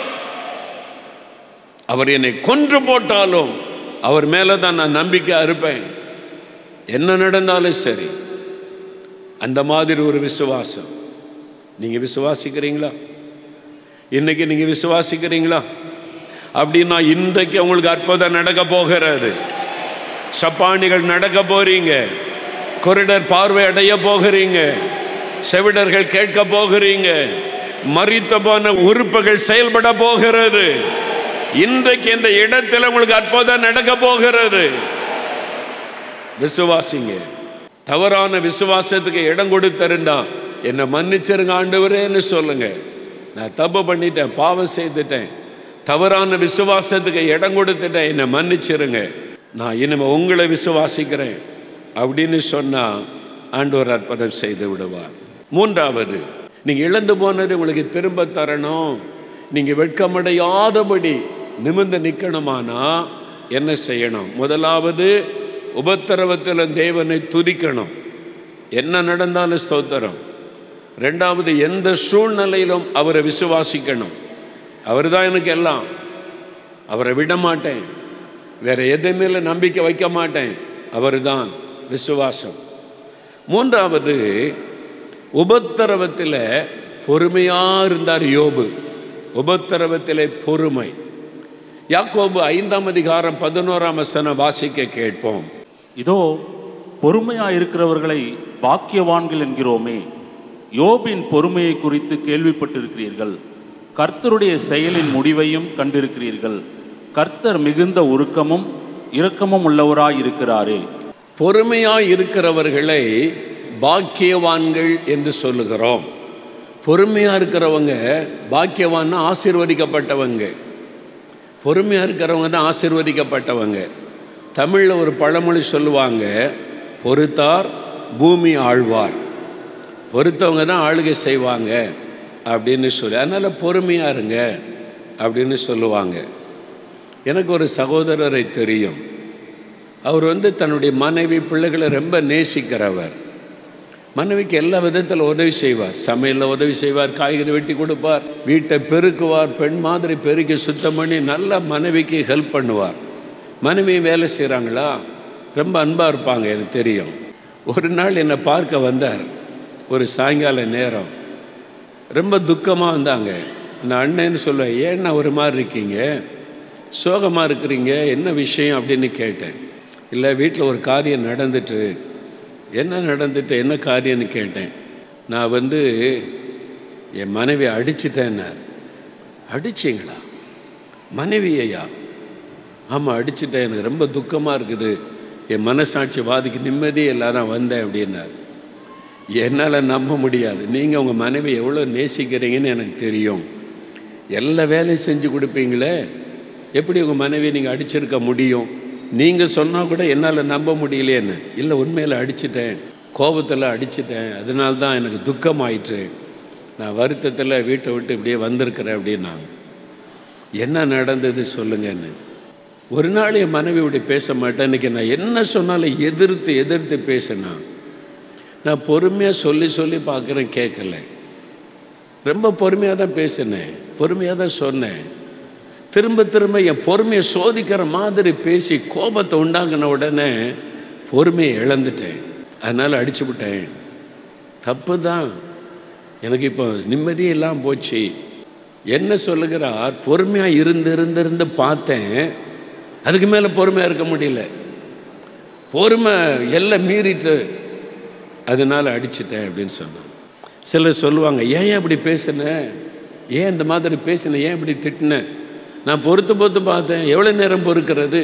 அவர் என்னை கொன்று போட்டாலும் அவர் மேலே தான் நான் நம்பிக்கை இருப்பேன் என்ன நடந்தாலும் சரி அந்த மாதிரி ஒரு விசுவாசம் நீங்க விசுவாசிக்கிறீங்களா இன்னைக்கு நீங்க விசுவாசிக்கிறீங்களா அப்படின்னா இன்றைக்கு உங்களுக்கு அற்புதம் நடக்க போகிறது சப்பானிகள் நடக்க போறீங்க கொரிடர் பார்வை அடைய போகிறீங்க செவிடர்கள் கேட்க போகிறீங்க மறித்த போன உறுப்புகள் செயல்பட போகிறது இன்றைக்கு இந்த இடத்துல உங்களுக்கு அற்புதம் நடக்க போகிறது விசுவாசிங்க தவறான விசுவாசத்துக்கு இடம் கொடுத்திருந்தா என்னை மன்னிச்சிருங்க ஆண்டவரேன்னு சொல்லுங்க நான் தப்பு பண்ணிட்டேன் பாவம் செய்துட்டேன் தவறான விசுவாசத்துக்கு இடம் கொடுத்துட்டேன் என்னை மன்னிச்சிருங்க நான் இனிமே உங்களை விசுவாசிக்கிறேன் அப்படின்னு சொன்னா ஆண்டவர் அற்புதம் செய்து விடுவார் மூன்றாவது நீங்க இழந்து போனது உங்களுக்கு திரும்ப தரணும் நீங்க வெட்கமடையாதபடி நிமிர்ந்து நிற்கணுமானா என்ன செய்யணும் முதலாவது உபத்திரவத்தில் தேவனை துதிக்கணும் என்ன நடந்தாலும் ஸ்தோத்திரம் ரெண்டாவது எந்த சூழ்நிலையிலும் அவரை விசுவாசிக்கணும் அவர் தான் எனக்கு எல்லாம் அவரை விட மாட்டேன் வேற எது மேல நம்பிக்கை வைக்க மாட்டேன் அவர் தான் விசுவாசம் மூன்றாவது உபத்திரவத்தில் பொறுமையாக இருந்தார் யோபு உபத்திரவத்திலே பொறுமை யாக்கோபு ஐந்தாம் அதிகாரம் பதினோராம் வசனம் வாசிக்க கேட்போம் இதோ பொறுமையாக இருக்கிறவர்களை பாக்கியவான்கள் என்கிறோமே யோபின் பொறுமையை குறித்து கேள்விப்பட்டிருக்கிறீர்கள் கர்த்தருடைய செயலின் முடிவையும் கண்டிருக்கிறீர்கள் கர்த்தர் மிகுந்த உருக்கமும் இரக்கமும் உள்ளவராய் இருக்கிறாரே பொறுமையாய் இருக்கிறவர்களை பாக்கியவான்கள் என்று சொல்லுகிறோம் பொறுமையாக இருக்கிறவங்க பாக்கியவான்னா ஆசீர்வதிக்கப்பட்டவங்க பொறுமையாக இருக்கிறவங்க தான் ஆசீர்வதிக்கப்பட்டவங்க தமிழில் ஒரு பழமொழி சொல்லுவாங்க பொறுத்தார் பூமி ஆழ்வார் பொறுத்தவங்க தான் ஆளுகை செய்வாங்க அப்படின்னு சொல்லி அதனால் பொறுமையாக இருங்க அப்படின்னு சொல்லுவாங்க எனக்கு ஒரு சகோதரரை தெரியும் அவர் வந்து தன்னுடைய மனைவி பிள்ளைகளை ரொம்ப நேசிக்கிறவர் மனைவிக்கு எல்லா விதத்தில் உதவி செய்வார் சமையலில் உதவி செய்வார் காய்கறி வெட்டி கொடுப்பார் வீட்டை பெருக்குவார் பெண் மாதிரி பெருக்கி சுத்தம் பண்ணி நல்லா மனைவிக்கு ஹெல்ப் பண்ணுவார் மனைவி வேலை செய்கிறாங்களா ரொம்ப அன்பாக இருப்பாங்க எனக்கு தெரியும் ஒரு நாள் என்னை பார்க்க வந்தார் ஒரு சாயங்கால நேரம் ரொம்ப துக்கமாக வந்தாங்க நான் அண்ணன்னு சொல்லுவேன் ஏன்னா ஒரு மாதிரி இருக்கீங்க சோகமாக இருக்கிறீங்க என்ன விஷயம் அப்படின்னு கேட்டேன் இல்லை வீட்டில் ஒரு காரியம் நடந்துட்டு என்ன நடந்துட்டு என்ன காரியம்னு கேட்டேன் நான் வந்து என் மனைவி அடிச்சிட்டேன்னார் அடிச்சிங்களா மனைவியையா ஆமாம் அடிச்சிட்டேன் எனக்கு ரொம்ப துக்கமாக இருக்குது என் மனசாட்சி வாதிக்கு நிம்மதியே இல்லாத வந்தேன் அப்படின்னார் என்னால் நம்ப முடியாது நீங்கள் உங்கள் மனைவி எவ்வளோ நேசிக்கிறீங்கன்னு எனக்கு தெரியும் எல்லா வேலையும் செஞ்சு கொடுப்பீங்களே எப்படி உங்கள் மனைவி நீங்கள் அடிச்சிருக்க முடியும் நீங்கள் சொன்னால் கூட என்னால் நம்ப முடியலையேன்னு இல்லை உண்மையில் அடிச்சிட்டேன் கோபத்தில் அடிச்சிட்டேன் அதனால தான் எனக்கு துக்கமாயிற்று நான் வருத்தத்தில் வீட்டை விட்டு இப்படியே வந்திருக்கிறேன் அப்படின்னாங்க என்ன நடந்தது சொல்லுங்கன்னு ஒரு நாள் என் மனைவி இப்படி பேச மாட்டேன் இன்றைக்கி நான் என்ன சொன்னாலும் எதிர்த்து எதிர்த்து பேசினா நான் பொறுமையாக சொல்லி சொல்லி பார்க்குறேன் கேட்கல ரொம்ப பொறுமையாக தான் பேசினேன் பொறுமையாக தான் சொன்னேன் திரும்ப திரும்ப என் பொறுமையை சோதிக்கிற மாதிரி பேசி கோபத்தை உண்டாங்கின உடனே பொறுமையை இழந்துட்டேன் அதனால் அடிச்சு விட்டேன் தப்பு தான் எனக்கு இப்போ நிம்மதியே இல்லாமல் போச்சு என்ன சொல்லுகிறார் பொறுமையாக இருந்து இருந்து இருந்து பார்த்தேன் அதுக்கு மேலே பொறுமையாக இருக்க முடியல பொறுமை எல்லாம் மீறிட்டு அதனால் அடிச்சிட்டேன் அப்படின்னு சொன்னான் சிலர் சொல்லுவாங்க ஏன் ஏன் இப்படி பேசின ஏன் இந்த மாதிரி பேசின ஏன் இப்படி திட்டின நான் பொறுத்து பொறுத்து பார்த்தேன் எவ்வளோ நேரம் பொறுக்கிறது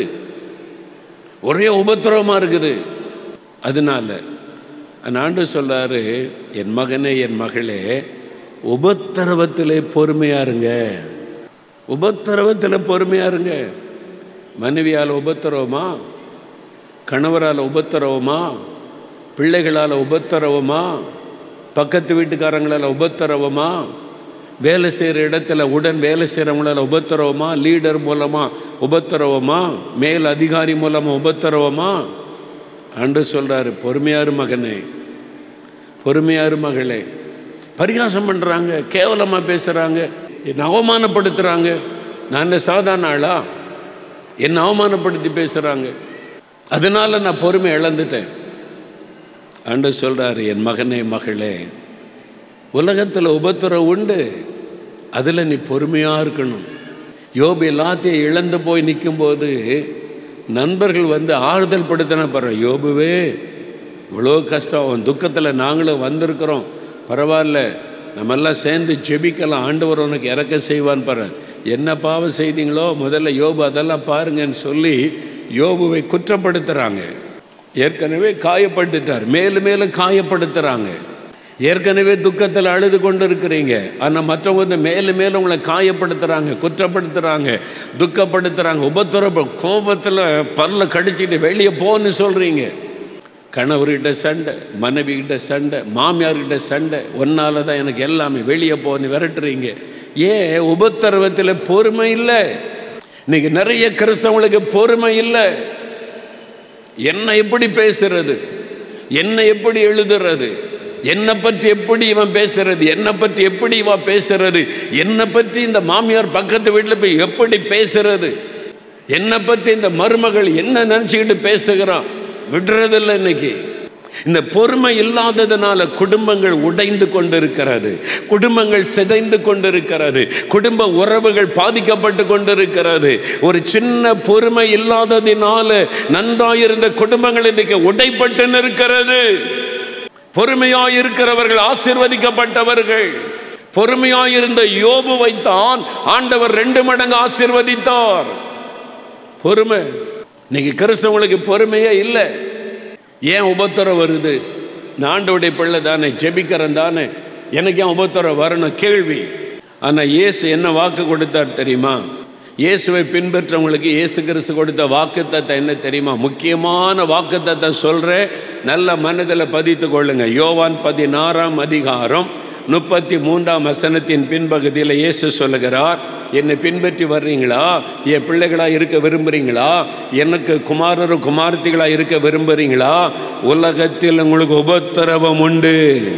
ஒரே உபத்திரவமாக இருக்குது அதனால அந்த ஆண்டு சொல்றாரு என் மகனே என் மகளே உபத்திரவத்திலே பொறுமையா இருங்க உபத்திரவத்தில் பொறுமையா இருங்க மனைவியால் உபத்திரவமா கணவரால் உபத்திரவமா பிள்ளைகளால் உபத்திரவமா பக்கத்து வீட்டுக்காரங்களால் உபத்திரவமா வேலை செய்கிற இடத்துல உடன் வேலை செய்கிறவங்களால உபத்திரவமா லீடர் மூலமாக உபத்திரவமா மேல் அதிகாரி மூலமாக உபத்திரவமா அன்று சொல்கிறாரு பொறுமையாரு மகனே பொறுமையாரு மகளே பரிகாசம் பண்ணுறாங்க கேவலமாக பேசுகிறாங்க என்னை அவமானப்படுத்துகிறாங்க நான் என்ன சாதாரண ஆளா என்னை அவமானப்படுத்தி பேசுகிறாங்க அதனால நான் பொறுமை இழந்துட்டேன் அன்று சொல்கிறாரு என் மகனே மகளே உலகத்தில் உபத்திரம் உண்டு அதில் நீ பொறுமையாக இருக்கணும் யோபு எல்லாத்தையும் இழந்து போய் நிற்கும்போது நண்பர்கள் வந்து ஆறுதல் படுத்தின பாரு யோபுவே இவ்வளோ கஷ்டம் அவன் துக்கத்தில் நாங்களும் வந்திருக்கிறோம் பரவாயில்ல நம்மெல்லாம் சேர்ந்து ஜெபிக்கலாம் ஆண்டவர் உனக்கு இறக்க செய்வான் பாரு என்ன பாவம் செய்தீங்களோ முதல்ல யோபு அதெல்லாம் பாருங்கன்னு சொல்லி யோபுவை குற்றப்படுத்துகிறாங்க ஏற்கனவே காயப்பட்டுட்டார் மேலும் மேலும் காயப்படுத்துகிறாங்க ஏற்கனவே துக்கத்தில் அழுது கொண்டு இருக்கிறீங்க ஆனால் மற்றவங்க வந்து மேலும் மேலும் உங்களை காயப்படுத்துகிறாங்க குற்றப்படுத்துகிறாங்க துக்கப்படுத்துகிறாங்க உபத்திரப்ப கோபத்தில் பல்ல கடிச்சிட்டு வெளியே போன்னு சொல்கிறீங்க கணவர்கிட்ட சண்டை மனைவிகிட்ட சண்டை மாமியார்கிட்ட சண்டை ஒன்னால தான் எனக்கு எல்லாமே வெளியே போன்னு விரட்டுறீங்க ஏன் உபத்திரவத்தில் பொறுமை இல்லை இன்னைக்கு நிறைய கிறிஸ்தவங்களுக்கு பொறுமை இல்லை என்ன எப்படி பேசுறது என்ன எப்படி எழுதுறது என்னை பற்றி எப்படி இவன் பேசுறது என்னை பற்றி எப்படி இவன் பேசுறது என்னை பற்றி இந்த மாமியார் பக்கத்து வீட்டில் போய் எப்படி பேசுறது என்னை பற்றி இந்த மருமகள் என்ன நினச்சிக்கிட்டு பேசுகிறான் விடுறதில்லை இன்னைக்கு இந்த பொறுமை இல்லாததுனால குடும்பங்கள் உடைந்து கொண்டிருக்கிறது குடும்பங்கள் சிதைந்து கொண்டிருக்கிறது குடும்ப உறவுகள் பாதிக்கப்பட்டு கொண்டிருக்கிறது ஒரு சின்ன பொறுமை இல்லாததினால நன்றாயிருந்த குடும்பங்கள் இன்னைக்கு உடைப்பட்டு நிற்கிறது பொறுமையாய் இருக்கிறவர்கள் ஆசிர்வதிக்கப்பட்டவர்கள் பொறுமையாயிருந்த யோபு வைத்தான் ஆண்டவர் ரெண்டு மடங்கு ஆசிர்வதித்தார் பொறுமை இன்னைக்கு கிறிஸ்தவங்களுக்கு பொறுமையே இல்லை ஏன் உபத்திரம் வருது நான் ஆண்டவுடைய பிள்ளை தானே ஜெபிக்கிறேன் தானே எனக்கு ஏன் உபத்திரம் வரணும் கேள்வி ஆனால் இயேசு என்ன வாக்கு கொடுத்தார் தெரியுமா இயேசுவை பின்பற்றவங்களுக்கு இயேசு கிறிஸ்து கொடுத்த வாக்குத்தத்தை என்ன தெரியுமா முக்கியமான வாக்குத்தத்தை சொல்கிறேன் நல்ல மனதில் பதித்து கொள்ளுங்க யோவான் பதினாறாம் அதிகாரம் முப்பத்தி மூன்றாம் வசனத்தின் பின்பகுதியில் இயேசு சொல்லுகிறார் என்னை பின்பற்றி வர்றீங்களா என் பிள்ளைகளாக இருக்க விரும்புகிறீங்களா எனக்கு குமாரரும் குமார்த்திகளாக இருக்க விரும்புகிறீங்களா உலகத்தில் உங்களுக்கு உபத்திரவம் உண்டு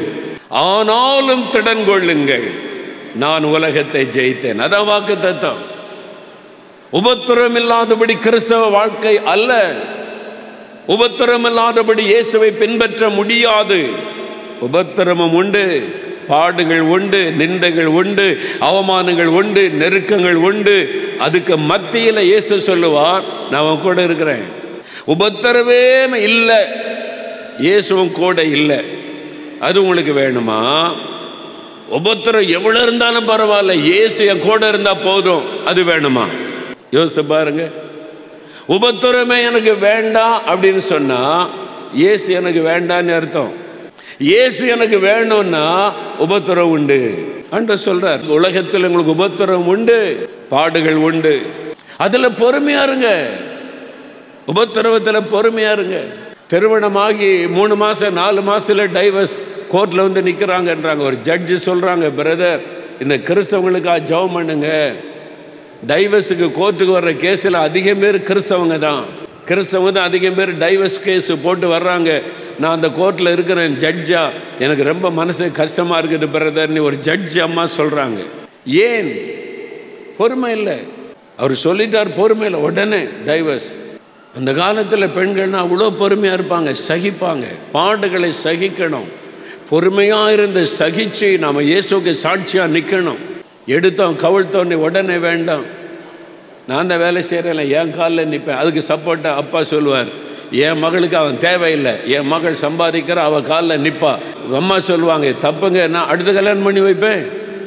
ஆனாலும் திடன் கொள்ளுங்கள் நான் உலகத்தை ஜெயித்தேன் அதான் வாக்கு தத்துவம் உபத்திரம் இல்லாதபடி கிறிஸ்தவ வாழ்க்கை அல்ல உபத்திரம் இல்லாதபடி இயேசுவை பின்பற்ற முடியாது உபத்திரமும் உண்டு பாடுகள் உண்டு நிந்தைகள் உண்டு அவமானங்கள் உண்டு நெருக்கங்கள் உண்டு அதுக்கு மத்தியில் இயேசு சொல்லுவார் நான் அவன் கூட இருக்கிறேன் உபத்திரவே இல்லை இயேசுவும் கூட இல்லை அது உங்களுக்கு வேணுமா உபத்திரம் எவ்வளோ இருந்தாலும் பரவாயில்ல இயேசு என் கூட இருந்தால் போதும் அது வேணுமா யோசித்து பாருங்க உபத்திரமே எனக்கு வேண்டாம் அப்படின்னு சொன்னா இயேசு எனக்கு வேண்டான்னு அர்த்தம் இயேசு எனக்கு வேணும்னா உபத்திரம் உண்டு அன்ற சொல்றார் உலகத்தில் உங்களுக்கு உபத்திரம் உண்டு பாடுகள் உண்டு அதுல பொறுமையா இருங்க உபத்திரவத்தில் பொறுமையா இருங்க திருமணமாகி மூணு மாசம் நாலு மாசத்துல டைவர்ஸ் கோர்ட்ல வந்து நிக்கிறாங்கன்றாங்க ஒரு ஜட்ஜு சொல்றாங்க பிரதர் இந்த கிறிஸ்தவங்களுக்காக ஜெபம் பண்ணுங்க டைவர்ஸுக்கு கோர்ட்டுக்கு வர்ற கேஸில் அதிகம் பேர் கிறிஸ்தவங்க தான் கிறிஸ்தவங்க தான் அதிகம் பேர் டைவர்ஸ் கேஸ் போட்டு வர்றாங்க நான் அந்த கோர்ட்டில் இருக்கிறேன் ஜட்ஜா எனக்கு ரொம்ப மனசு கஷ்டமாக இருக்குது பிரதர்னு ஒரு ஜட்ஜ் அம்மா சொல்கிறாங்க ஏன் பொறுமை இல்லை அவர் சொல்லிட்டார் பொறுமை இல்லை உடனே டைவர்ஸ் அந்த காலத்தில் பெண்கள்னா அவ்வளோ பொறுமையாக இருப்பாங்க சகிப்பாங்க பாடுகளை சகிக்கணும் பொறுமையாக இருந்து சகிச்சு நாம் இயேசுக்கு சாட்சியாக நிற்கணும் எடுத்தோம் கவிழ்த்தோன்னே உடனே வேண்டாம் நான் தான் வேலை செய்கிறேன் என் காலில் நிற்பேன் அதுக்கு சப்போர்ட்டாக அப்பா சொல்லுவார் என் மகளுக்கு அவன் தேவையில்லை என் மகள் சம்பாதிக்கிற அவள் காலில் நிற்பா அம்மா சொல்லுவாங்க தப்புங்க நான் அடுத்து கல்யாணம் பண்ணி வைப்பேன்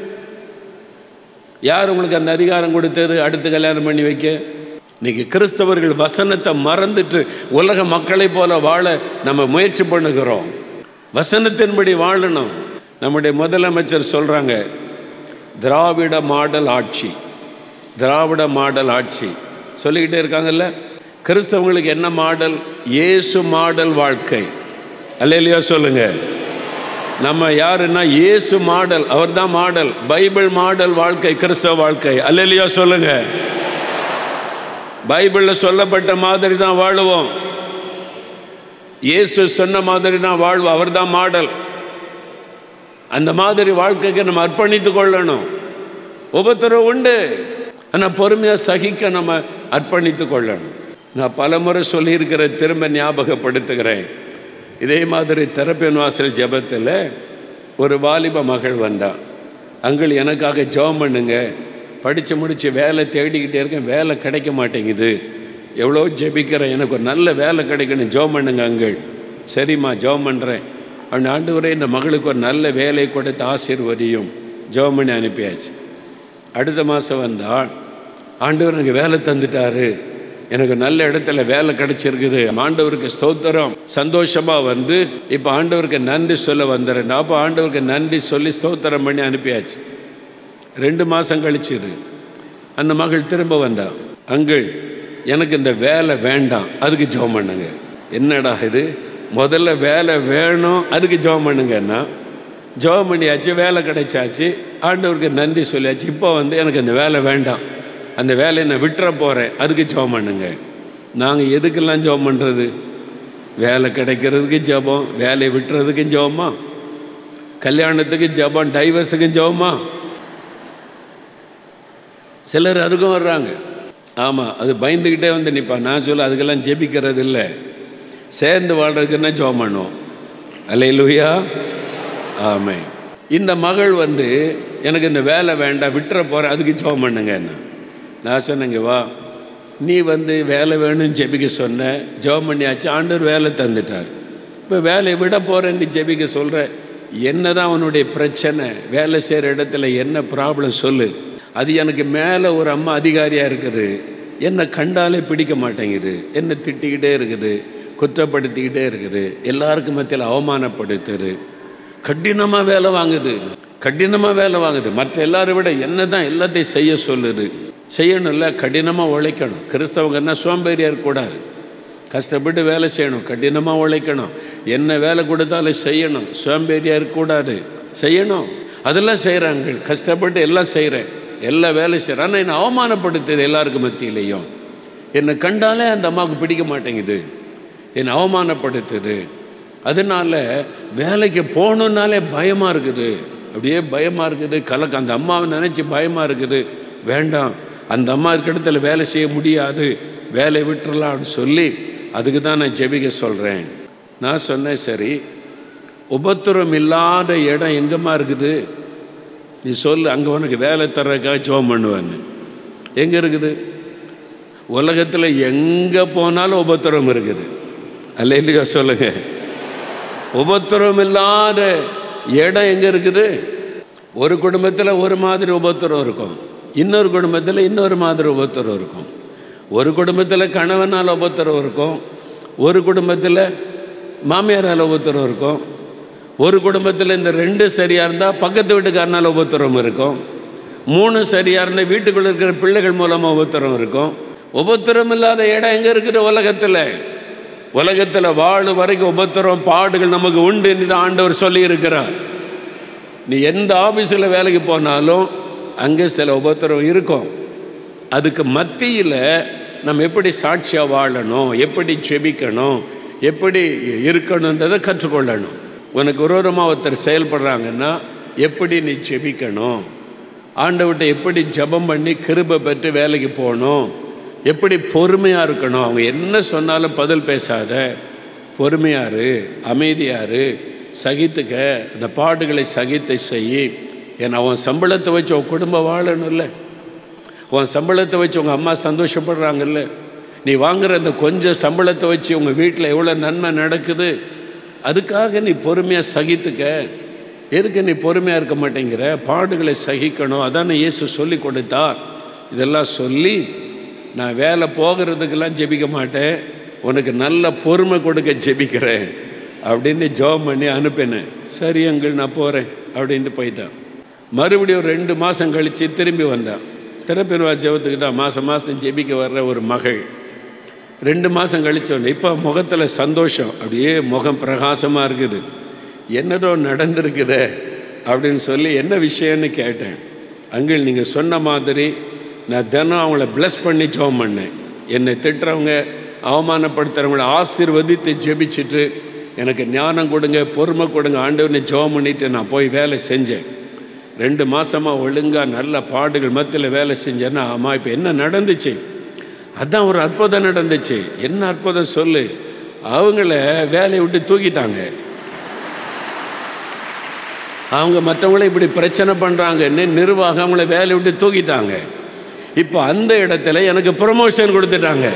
யார் உங்களுக்கு அந்த அதிகாரம் கொடுத்தது அடுத்து கல்யாணம் பண்ணி வைக்க இன்னைக்கு கிறிஸ்தவர்கள் வசனத்தை மறந்துட்டு உலக மக்களை போல வாழ நம்ம முயற்சி பண்ணுகிறோம் வசனத்தின்படி வாழணும் நம்முடைய முதலமைச்சர் சொல்கிறாங்க திராவிட மாடல் ஆட்சி திராவிட மாடல் ஆட்சி சொல்லிக்கிட்டே இருக்காங்கல்ல கிறிஸ்தவங்களுக்கு என்ன மாடல் இயேசு மாடல் வாழ்க்கை அல்லையா சொல்லுங்க நம்ம யாருன்னா இயேசு மாடல் அவர் தான் மாடல் பைபிள் மாடல் வாழ்க்கை கிறிஸ்தவ வாழ்க்கை அல்லையா சொல்லுங்க பைபிளில் சொல்லப்பட்ட மாதிரி தான் வாழுவோம் இயேசு சொன்ன மாதிரி தான் வாழ்வோம் அவர் தான் மாடல் அந்த மாதிரி வாழ்க்கைக்கு நம்ம அர்ப்பணித்து கொள்ளணும் உபத்திரம் உண்டு ஆனால் பொறுமையாக சகிக்க நம்ம அர்ப்பணித்து கொள்ளணும் நான் பல முறை சொல்லியிருக்கிற திரும்ப ஞாபகப்படுத்துகிறேன் இதே மாதிரி திறப்பின் வாசல் ஜபத்தில் ஒரு வாலிப மகள் வந்தா அங்கள் எனக்காக ஜெபம் பண்ணுங்க படித்து முடித்து வேலை தேடிக்கிட்டே இருக்கேன் வேலை கிடைக்க மாட்டேங்குது எவ்வளோ ஜெபிக்கிறேன் எனக்கு ஒரு நல்ல வேலை கிடைக்கணும் ஜெபம் பண்ணுங்க அங்கள் சரிம்மா ஜெபம் பண்ணுறேன் அவன் ஆண்டு வரை இந்த மகளுக்கு ஒரு நல்ல வேலை கொடுத்து ஆசீர்வதியும் ஜெபம் பண்ணி அனுப்பியாச்சு அடுத்த மாதம் வந்தால் ஆண்டவர் எனக்கு வேலை தந்துட்டாரு எனக்கு நல்ல இடத்துல வேலை கிடைச்சிருக்குது ஆண்டவருக்கு ஸ்தோத்திரம் சந்தோஷமா வந்து இப்போ ஆண்டவருக்கு நன்றி சொல்ல வந்துடுறேன் அப்போ ஆண்டவருக்கு நன்றி சொல்லி ஸ்தோத்திரம் பண்ணி அனுப்பியாச்சு ரெண்டு மாதம் கழிச்சிது அந்த மகள் திரும்ப வந்தா அங்கிள் எனக்கு இந்த வேலை வேண்டாம் அதுக்கு ஜெபம் பண்ணுங்க என்னடா இது முதல்ல வேலை வேணும் அதுக்கு ஜெபம் பண்ணுங்கன்னா ஜெபம் பண்ணியாச்சு வேலை கிடைச்சாச்சு ஆண்டவருக்கு நன்றி சொல்லியாச்சு இப்போ வந்து எனக்கு அந்த வேலை வேண்டாம் அந்த வேலையை நான் விட்டுற போகிறேன் அதுக்கு ஜெபம் பண்ணுங்க நாங்கள் எதுக்கெல்லாம் ஜெபம் பண்ணுறது வேலை கிடைக்கிறதுக்கு ஜெபம் வேலையை விட்டுறதுக்கும் ஜெபமா கல்யாணத்துக்கு ஜெபம் டைவர்ஸுக்கும் ஜெபமா சிலர் அதுக்கும் வர்றாங்க ஆமாம் அது பயந்துக்கிட்டே வந்து நிற்பான் நான் சொல்ல அதுக்கெல்லாம் ஜெபிக்கிறது இல்லை சேர்ந்து வாழ்றதுக்குன்னா ஜெபம் பண்ணுவோம் அல்லேலூயா ஆமே இந்த மகள் வந்து எனக்கு இந்த வேலை வேண்டாம் விட்டுற போகிறேன் அதுக்கு ஜெபம் பண்ணுங்க என்ன நான் சொன்னேங்க வா நீ வந்து வேலை வேணும்னு ஜெபிக்க சொன்ன ஜெபம் பண்ணியாச்சு ஆண்டவர் வேலை தந்துட்டார் இப்போ வேலையை விட போகிறேன்னு ஜெபிக்க சொல்கிற என்ன தான் உன்னுடைய பிரச்சனை வேலை செய்கிற இடத்துல என்ன ப்ராப்ளம் சொல்லு அது எனக்கு மேலே ஒரு அம்மா அதிகாரியாக இருக்குது என்னை கண்டாலே பிடிக்க மாட்டேங்குது என்னை திட்டிக்கிட்டே இருக்குது குற்றப்படுத்திக்கிட்டே இருக்குது எல்லாருக்கும் மத்தியில் அவமானப்படுத்துது கடினமாக வேலை வாங்குது கடினமாக வேலை வாங்குது மற்ற எல்லாரை விட என்ன தான் எல்லாத்தையும் செய்ய சொல்லுது செய்யணும்ல கடினமாக உழைக்கணும் கிறிஸ்தவங்கன்னா சோம்பேறியாக இருக்கக்கூடாது கஷ்டப்பட்டு வேலை செய்யணும் கடினமாக உழைக்கணும் என்ன வேலை கொடுத்தாலும் செய்யணும் சோம்பேறியாக இருக்கக்கூடாது செய்யணும் அதெல்லாம் செய்கிறாங்க கஷ்டப்பட்டு எல்லாம் செய்கிறேன் எல்லா வேலை செய்கிறேன் ஆனால் என்னை அவமானப்படுத்துது எல்லாருக்கும் மத்தியிலையும் என்னை கண்டாலே அந்த அம்மாவுக்கு பிடிக்க மாட்டேங்குது என்னை அவமானப்படுத்துது அதனால வேலைக்கு போகணுன்னாலே பயமாக இருக்குது அப்படியே பயமாக இருக்குது கலக்க அந்த அம்மாவை நினச்சி பயமாக இருக்குது வேண்டாம் அந்த அம்மா இருக்க இடத்துல வேலை செய்ய முடியாது வேலையை விட்டுறலாம் அப்படின்னு சொல்லி அதுக்கு தான் நான் ஜெபிக்க சொல்கிறேன் நான் சொன்னேன் சரி உபத்திரம் இல்லாத இடம் எங்கம்மா இருக்குது நீ சொல்லு அங்கே உனக்கு வேலை தர்றதுக்காக ஜோம் பண்ணுவேன்னு எங்கே இருக்குது உலகத்தில் எங்கே போனாலும் உபத்திரம் இருக்குது அல்ல இல்லையா சொல்லுங்க உபத்திரம் இல்லாத இடம் எங்கே இருக்குது ஒரு குடும்பத்தில் ஒரு மாதிரி உபத்திரம் இருக்கும் இன்னொரு குடும்பத்தில் இன்னொரு மாதிரி உபத்திரம் இருக்கும் ஒரு குடும்பத்தில் கணவனால் உபத்திரம் இருக்கும் ஒரு குடும்பத்தில் மாமியாரால் உபத்திரம் இருக்கும் ஒரு குடும்பத்தில் இந்த ரெண்டு சரியாக இருந்தால் பக்கத்து வீட்டுக்காரனால் உபத்திரம் இருக்கும் மூணு சரியாக இருந்தால் வீட்டுக்குள்ளே இருக்கிற பிள்ளைகள் மூலமாக உபத்திரம் இருக்கும் உபத்திரம் இல்லாத இடம் எங்கே இருக்குது உலகத்தில் உலகத்தில் வாழு வரைக்கும் உபத்திரம் பாடுகள் நமக்கு உண்டு தான் ஆண்டவர் சொல்லி இருக்கிறார் நீ எந்த ஆஃபீஸில் வேலைக்கு போனாலும் அங்கே சில உபத்திரம் இருக்கும் அதுக்கு மத்தியில் நம்ம எப்படி சாட்சியாக வாழணும் எப்படி செபிக்கணும் எப்படி இருக்கணுன்றதை கற்றுக்கொள்ளணும் உனக்கு விரோதமாக ஒருத்தர் செயல்படுறாங்கன்னா எப்படி நீ செபிக்கணும் ஆண்டவர்கிட்ட எப்படி ஜெபம் பண்ணி கிருபை பெற்று வேலைக்கு போகணும் எப்படி பொறுமையாக இருக்கணும் அவங்க என்ன சொன்னாலும் பதில் பேசாத பொறுமையாரு அமைதியாரு சகித்துக்க அந்த பாடுகளை சகித்து செய் ஏன்னா அவன் சம்பளத்தை வச்சு உன் குடும்பம் வாழணும்ல உன் சம்பளத்தை வச்சு உங்கள் அம்மா சந்தோஷப்படுறாங்கல்ல நீ வாங்குற அந்த கொஞ்சம் சம்பளத்தை வச்சு உங்கள் வீட்டில் எவ்வளோ நன்மை நடக்குது அதுக்காக நீ பொறுமையாக சகித்துக்க எதுக்கு நீ பொறுமையாக இருக்க மாட்டேங்கிற பாடுகளை சகிக்கணும் அதானே இயேசு சொல்லி கொடுத்தார் இதெல்லாம் சொல்லி நான் வேலை போகிறதுக்கெல்லாம் ஜெபிக்க மாட்டேன் உனக்கு நல்ல பொறுமை கொடுக்க ஜெபிக்கிறேன் அப்படின்னு ஜோம் பண்ணி அனுப்பினேன் சரி அங்கிள் நான் போகிறேன் அப்படின்ட்டு போயிட்டான் மறுபடியும் ஒரு ரெண்டு மாதம் கழித்து திரும்பி வந்தான் திறப்பின்வா ஜெபத்துக்கிட்ட மாதம் மாதம் ஜெபிக்க வர்ற ஒரு மகள் ரெண்டு மாதம் கழிச்சோன்னு இப்போ முகத்தில் சந்தோஷம் அப்படியே முகம் பிரகாசமாக இருக்குது என்னதோ நடந்திருக்குதே அப்படின்னு சொல்லி என்ன விஷயம்னு கேட்டேன் அங்கிள் நீங்கள் சொன்ன மாதிரி நான் தினம் அவங்கள ப்ளஸ் பண்ணி ஜோம் பண்ணேன் என்னை திட்டுறவங்க அவமானப்படுத்துகிறவங்கள ஆசீர்வதித்து ஜெபிச்சுட்டு எனக்கு ஞானம் கொடுங்க பொறுமை கொடுங்க ஆண்டவனை ஜோம் பண்ணிட்டு நான் போய் வேலை செஞ்சேன் ரெண்டு மாதமாக ஒழுங்காக நல்ல பாடுகள் மத்தியில் வேலை செஞ்சேன்னா ஆமாம் இப்போ என்ன நடந்துச்சு அதான் ஒரு அற்புதம் நடந்துச்சு என்ன அற்புதம் சொல்லு அவங்கள வேலையை விட்டு தூக்கிட்டாங்க அவங்க மற்றவங்கள இப்படி பிரச்சனை பண்ணுறாங்கன்னு நிர்வாகம் அவங்கள வேலையை விட்டு தூக்கிட்டாங்க இப்போ அந்த இடத்துல எனக்கு ப்ரொமோஷன் கொடுத்துட்டாங்க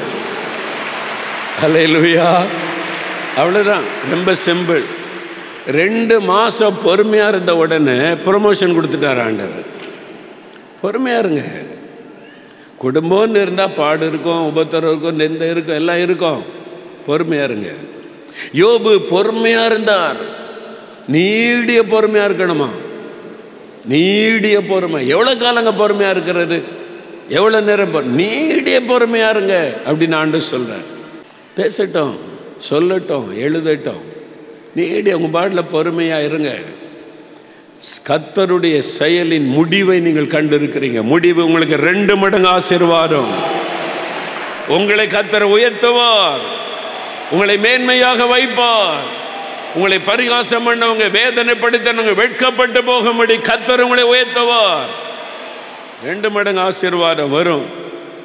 அல்லையா அவ்வளோதான் ரொம்ப சிம்பிள் ரெண்டு மாதம் பொறுமையாக இருந்த உடனே ப்ரொமோஷன் கொடுத்துட்டார் ஆண்டவர் பொறுமையாக இருங்க குடும்பம்னு இருந்தால் பாடு இருக்கும் உபத்திரம் இருக்கும் நெந்த இருக்கும் எல்லாம் இருக்கும் பொறுமையாக இருங்க யோபு பொறுமையாக இருந்தார் நீடிய பொறுமையாக இருக்கணுமா நீடிய பொறுமை எவ்வளோ காலங்க பொறுமையாக இருக்கிறது எவ்வளோ நேரம் பொறு நீடிய பொறுமையாக இருங்க அப்படின்னு ஆண்டு சொல்கிறார் பேசட்டும் சொல்லட்டும் எழுதட்டும் நீடி உங்கள் பாட்டில் பொறுமையாக இருங்க கத்தருடைய செயலின் முடிவை நீங்கள் கண்டிருக்கிறீங்க முடிவு உங்களுக்கு ரெண்டு மடங்கு ஆசீர்வாதம் உங்களை கத்தர் உயர்த்துவார் உங்களை மேன்மையாக வைப்பார் உங்களை பரிகாசம் பண்ணவங்க வேதனைப்படுத்தவங்க வெட்கப்பட்டு போகும்படி கத்தர் உங்களை உயர்த்துவார் ரெண்டு மடங்கு ஆசீர்வாதம் வரும்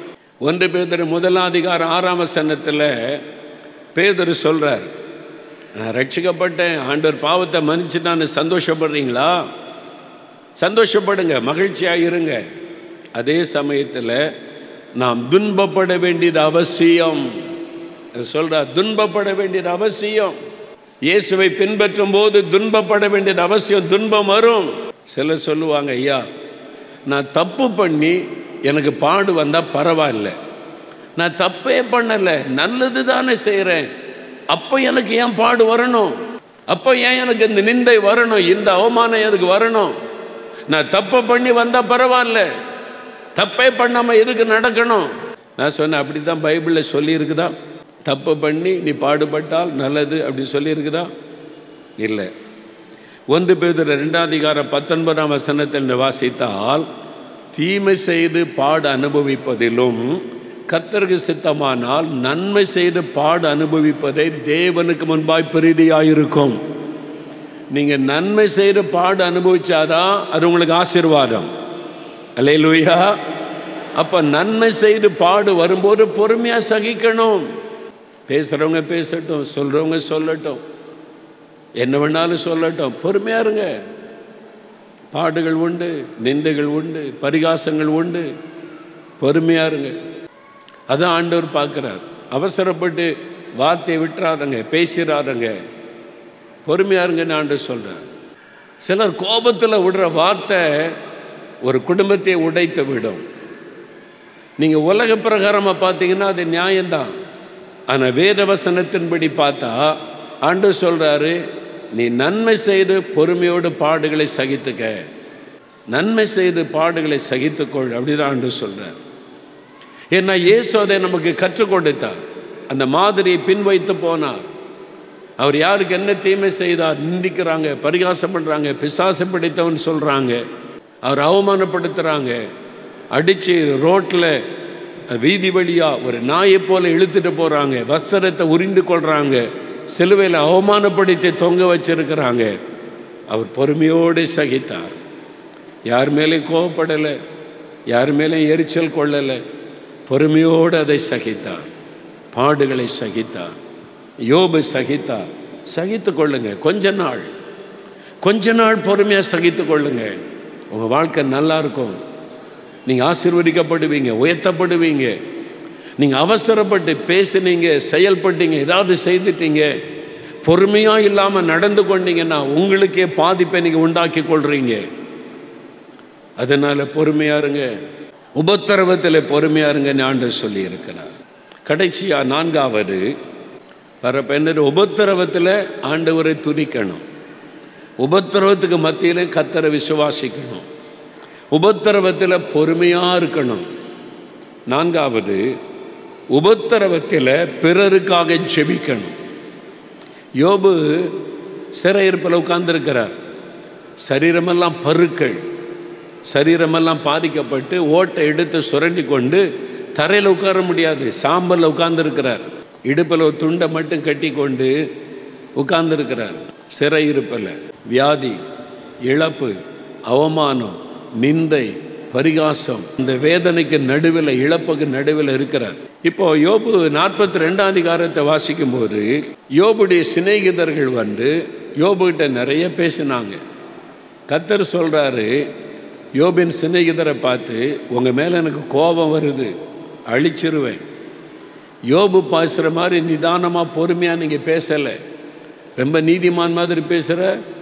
ஒன்று பேதர் முதலாம் அதிகாரம் ஆறாம் சன்னத்தில் பேதர் சொல்றார் நான் ரட்சிக்கப்பட்டேன் ஆண்டவர் பாவத்தை மன்னிச்சுட்டான்னு சந்தோஷப்படுறீங்களா சந்தோஷப்படுங்க மகிழ்ச்சியாக இருங்க அதே சமயத்தில் நாம் துன்பப்பட வேண்டியது அவசியம் சொல்கிறார் துன்பப்பட வேண்டியது அவசியம் இயேசுவை பின்பற்றும் போது துன்பப்பட வேண்டியது அவசியம் துன்பம் வரும் சிலர் சொல்லுவாங்க ஐயா நான் தப்பு பண்ணி எனக்கு பாடு வந்தால் பரவாயில்ல நான் தப்பே பண்ணலை நல்லது தானே செய்கிறேன் அப்போ எனக்கு ஏன் பாடு வரணும் அப்போ ஏன் எனக்கு இந்த நிந்தை வரணும் இந்த அவமானம் எனக்கு வரணும் நான் தப்பு பண்ணி வந்தால் பரவாயில்ல தப்பே பண்ணாமல் எதுக்கு நடக்கணும் நான் சொன்னேன் அப்படி தான் பைபிளில் சொல்லியிருக்குதா தப்பு பண்ணி நீ பாடுபட்டால் நல்லது அப்படி சொல்லியிருக்குதா இல்லை ஒன்று பேர் ரெண்டாம் அதிகாரம் பத்தொன்பதாம் வசனத்தில் வாசித்தால் தீமை செய்து பாடு அனுபவிப்பதிலும் கத்தருக்கு சித்தமானால் நன்மை செய்து பாடு அனுபவிப்பதை தேவனுக்கு முன்பாய் பிரீதியாயிருக்கும் நீங்கள் நன்மை செய்து பாடு அனுபவிச்சாதான் அது உங்களுக்கு ஆசீர்வாதம் அல்லே லூயா அப்போ நன்மை செய்து பாடு வரும்போது பொறுமையாக சகிக்கணும் பேசுகிறவங்க பேசட்டும் சொல்கிறவங்க சொல்லட்டும் என்ன வேணாலும் சொல்லட்டும் பொறுமையாக இருங்க பாடுகள் உண்டு நிந்தைகள் உண்டு பரிகாசங்கள் உண்டு பொறுமையாக இருங்க அதான் ஆண்டவர் பார்க்குறார் அவசரப்பட்டு வார்த்தையை விட்டுறாருங்க பேசிடாருங்க பொறுமையாக இருங்கன்னு ஆண்டவர் சொல்கிறார் சிலர் கோபத்தில் விடுற வார்த்தை ஒரு குடும்பத்தை உடைத்து விடும் நீங்கள் உலக பிரகாரமாக பார்த்தீங்கன்னா அது நியாயம்தான் ஆனால் வேத வசனத்தின்படி பார்த்தா ஆண்டு சொல்கிறாரு நீ நன்மை செய்து பொறுமையோடு பாடுகளை சகித்துக்க நன்மை செய்து பாடுகளை சகித்துக்கொள் அப்படின்னு ஆண்டு சொல்கிறார் ஏன்னா இயேசு அதை நமக்கு கற்றுக் கொடுத்தார் அந்த மாதிரியை பின்வைத்து போனார் அவர் யாருக்கு என்ன தீமை செய்தார் நிந்திக்கிறாங்க பரிகாசம் பண்ணுறாங்க பிசாசம் பிடித்தவன் சொல்கிறாங்க அவர் அவமானப்படுத்துகிறாங்க அடித்து ரோட்டில் வீதி வழியாக ஒரு நாயை போல இழுத்துட்டு போகிறாங்க வஸ்திரத்தை உரிந்து கொள்கிறாங்க சிலுவையில் அவமானப்படுத்தி தொங்க வச்சிருக்கிறாங்க அவர் பொறுமையோடு சகித்தார் யார் மேலேயும் கோவப்படலை யார் மேலேயும் எரிச்சல் கொள்ளலை பொறுமையோடு அதை சகித்தார் பாடுகளை சகித்தார் யோபு சகித்தார் சகித்து கொள்ளுங்க கொஞ்ச நாள் கொஞ்ச நாள் பொறுமையாக சகித்து கொள்ளுங்க உங்கள் வாழ்க்கை நல்லா இருக்கும் நீங்கள் ஆசீர்வதிக்கப்படுவீங்க உயர்த்தப்படுவீங்க நீங்கள் அவசரப்பட்டு பேசுனீங்க செயல்பட்டீங்க ஏதாவது செய்துட்டீங்க பொறுமையாக இல்லாமல் நடந்து கொண்டீங்கன்னா உங்களுக்கே பாதிப்பை நீங்கள் உண்டாக்கி கொள்றீங்க அதனால் பொறுமையாக இருங்க உபத்திரவத்தில் பொறுமையாக இருங்கன்னு ஆண்டு சொல்லி இருக்கிறார் கடைசியாக நான்காவது வரப்ப என்னது உபத்திரவத்தில் ஆண்டவரை துதிக்கணும் உபத்திரவத்துக்கு மத்தியில் கத்தரை விசுவாசிக்கணும் உபத்திரவத்தில் பொறுமையாக இருக்கணும் நான்காவது உபத்திரவத்தில் பிறருக்காக ஜெபிக்கணும் யோபு சிறையிருப்பில் உட்கார்ந்துருக்கிறார் சரீரமெல்லாம் பருக்கள் சரீரமெல்லாம் பாதிக்கப்பட்டு ஓட்டை எடுத்து சுரண்டி கொண்டு தரையில் உட்கார முடியாது சாம்பலில் உட்கார்ந்துருக்கிறார் இடுப்பில் ஒரு துண்டை மட்டும் கட்டி கொண்டு உட்கார்ந்துருக்கிறார் சிறையிருப்பில் வியாதி இழப்பு அவமானம் நிந்தை பரிகாசம் இந்த வேதனைக்கு நடுவில் இழப்புக்கு நடுவில் இருக்கிறார் இப்போ யோபு நாற்பத்தி ரெண்டாம் அதிகாரத்தை வாசிக்கும் போது யோபுடைய சிநேகிதர்கள் வந்து யோபுகிட்ட நிறைய பேசினாங்க கத்தர் சொல்கிறாரு யோபின் சிநேகிதரை பார்த்து உங்கள் மேலே எனக்கு கோபம் வருது அழிச்சிருவேன் யோபு பேசுகிற மாதிரி நிதானமாக பொறுமையாக நீங்கள் பேசலை ரொம்ப நீதிமான் மாதிரி பேசுகிற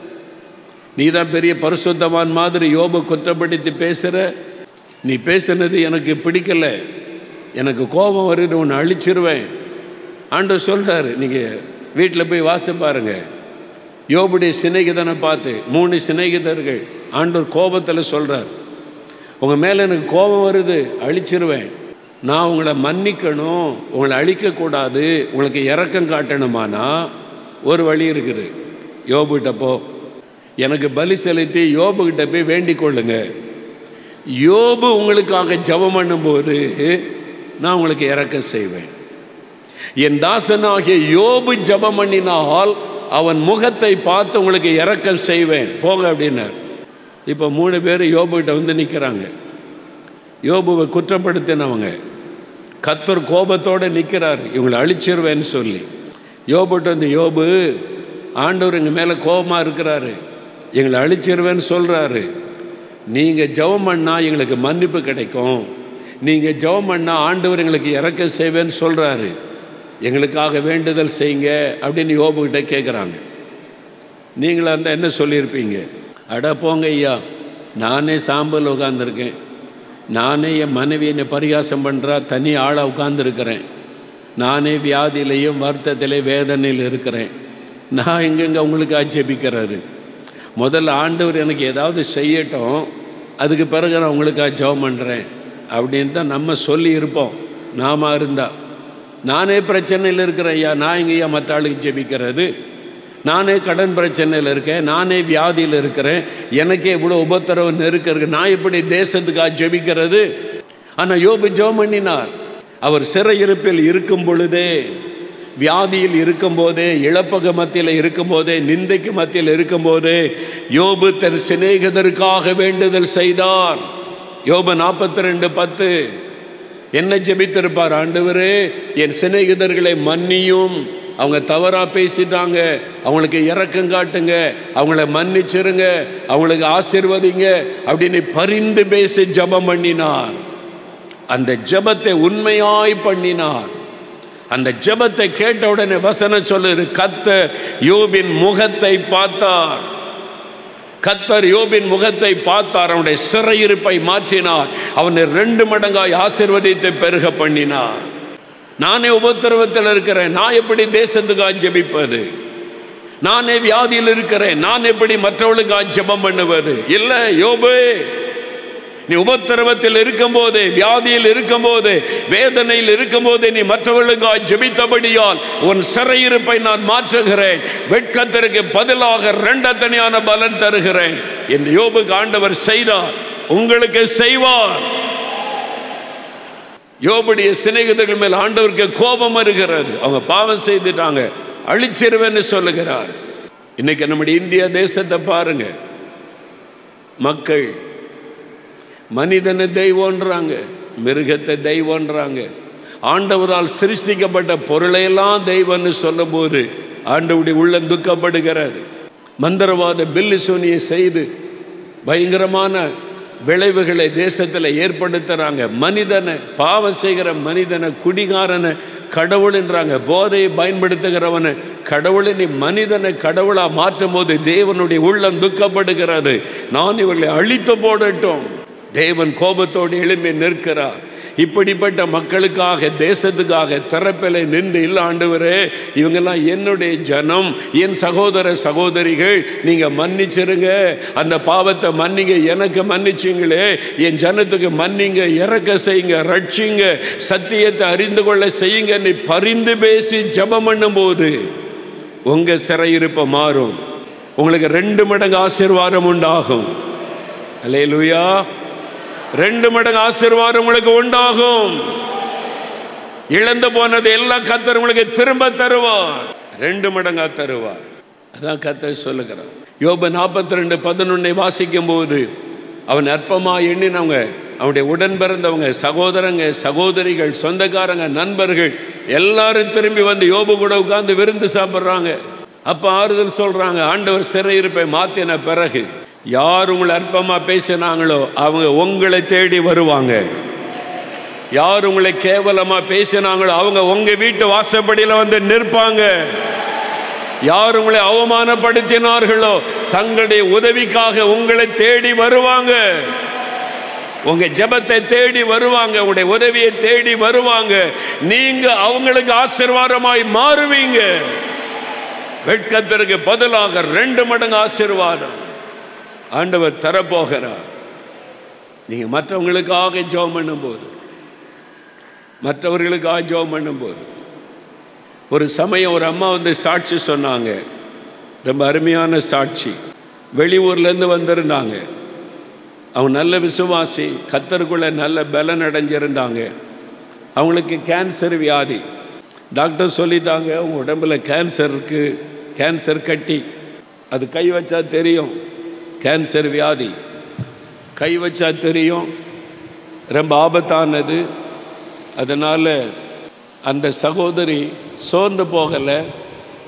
நீ தான் பெரிய பரிசுத்தவான் மாதிரி யோபு குற்றப்படுத்தி பேசுகிற நீ பேசுனது எனக்கு பிடிக்கல எனக்கு கோபம் வருது உன்னை அழிச்சிருவேன் ஆண்டு சொல்கிறாரு நீங்கள் வீட்டில் போய் வாசி பாருங்க யோபுடைய சிநேகிதனை பார்த்து மூணு சிநேகிதர்கள் ஆண்டவர் கோபத்தில் சொல்கிறார் உங்கள் மேலே எனக்கு கோபம் வருது அழிச்சிருவேன் நான் உங்களை மன்னிக்கணும் உங்களை அழிக்கக்கூடாது உங்களுக்கு இறக்கம் காட்டணுமானா ஒரு வழி இருக்குது யோபுகிட்ட போ எனக்கு பலி செலுத்தி யோபுகிட்ட போய் வேண்டிக் கொள்ளுங்க யோபு உங்களுக்காக ஜெபம் பண்ணும்போது நான் உங்களுக்கு இறக்கம் செய்வேன் என் தாசனாகிய யோபு ஜெபம் பண்ணினால் அவன் முகத்தை பார்த்து உங்களுக்கு இறக்கம் செய்வேன் போங்க அப்படின்னார் இப்போ மூணு பேர் யோபுகிட்ட வந்து நிற்கிறாங்க யோபுவை குற்றப்படுத்தினவங்க கத்தர் கோபத்தோடு நிற்கிறார் இவங்களை அழிச்சிருவேன்னு சொல்லி யோபுகிட்ட வந்து யோபு ஆண்டவர் எங்கள் மேலே கோபமாக இருக்கிறாரு எங்களை அழிச்சிருவேன்னு சொல்கிறாரு நீங்கள் ஜெபம் பண்ணால் எங்களுக்கு மன்னிப்பு கிடைக்கும் நீங்கள் ஜெபம் பண்ணால் ஆண்டவர் எங்களுக்கு இறக்க செய்வேன்னு சொல்கிறாரு எங்களுக்காக வேண்டுதல் செய்யுங்க அப்படின்னு யோபுக்கிட்ட கேட்குறாங்க நீங்களா இருந்தால் என்ன சொல்லியிருப்பீங்க அட போங்க ஐயா நானே சாம்பல் உட்காந்துருக்கேன் நானே என் மனைவி என்னை பரிகாசம் பண்ணுறா தனி ஆளாக உட்காந்துருக்கிறேன் நானே வியாதியிலையும் வருத்தத்திலையும் வேதனையில் இருக்கிறேன் நான் எங்கெங்க உங்களுக்கு ஆட்சேபிக்கிறாரு முதல்ல ஆண்டவர் எனக்கு ஏதாவது செய்யட்டும் அதுக்கு பிறகு நான் உங்களுக்காக ஜெபம் பண்ணுறேன் அப்படின்னு தான் நம்ம சொல்லி இருப்போம் நாம இருந்தால் நானே பிரச்சனையில் இருக்கிறேன் ஐயா நான் எங்கேயா மற்ற ஆளுக்கு ஜெபிக்கிறது நானே கடன் பிரச்சனையில் இருக்கேன் நானே வியாதியில் இருக்கிறேன் எனக்கே இவ்வளோ உபத்திரவு நெருக்க இருக்கு நான் எப்படி தேசத்துக்காக ஜெபிக்கிறது ஆனால் யோபு ஜெபம் பண்ணினார் அவர் சிறையிருப்பில் இருக்கும் பொழுதே வியாதியில் இருக்கும்போதே இழப்பக மத்தியில் இருக்கும்போதே நிந்தைக்கு மத்தியில் இருக்கும்போதே யோபு தன் சிநேகிதருக்காக வேண்டுதல் செய்தார் யோபு நாற்பத்தி ரெண்டு பத்து என்ன ஜெபித்திருப்பார் ஆண்டவரே என் சிநேகிதர்களை மன்னியும் அவங்க தவறாக பேசிட்டாங்க அவங்களுக்கு இறக்கம் காட்டுங்க அவங்கள மன்னிச்சிருங்க அவங்களுக்கு ஆசிர்வதிங்க அப்படின்னு பரிந்து பேசி ஜெபம் பண்ணினார் அந்த ஜெபத்தை உண்மையாய் பண்ணினார் அந்த ஜெபத்தை கேட்ட உடனே வசனம் சொல்லுது கத்தர் யோபின் முகத்தை பார்த்தார் கத்தர் யோபின் முகத்தை பார்த்தார் அவனுடைய சிறையிருப்பை மாற்றினார் அவனை ரெண்டு மடங்காய் ஆசிர்வதித்து பெருக பண்ணினார் நானே உபத்திரவத்தில் இருக்கிறேன் நான் எப்படி தேசத்துக்காக ஜெபிப்பது நானே வியாதியில் இருக்கிறேன் நான் எப்படி மற்றவர்களுக்காக ஜெபம் பண்ணுவது இல்லை யோபு நீ உபத்திரவத்தில் இருக்கும்போதே வியாதியில் இருக்கும்போதே வேதனையில் இருக்கும்போதே நீ மற்றவர்களுக்காக ஜெபித்தபடியால் உன் சிறையிருப்பை நான் மாற்றுகிறேன் வெட்கத்திற்கு பதிலாக ரெண்டத்தனையான பலன் தருகிறேன் என்று யோபுக்கு ஆண்டவர் செய்தார் உங்களுக்கு செய்வார் யோபுடைய சிநேகிதர்கள் மேல் ஆண்டவருக்கு கோபம் வருகிறது அவங்க பாவம் செய்துட்டாங்க அழிச்சிருவேன்னு சொல்லுகிறார் இன்னைக்கு நம்முடைய இந்திய தேசத்தை பாருங்க மக்கள் மனிதனை தெய்வன்றாங்க மிருகத்தை தெய்வன்றாங்க ஆண்டவரால் சிருஷ்டிக்கப்பட்ட பொருளையெல்லாம் தெய்வம்னு சொல்லும்போது ஆண்டவுடைய உள்ளம் துக்கப்படுகிறது மந்திரவாத பில்லு சோனியை செய்து பயங்கரமான விளைவுகளை தேசத்தில் ஏற்படுத்துகிறாங்க மனிதனை பாவம் செய்கிற மனிதனை குடிகாரனை கடவுள்ன்றாங்க போதையை பயன்படுத்துகிறவனை கடவுளை நீ மனிதனை கடவுளாக மாற்றும் போது தேவனுடைய உள்ளம் துக்கப்படுகிறது நான் இவர்களை அழித்து போடட்டும் தேவன் கோபத்தோடு எழும்பி நிற்கிறார் இப்படிப்பட்ட மக்களுக்காக தேசத்துக்காக திறப்பில் நின்று இல்லை ஆண்டவரே இவங்கெல்லாம் என்னுடைய ஜனம் என் சகோதர சகோதரிகள் நீங்கள் மன்னிச்சிருங்க அந்த பாவத்தை மன்னிங்க எனக்கு மன்னிச்சிங்களே என் ஜனத்துக்கு மன்னிங்க இறக்க செய்யுங்க ரட்சிங்க சத்தியத்தை அறிந்து கொள்ள செய்யுங்க நீ பரிந்து பேசி ஜபம் பண்ணும்போது உங்கள் சிறையிருப்பை மாறும் உங்களுக்கு ரெண்டு மடங்கு ஆசீர்வாதம் உண்டாகும் அலே லூயா ரெண்டு மடங்கு ஆசீர்வாதம் உங்களுக்கு உண்டாகும் இழந்து போனது எல்லாம் கத்தர் உங்களுக்கு திரும்ப தருவார் ரெண்டு மடங்கா தருவார் அதான் கத்தர் சொல்லுகிறார் யோபு நாற்பத்தி ரெண்டு பதினொன்னை வாசிக்கும் போது அவன் அற்பமா எண்ணினவங்க அவனுடைய உடன் பிறந்தவங்க சகோதரங்க சகோதரிகள் சொந்தக்காரங்க நண்பர்கள் எல்லாரும் திரும்பி வந்து யோபு கூட உட்கார்ந்து விருந்து சாப்பிட்றாங்க அப்போ ஆறுதல் சொல்றாங்க ஆண்டவர் சிறையிருப்பை மாத்தின பிறகு யார் உங்களை அற்பமா பேசினாங்களோ அவங்க உங்களை தேடி வருவாங்க யார் உங்களை கேவலமா பேசினாங்களோ அவங்க உங்க வீட்டு வாசப்படியில் வந்து நிற்பாங்க யார் உங்களை அவமானப்படுத்தினார்களோ தங்களுடைய உதவிக்காக உங்களை தேடி வருவாங்க உங்க ஜெபத்தை தேடி வருவாங்க உங்களுடைய உதவியை தேடி வருவாங்க நீங்க அவங்களுக்கு ஆசீர்வாதமாய் மாறுவீங்க வெட்கத்திற்கு பதிலாக ரெண்டு மடங்கு ஆசீர்வாதம் ஆண்டவர் தரப்போகிறார் நீங்க மற்றவங்களுக்காக ஜெபம் பண்ணும்போது மற்றவர்களுக்காக ஜெபம் பண்ணும்போது ஒரு சமயம் ஒரு அம்மா வந்து சாட்சி சொன்னாங்க ரொம்ப அருமையான சாட்சி வெளியூர்லேருந்து வந்திருந்தாங்க அவங்க நல்ல விசுவாசி கத்தருக்குள்ள நல்ல பலன் அடைஞ்சிருந்தாங்க அவங்களுக்கு கேன்சர் வியாதி டாக்டர் சொல்லிட்டாங்க அவங்க உடம்புல கேன்சர் இருக்கு கேன்சர் கட்டி அது கை வச்சா தெரியும் கேன்சர் வியாதி கை வச்சா தெரியும் ரொம்ப ஆபத்தானது அதனால் அந்த சகோதரி சோர்ந்து போகலை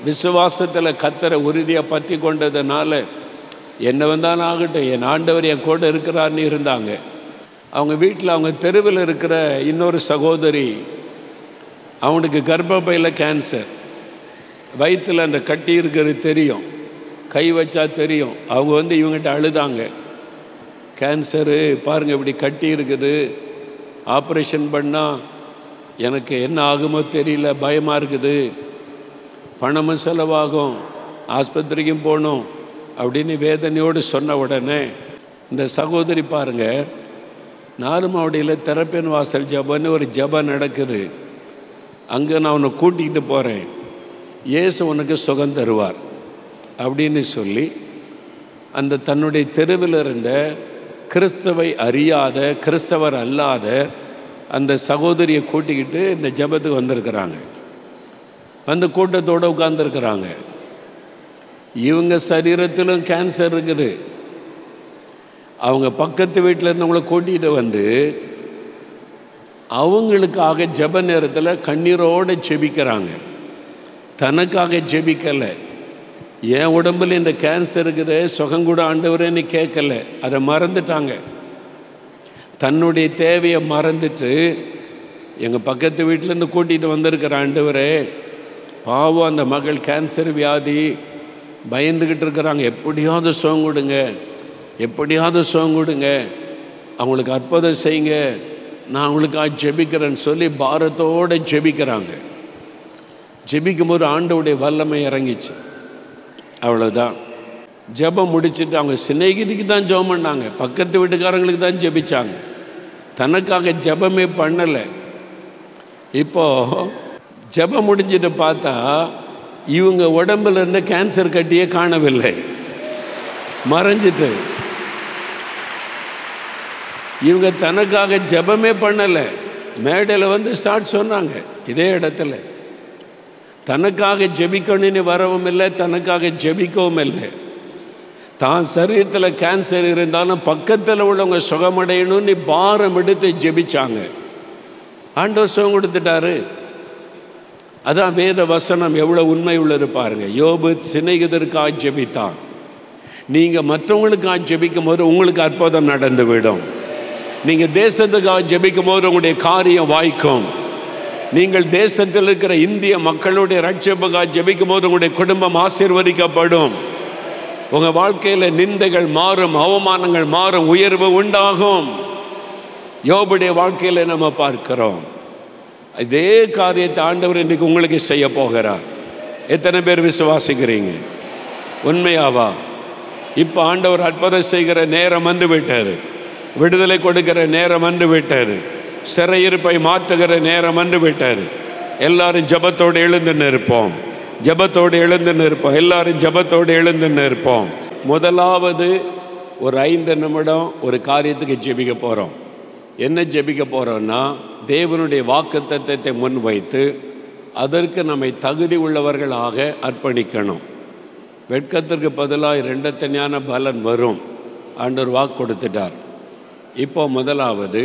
விசுவாசத்தில் கத்தரை உறுதியாக பற்றி கொண்டதுனால என்ன வந்தாலும் ஆகட்டும் என் ஆண்டவர் என் கூட இருக்கிறார்னு இருந்தாங்க அவங்க வீட்டில் அவங்க தெருவில் இருக்கிற இன்னொரு சகோதரி அவனுக்கு கர்ப்பப்பையில் கேன்சர் வயிற்றில் அந்த கட்டி இருக்கிறது தெரியும் கை வச்சா தெரியும் அவங்க வந்து இவங்ககிட்ட அழுதாங்க கேன்சரு பாருங்கள் இப்படி கட்டி இருக்குது ஆப்ரேஷன் பண்ணால் எனக்கு என்ன ஆகுமோ தெரியல பயமாக இருக்குது பணமும் செலவாகும் ஆஸ்பத்திரிக்கும் போகணும் அப்படின்னு வேதனையோடு சொன்ன உடனே இந்த சகோதரி பாருங்க நாலு மாவடியில் திறப்பின் வாசல் ஜபன்னு ஒரு ஜபம் நடக்குது அங்கே நான் உன்னை கூட்டிகிட்டு போகிறேன் இயேசு உனக்கு சுகம் தருவார் அப்படின்னு சொல்லி அந்த தன்னுடைய தெருவில் இருந்த கிறிஸ்தவை அறியாத கிறிஸ்தவர் அல்லாத அந்த சகோதரியை கூட்டிக்கிட்டு இந்த ஜபத்துக்கு வந்திருக்கிறாங்க வந்து கூட்டத்தோடு உட்கார்ந்துருக்கிறாங்க இவங்க சரீரத்திலும் கேன்சர் இருக்குது அவங்க பக்கத்து வீட்டில் இருந்தவங்கள கூட்டிகிட்டு வந்து அவங்களுக்காக ஜெப நேரத்தில் கண்ணீரோடு ஜெபிக்கிறாங்க தனக்காக ஜெபிக்கலை என் உடம்புல இந்த கேன்சர் இருக்குது சுகங்கூட ஆண்டவரேன்னு கேட்கல அதை மறந்துட்டாங்க தன்னுடைய தேவையை மறந்துட்டு எங்கள் பக்கத்து வீட்டிலேருந்து கூட்டிகிட்டு வந்திருக்கிற ஆண்டவரே பாவம் அந்த மகள் கேன்சர் வியாதி பயந்துக்கிட்டு இருக்கிறாங்க எப்படியாவது சுகம் கொடுங்க எப்படியாவது சுகம் கொடுங்க அவங்களுக்கு அற்புதம் செய்யுங்க நான் அவங்களுக்காக ஜெபிக்கிறேன்னு சொல்லி பாரத்தோடு ஜெபிக்கிறாங்க ஜெபிக்கும் போது ஆண்டவுடைய வல்லமை இறங்கிச்சு அவ்வளோதான் ஜெபம் முடிச்சுட்டு அவங்க சிநேகிதிக்கு தான் ஜெபம் பண்ணாங்க பக்கத்து வீட்டுக்காரங்களுக்கு தான் ஜெபிச்சாங்க தனக்காக ஜெபமே பண்ணலை இப்போ ஜெபம் முடிஞ்சிட்டு பார்த்தா இவங்க உடம்புல இருந்த கேன்சர் கட்டியே காணவில்லை மறைஞ்சிட்டு இவங்க தனக்காக ஜெபமே பண்ணலை மேடையில் வந்து ஸ்டார்ட் சொன்னாங்க இதே இடத்துல தனக்காக ஜெபிக்கணும்னு வரவும் இல்லை தனக்காக ஜெபிக்கவும் இல்லை தான் சரீரத்தில் கேன்சர் இருந்தாலும் பக்கத்தில் உள்ளவங்க சுகமடையணும்னு பாரம் எடுத்து ஜெபிச்சாங்க ஆண்டவர் சுகம் கொடுத்துட்டாரு அதான் வேத வசனம் எவ்வளோ உண்மை உள்ளது பாருங்க யோபு சிநேகிதருக்காக ஜெபித்தான் நீங்கள் மற்றவங்களுக்காக ஜெபிக்கும் போது உங்களுக்கு அற்புதம் நடந்து விடும் நீங்கள் தேசத்துக்காக ஜெபிக்கும் போது உங்களுடைய காரியம் வாய்க்கும் நீங்கள் தேசத்தில் இருக்கிற இந்திய மக்களுடைய ரட்சப்புக்காக ஜெபிக்கும் போது உங்களுடைய குடும்பம் ஆசீர்வதிக்கப்படும் உங்கள் வாழ்க்கையில் நிந்தைகள் மாறும் அவமானங்கள் மாறும் உயர்வு உண்டாகும் யோபுடைய வாழ்க்கையில் நம்ம பார்க்கிறோம் இதே காரியத்தை ஆண்டவர் இன்னைக்கு உங்களுக்கு செய்ய போகிறார் எத்தனை பேர் விசுவாசிக்கிறீங்க உண்மையாவா இப்போ ஆண்டவர் அற்புதம் செய்கிற நேரம் வந்து விட்டார் விடுதலை கொடுக்கிற நேரம் வந்து விட்டார் சிறையிருப்பை மாற்றுகிற நேரம் வந்து விட்டார் எல்லாரும் ஜபத்தோடு எழுந்து நிற்போம் ஜபத்தோடு எழுந்து நிற்போம் எல்லாரும் ஜபத்தோடு எழுந்து நிற்போம் முதலாவது ஒரு ஐந்து நிமிடம் ஒரு காரியத்துக்கு ஜெபிக்க போகிறோம் என்ன ஜெபிக்க போகிறோம்னா தேவனுடைய வாக்குத்தத்தத்தை முன்வைத்து அதற்கு நம்மை தகுதி உள்ளவர்களாக அர்ப்பணிக்கணும் வெட்கத்திற்கு பதிலாக ரெண்டத்தனியான பலன் வரும் ஆண்டவர் வாக்கு கொடுத்துட்டார் இப்போ முதலாவது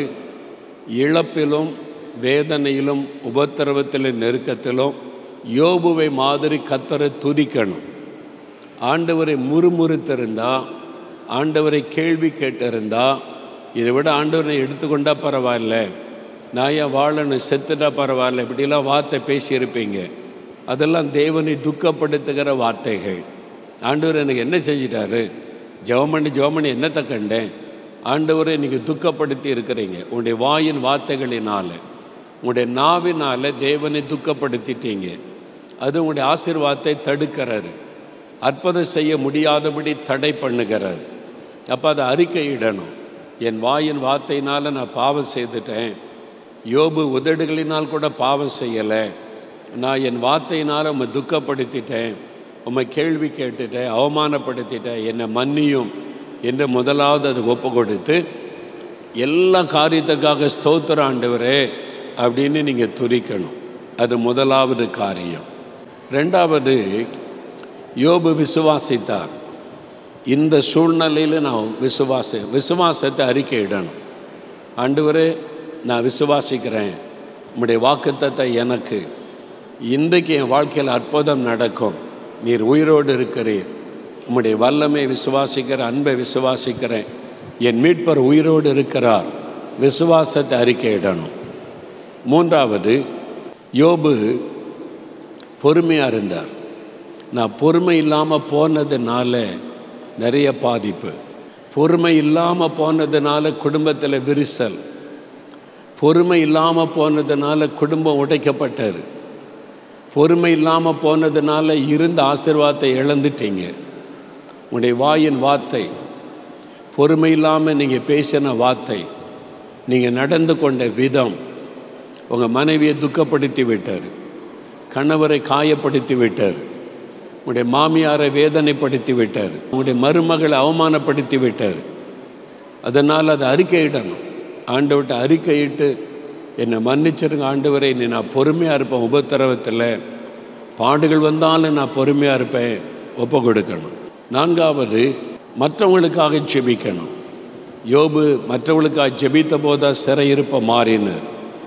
இழப்பிலும் வேதனையிலும் உபத்திரவத்திலும் நெருக்கத்திலும் யோபுவை மாதிரி கத்தரை துதிக்கணும் ஆண்டவரை முறுமுறுத்திருந்தா ஆண்டவரை கேள்வி கேட்டிருந்தா இதை விட ஆண்டவரை எடுத்துக்கொண்டா பரவாயில்ல நான் ஏன் வாழணும் செத்துட்டா பரவாயில்ல இப்படிலாம் வார்த்தை பேசியிருப்பீங்க அதெல்லாம் தேவனை துக்கப்படுத்துகிற வார்த்தைகள் ஆண்டவர் எனக்கு என்ன செஞ்சிட்டாரு ஜெவமணி ஜெவமணி என்னத்தை கண்டேன் ஆண்டவரை நீங்கள் துக்கப்படுத்தி இருக்கிறீங்க உங்களுடைய வாயின் வார்த்தைகளினால் உங்களுடைய நாவினால் தேவனை துக்கப்படுத்திட்டீங்க அது உங்களுடைய ஆசீர்வாதத்தை தடுக்கிறாரு அற்புதம் செய்ய முடியாதபடி தடை பண்ணுகிறார் அப்போ அதை அறிக்கையிடணும் என் வாயின் வார்த்தையினால் நான் பாவம் செய்துட்டேன் யோபு உதடுகளினால் கூட பாவம் செய்யலை நான் என் வார்த்தையினால் உம்மை துக்கப்படுத்திட்டேன் உம்மை கேள்வி கேட்டுட்டேன் அவமானப்படுத்திட்டேன் என்னை மன்னியும் என்று முதலாவது அது ஒப்பு கொடுத்து எல்லா காரியத்துக்காக ஸ்தோத்திர ஆண்டவரே அப்படின்னு நீங்கள் துரிக்கணும் அது முதலாவது காரியம் ரெண்டாவது யோபு விசுவாசித்தார் இந்த சூழ்நிலையில் நான் விசுவாச விசுவாசத்தை அறிக்கையிடணும் ஆண்டவரே நான் விசுவாசிக்கிறேன் உம்முடைய வாக்குத்தத்தை எனக்கு இன்றைக்கு என் வாழ்க்கையில் அற்புதம் நடக்கும் நீர் உயிரோடு இருக்கிறீர் உம்முடைய வல்லமை விசுவாசிக்கிற அன்பை விசுவாசிக்கிறேன் என் மீட்பர் உயிரோடு இருக்கிறார் விசுவாசத்தை அறிக்கையிடணும் மூன்றாவது யோபு பொறுமையாக இருந்தார் நான் பொறுமை இல்லாமல் போனதுனால நிறைய பாதிப்பு பொறுமை இல்லாமல் போனதுனால குடும்பத்தில் விரிசல் பொறுமை இல்லாமல் போனதுனால குடும்பம் உடைக்கப்பட்டது பொறுமை இல்லாமல் போனதுனால இருந்த ஆசீர்வாதத்தை இழந்துட்டீங்க உங்களுடைய வாயின் வார்த்தை பொறுமை இல்லாமல் நீங்கள் பேசின வார்த்தை நீங்கள் நடந்து கொண்ட விதம் உங்கள் மனைவியை துக்கப்படுத்தி விட்டார் கணவரை காயப்படுத்தி விட்டார் உங்களுடைய மாமியாரை வேதனைப்படுத்தி விட்டார் உங்களுடைய மருமகளை அவமானப்படுத்தி விட்டார் அதனால் அதை அறிக்கையிடணும் ஆண்டவர்கிட்ட அறிக்கையிட்டு என்னை மன்னிச்சிருங்க ஆண்டவரை நீ நான் பொறுமையாக இருப்பேன் உபத்திரவத்தில் பாடுகள் வந்தாலும் நான் பொறுமையாக இருப்பேன் ஒப்பு கொடுக்கணும் நான்காவது மற்றவங்களுக்காக ஜெபிக்கணும் யோபு மற்றவங்களுக்காக ஜெபித்த போதா சிறையிருப்ப மாறினார்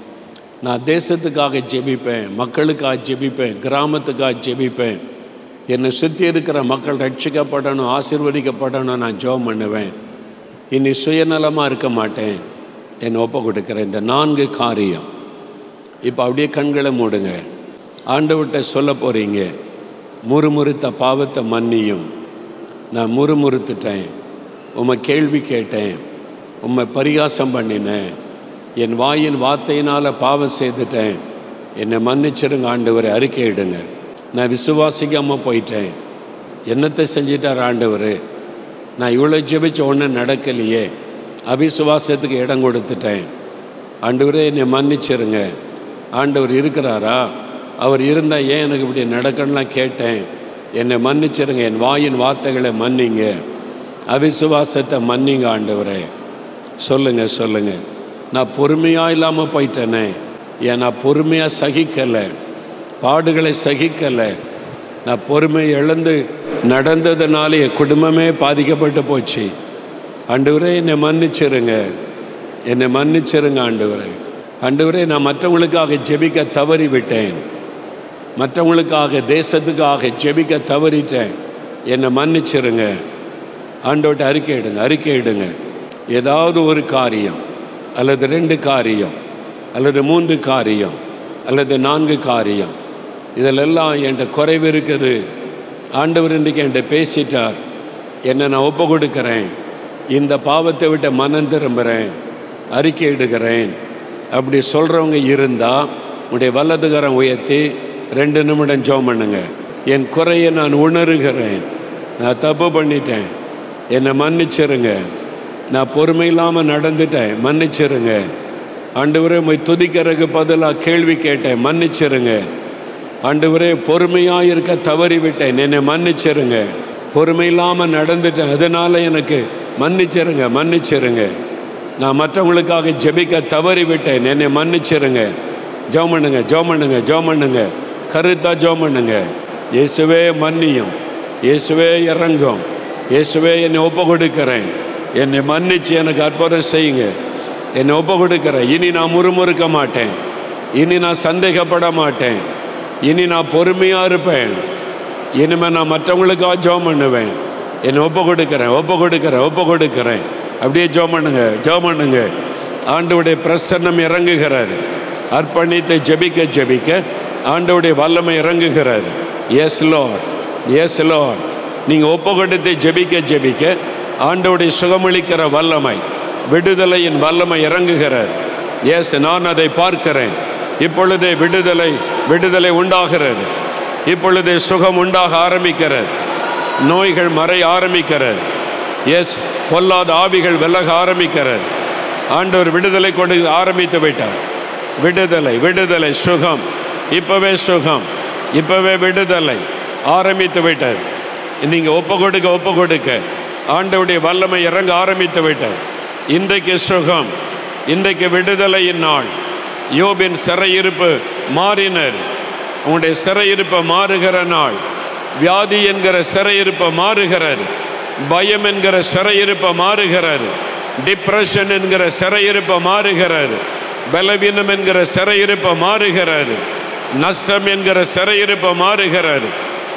நான் தேசத்துக்காக ஜெபிப்பேன் மக்களுக்காக ஜெபிப்பேன் கிராமத்துக்காக ஜெபிப்பேன் என்னை சுற்றி இருக்கிற மக்கள் ரட்சிக்கப்படணும் ஆசீர்வதிக்கப்படணும் நான் ஜெபம் பண்ணுவேன் இனி சுயநலமாக இருக்க மாட்டேன் என்னை ஒப்பு கொடுக்குறேன் இந்த நான்கு காரியம் இப்போ அப்படியே கண்களை மூடுங்க ஆண்டவர்கிட்ட சொல்ல போகிறீங்க முறுமுறுத்த பாவத்தை மன்னியும் நான் முறுமுறுத்துட்டேன் உம்மை கேள்வி கேட்டேன் உம்மை பரிகாசம் பண்ணினேன் என் வாயின் வார்த்தையினால் பாவம் செய்துட்டேன் என்னை மன்னிச்சிடுங்க ஆண்டவரை அறிக்கையிடுங்க நான் விசுவாசிக்காமல் போயிட்டேன் என்னத்தை செஞ்சிட்டார் ஆண்டவர் நான் இவ்வளோ ஜெபிச்ச ஒன்றும் நடக்கலையே அவிசுவாசத்துக்கு இடம் கொடுத்துட்டேன் ஆண்டவரே என்னை மன்னிச்சிருங்க ஆண்டவர் இருக்கிறாரா அவர் இருந்தால் ஏன் எனக்கு இப்படி நடக்கணும்லாம் கேட்டேன் என்னை மன்னிச்சிருங்க என் வாயின் வார்த்தைகளை மன்னிங்க அவிசுவாசத்தை மன்னிங்க ஆண்டவரே சொல்லுங்க சொல்லுங்க நான் பொறுமையாக இல்லாமல் போயிட்டேனே ஏன் நான் பொறுமையாக சகிக்கலை பாடுகளை சகிக்கலை நான் பொறுமை இழந்து நடந்ததுனால என் குடும்பமே பாதிக்கப்பட்டு போச்சு ஆண்டவரே என்னை மன்னிச்சிருங்க என்னை மன்னிச்சிருங்க ஆண்டவரே ஆண்டவரே நான் மற்றவங்களுக்காக ஜெபிக்க தவறி விட்டேன் மற்றவங்களுக்காக தேசத்துக்காக ஜெபிக்க தவறிட்டேன் என்னை மன்னிச்சிருங்க ஆண்டவர்கிட்ட அறிக்கையிடுங்க அறிக்கையிடுங்க ஏதாவது ஒரு காரியம் அல்லது ரெண்டு காரியம் அல்லது மூன்று காரியம் அல்லது நான்கு காரியம் இதிலெல்லாம் என்கிட்ட குறைவு இருக்குது ஆண்டவர் இன்றைக்கு என்கிட்ட பேசிட்டார் என்னை நான் ஒப்பு கொடுக்குறேன் இந்த பாவத்தை விட்டு மனம் திரும்புகிறேன் அறிக்கை இடுகிறேன் அப்படி சொல்கிறவங்க இருந்தால் உடைய வலதுகரம் உயர்த்தி ரெண்டு நிமிடம் ஜோம் பண்ணுங்க என் குறையை நான் உணர்கிறேன் நான் தப்பு பண்ணிட்டேன் என்னை மன்னிச்சிருங்க நான் பொறுமை இல்லாமல் நடந்துட்டேன் மன்னிச்சிருங்க ஆண்டவரே போய் துதிக்கிறதுக்கு பதிலாக கேள்வி கேட்டேன் மன்னிச்சிருங்க ஆண்டவரே பொறுமையாக இருக்க தவறி விட்டேன் என்னை மன்னிச்சிருங்க பொறுமை இல்லாமல் நடந்துட்டேன் அதனால் எனக்கு மன்னிச்சிருங்க மன்னிச்சிருங்க நான் மற்றவங்களுக்காக ஜெபிக்க தவறி விட்டேன் என்னை மன்னிச்சிருங்க ஜோம் பண்ணுங்க ஜோம் பண்ணுங்க ஜோம் பண்ணுங்க கருத்தா ஜோம் பண்ணுங்க இயேசுவே மன்னியும் இயேசுவே இறங்கும் இயேசுவே என்னை ஒப்பு கொடுக்கிறேன் என்னை மன்னிச்சு எனக்கு அற்புதம் செய்யுங்க என்னை ஒப்பு கொடுக்கிறேன் இனி நான் முறுமுறுக்க மாட்டேன் இனி நான் சந்தேகப்பட மாட்டேன் இனி நான் பொறுமையாக இருப்பேன் இனிமேல் நான் மற்றவங்களுக்காக ஜோம் பண்ணுவேன் என்னை ஒப்பு கொடுக்குறேன் ஒப்பு கொடுக்குறேன் ஒப்பு கொடுக்குறேன் அப்படியே ஜோம் பண்ணுங்க ஜோம் பண்ணுங்க ஆண்டவுடைய பிரசன்னம் இறங்குகிறார் அர்ப்பணித்தை ஜெபிக்க ஜெபிக்க ஆண்டவுடைய வல்லமை இறங்குகிறார் எஸ் லார்ட் எஸ் லார்ட் நீங்கள் ஒப்பு கொடுத்து ஜெபிக்க ஜெபிக்க ஆண்டவுடைய சுகமளிக்கிற வல்லமை விடுதலையின் வல்லமை இறங்குகிறார் எஸ் நான் அதை பார்க்கிறேன் இப்பொழுதே விடுதலை விடுதலை உண்டாகிறது இப்பொழுதே சுகம் உண்டாக ஆரம்பிக்கிறது நோய்கள் மறைய ஆரம்பிக்கிறது எஸ் பொல்லாத ஆவிகள் விலக ஆரம்பிக்கிறது ஆண்டவர் விடுதலை கொண்டு ஆரம்பித்து விட்டார் விடுதலை விடுதலை சுகம் இப்பவே சுகம் இப்பவே விடுதலை ஆரம்பித்து விட்டார் நீங்க ஒப்பு கொடுக்க ஒப்பு கொடுக்க ஆண்டவுடைய வல்லமை இறங்க ஆரம்பித்து விட்டார் இன்றைக்கு சுகம் இன்றைக்கு விடுதலையின் நாள் யோபின் சிறையிருப்பு மாறினர் உங்களுடைய சிறையிருப்பை மாறுகிற நாள் வியாதி என்கிற சிறையிருப்பை மாறுகிறார் பயம் என்கிற சிறையிருப்பை மாறுகிறார் டிப்ரெஷன் என்கிற சிறையிருப்பை மாறுகிறார் பலவீனம் என்கிற சிறையிருப்பை மாறுகிறார் நஷ்டம் என்கிற சிறையிருப்பை மாறுகிறார்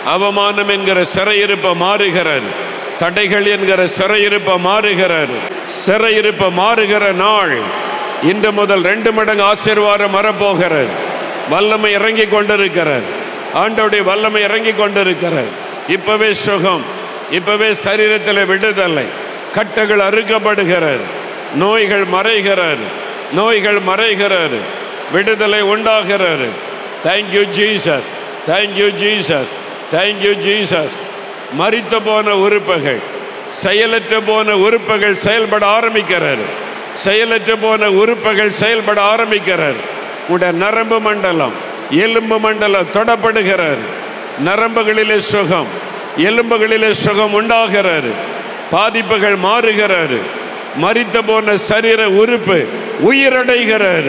அவமானம் என்கிற சிறையிருப்ப மாறுகிறார் தடைகள் என்கிற சிறையிருப்ப மாறுகிறார் சிறையிருப்ப மாறுகிற நாள் இன்று முதல் ரெண்டு மடங்கு ஆசீர்வாதம் வரப்போகிறார் வல்லமை இறங்கி கொண்டிருக்கிறார் ஆண்டோடைய வல்லமை இறங்கி கொண்டிருக்கிறார் இப்பவே சுகம் இப்பவே சரீரத்தில் விடுதலை கட்டுகள் அறுக்கப்படுகிறார் நோய்கள் மறைகிறார் நோய்கள் மறைகிறார் விடுதலை உண்டாகிறார் thank you Jesus thank you Jesus thank you Jesus மரித்து போன உறுப்புகள் செயலற்று போன உறுப்புகள் செயல்பட ஆரம்பிக்கிறார் செயலற்று போன உறுப்புகள் செயல்பட ஆரம்பிக்கிறார் உடைய நரம்பு மண்டலம் எலும்பு மண்டலம் தொடப்படுகிறார் நரம்புகளிலே சுகம் எலும்புகளிலே சுகம் உண்டாகிறார் பாதிப்புகள் மாறுகிறார் மரித்து போன சரீர உறுப்பு உயிரடைகிறார்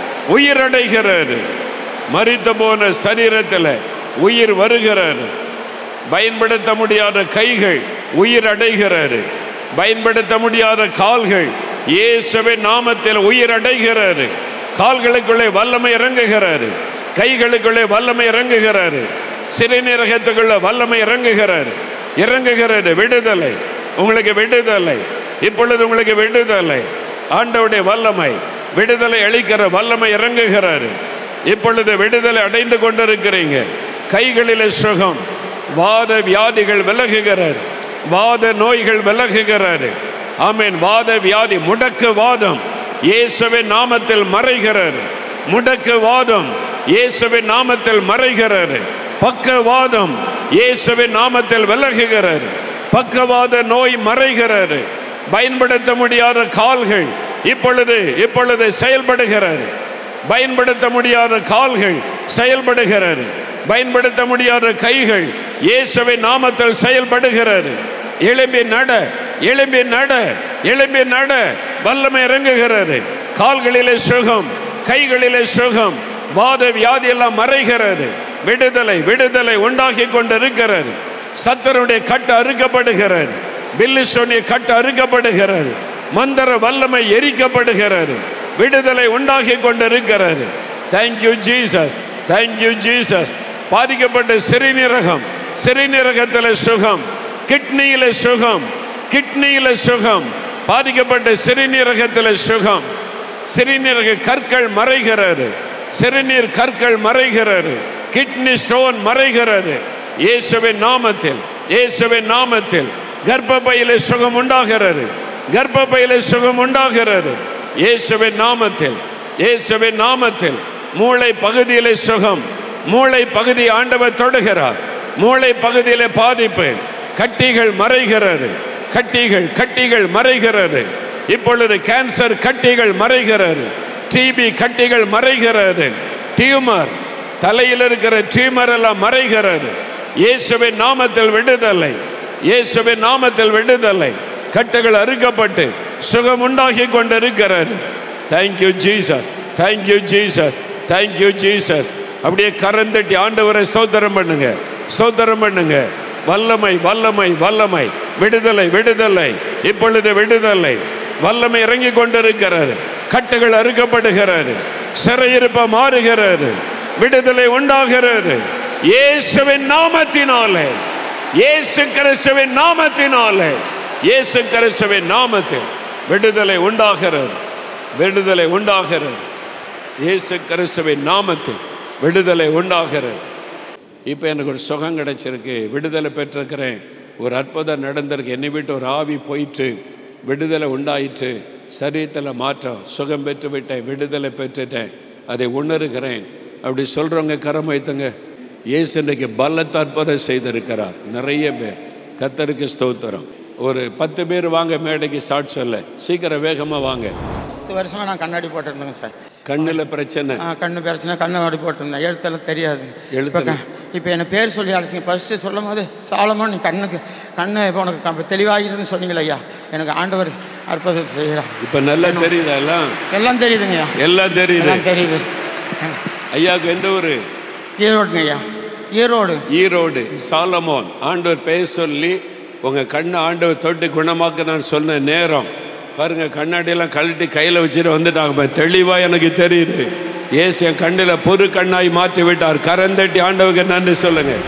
உயிரடைகிறார் மரித்து போன சரீரத்தில் உயிர் வருகிறார் பயன்படுத்த முடியாத கைகள் உயிர் அடைகிறாரு பயன்படுத்த முடியாத கால்கள் இயேசுவின் நாமத்தில் உயிர் அடைகிறாரு கால்களுக்குள்ளே வல்லமை இறங்குகிறாரு கைகளுக்குள்ளே வல்லமை இறங்குகிறாரு சிறுநீரகத்துக்குள்ள வல்லமை இறங்குகிறாரு இறங்குகிறது விடுதலை உங்களுக்கு விடுதலை இப்பொழுது உங்களுக்கு விடுதலை ஆண்டவுடைய வல்லமை விடுதலை அளிக்கிற வல்லமை இறங்குகிறாரு இப்பொழுது விடுதலை அடைந்து கொண்டிருக்கிறீங்க கைகளிலே சுகம் வாத வியாதிகள் விலகுகிறார் வாத நோய்கள் விலகுகிறார் ஆமீன் வாத வியாதி முடக்கு வாதம் இயேசுவின் நாமத்தில் மறைகிறார் முடக்கு வாதம் இயேசுவின் நாமத்தில் மறைகிறார் பக்கவாதம் இயேசுவின் நாமத்தில் விலகுகிறார் பக்கவாத நோய் மறைகிறார் பயன்படுத்த முடியாத கால்கள் இப்பொழுது இப்பொழுது செயல்படுகிறார் பயன்படுத்த முடியாத கால்கள் செயல்படுகிறார் பயன்படுத்த முடியாத கைகள் இயேசுவின் நாமத்தில் செயல்படுகிறார் எழும்பி நட எழும்பி நட எழும்பி நட வல்லமை இறங்குகிறது கால்களிலே சுகம் கைகளிலே சுகம் வாத வியாதி எல்லாம் மறைகிறது விடுதலை விடுதலை உண்டாகி கொண்டிருக்கிறது சத்தருடைய கட்டு அறுக்கப்படுகிறது பில்லு சொன்னிய கட்டு அறுக்கப்படுகிறது மந்திர வல்லமை எரிக்கப்படுகிறது விடுதலை உண்டாகி கொண்டிருக்கிறது தேங்க்யூ ஜீசஸ் தேங்க்யூ ஜீசஸ் பாதிக்கப்பட்ட சிறுநீரகம் சிறுநீரகத்தில் சுகம் கிட்னியில சுகம் கிட்னியில சுகம் பாதிக்கப்பட்ட சிறுநீரகத்தில் சுகம் சிறுநீரக கற்கள் மறைகிறது சிறுநீர் கற்கள் மறைகிறது கிட்னி ஸ்டோன் மறைகிறது இயேசுவின் நாமத்தில் இயேசுவின் நாமத்தில் கர்ப்பப்பையிலே சுகம் உண்டாகிறது கர்ப்பப்பையிலே சுகம் உண்டாகிறது இயேசுவின் நாமத்தில் இயேசுவின் நாமத்தில் மூளை பகுதியிலே சுகம் மூளை பகுதி ஆண்டவர் தொடுகிறார் மூளை பகுதியிலே பாதிப்பு கட்டிகள் மறைகிறது கட்டிகள் கட்டிகள் மறைகிறது இப்பொழுது கேன்சர் கட்டிகள் மறைகிறது டிபி கட்டிகள் மறைகிறது டியூமர் தலையில் இருக்கிற டியூமர் எல்லாம் மறைகிறது இயேசுவின் நாமத்தில் விடுதலை இயேசுவின் நாமத்தில் விடுதலை கட்டுகள் அறுக்கப்பட்டு சுகம் உண்டாகி கொண்டிருக்கிறது thank you Jesus thank you Jesus thank you Jesus அப்படியே கரந்தட்டி ஆண்டவரை ஸ்தோத்திரம் பண்ணுங்க ஸ்தோத்திரம் பண்ணுங்க வல்லமை வல்லமை வல்லமை விடுதலை விடுதலை இப்பொழுது விடுதலை வல்லமை இறங்கி கொண்டிருக்கிறது கட்டுகள் அறுக்கப்படுகிறது சிறையிருப்ப மாறுகிறது விடுதலை உண்டாகிறது இயேசுவின் நாமத்தினாலே இயேசு கிறிஸ்துவின் நாமத்தினாலே இயேசு கிறிஸ்துவின் நாமத்தில் விடுதலை உண்டாகிறது விடுதலை உண்டாகிறது இயேசு கிறிஸ்துவின் நாமத்தில் விடுதலை உண்டாகிறது இப்போ எனக்கு ஒரு சுகம் கிடைச்சிருக்கு விடுதலை பெற்றிருக்கிறேன் ஒரு அற்புதம் நடந்திருக்கு என்னை விட்டு ஒரு ஆவி போயிட்டு விடுதலை உண்டாயிற்று சரீரத்தில் மாற்றம் சுகம் பெற்று விட்டேன் விடுதலை பெற்றுட்டேன் அதை உணர்கிறேன் அப்படி சொல்கிறவங்க கரம் வைத்துங்க இயேசு இன்றைக்கு பலத்த அற்புதம் செய்திருக்கிறார் நிறைய பேர் கத்தருக்கு ஸ்தோத்திரம் ஒரு பத்து பேர் வாங்க மேடைக்கு சாட் சொல்ல சீக்கிரம் வேகமாக வாங்க பத்து வருஷமாக நான் கண்ணாடி போட்டிருந்தேங்க சார் கண்ணில் பிரச்சனை ஆ, கண்ணு பிரச்சனை கண்ணாடி போட்டிருந்தேன் எழுத்தெல்லாம் தெரியாது இப்போ எழுத்துல- இப்போ என்னை பேர் சொல்லி அழைச்சிங்க ஃபஸ்ட்டு சொல்லும் போது சாலமோன் நீ கண்ணுக்கு கண்ணு இப்போ உனக்கு க- தெளிவாகிடுன்னு சொன்னீங்களே ஐயா எனக்கு ஆண்டவர் அற்புதத்தை செய்கிறார் இப்போ நல்லா தெரியுதா எல்லாம் எல்லாம் தெரியுதுங்கய்யா எல்லாம் தெரியுது எல்லாம் தெரியுது ஐயாவுக்கு எந்த ஊர் ஈரோடுங்க ஐயா ஈரோடு ஈரோடு சாலமோன் ஆண்டவர் பெயர் சொல்லி உங்கள் கண்ணை ஆண்டவர் தொட்டு குணமாக்க நான் சொன்ன நேரம் பாருங்க கண்ணாடியெல்லாம் கழட்டி கையில் வச்சுட்டு வந்துட்டாங்க தெளிவாக எனக்கு தெரியுது ஏசு என் கண்ணில் பொறு கண்ணாய் மாற்றி விட்டார் கரந்தட்டி ஆண்டவருக்கு நன்றி சொல்லுங்க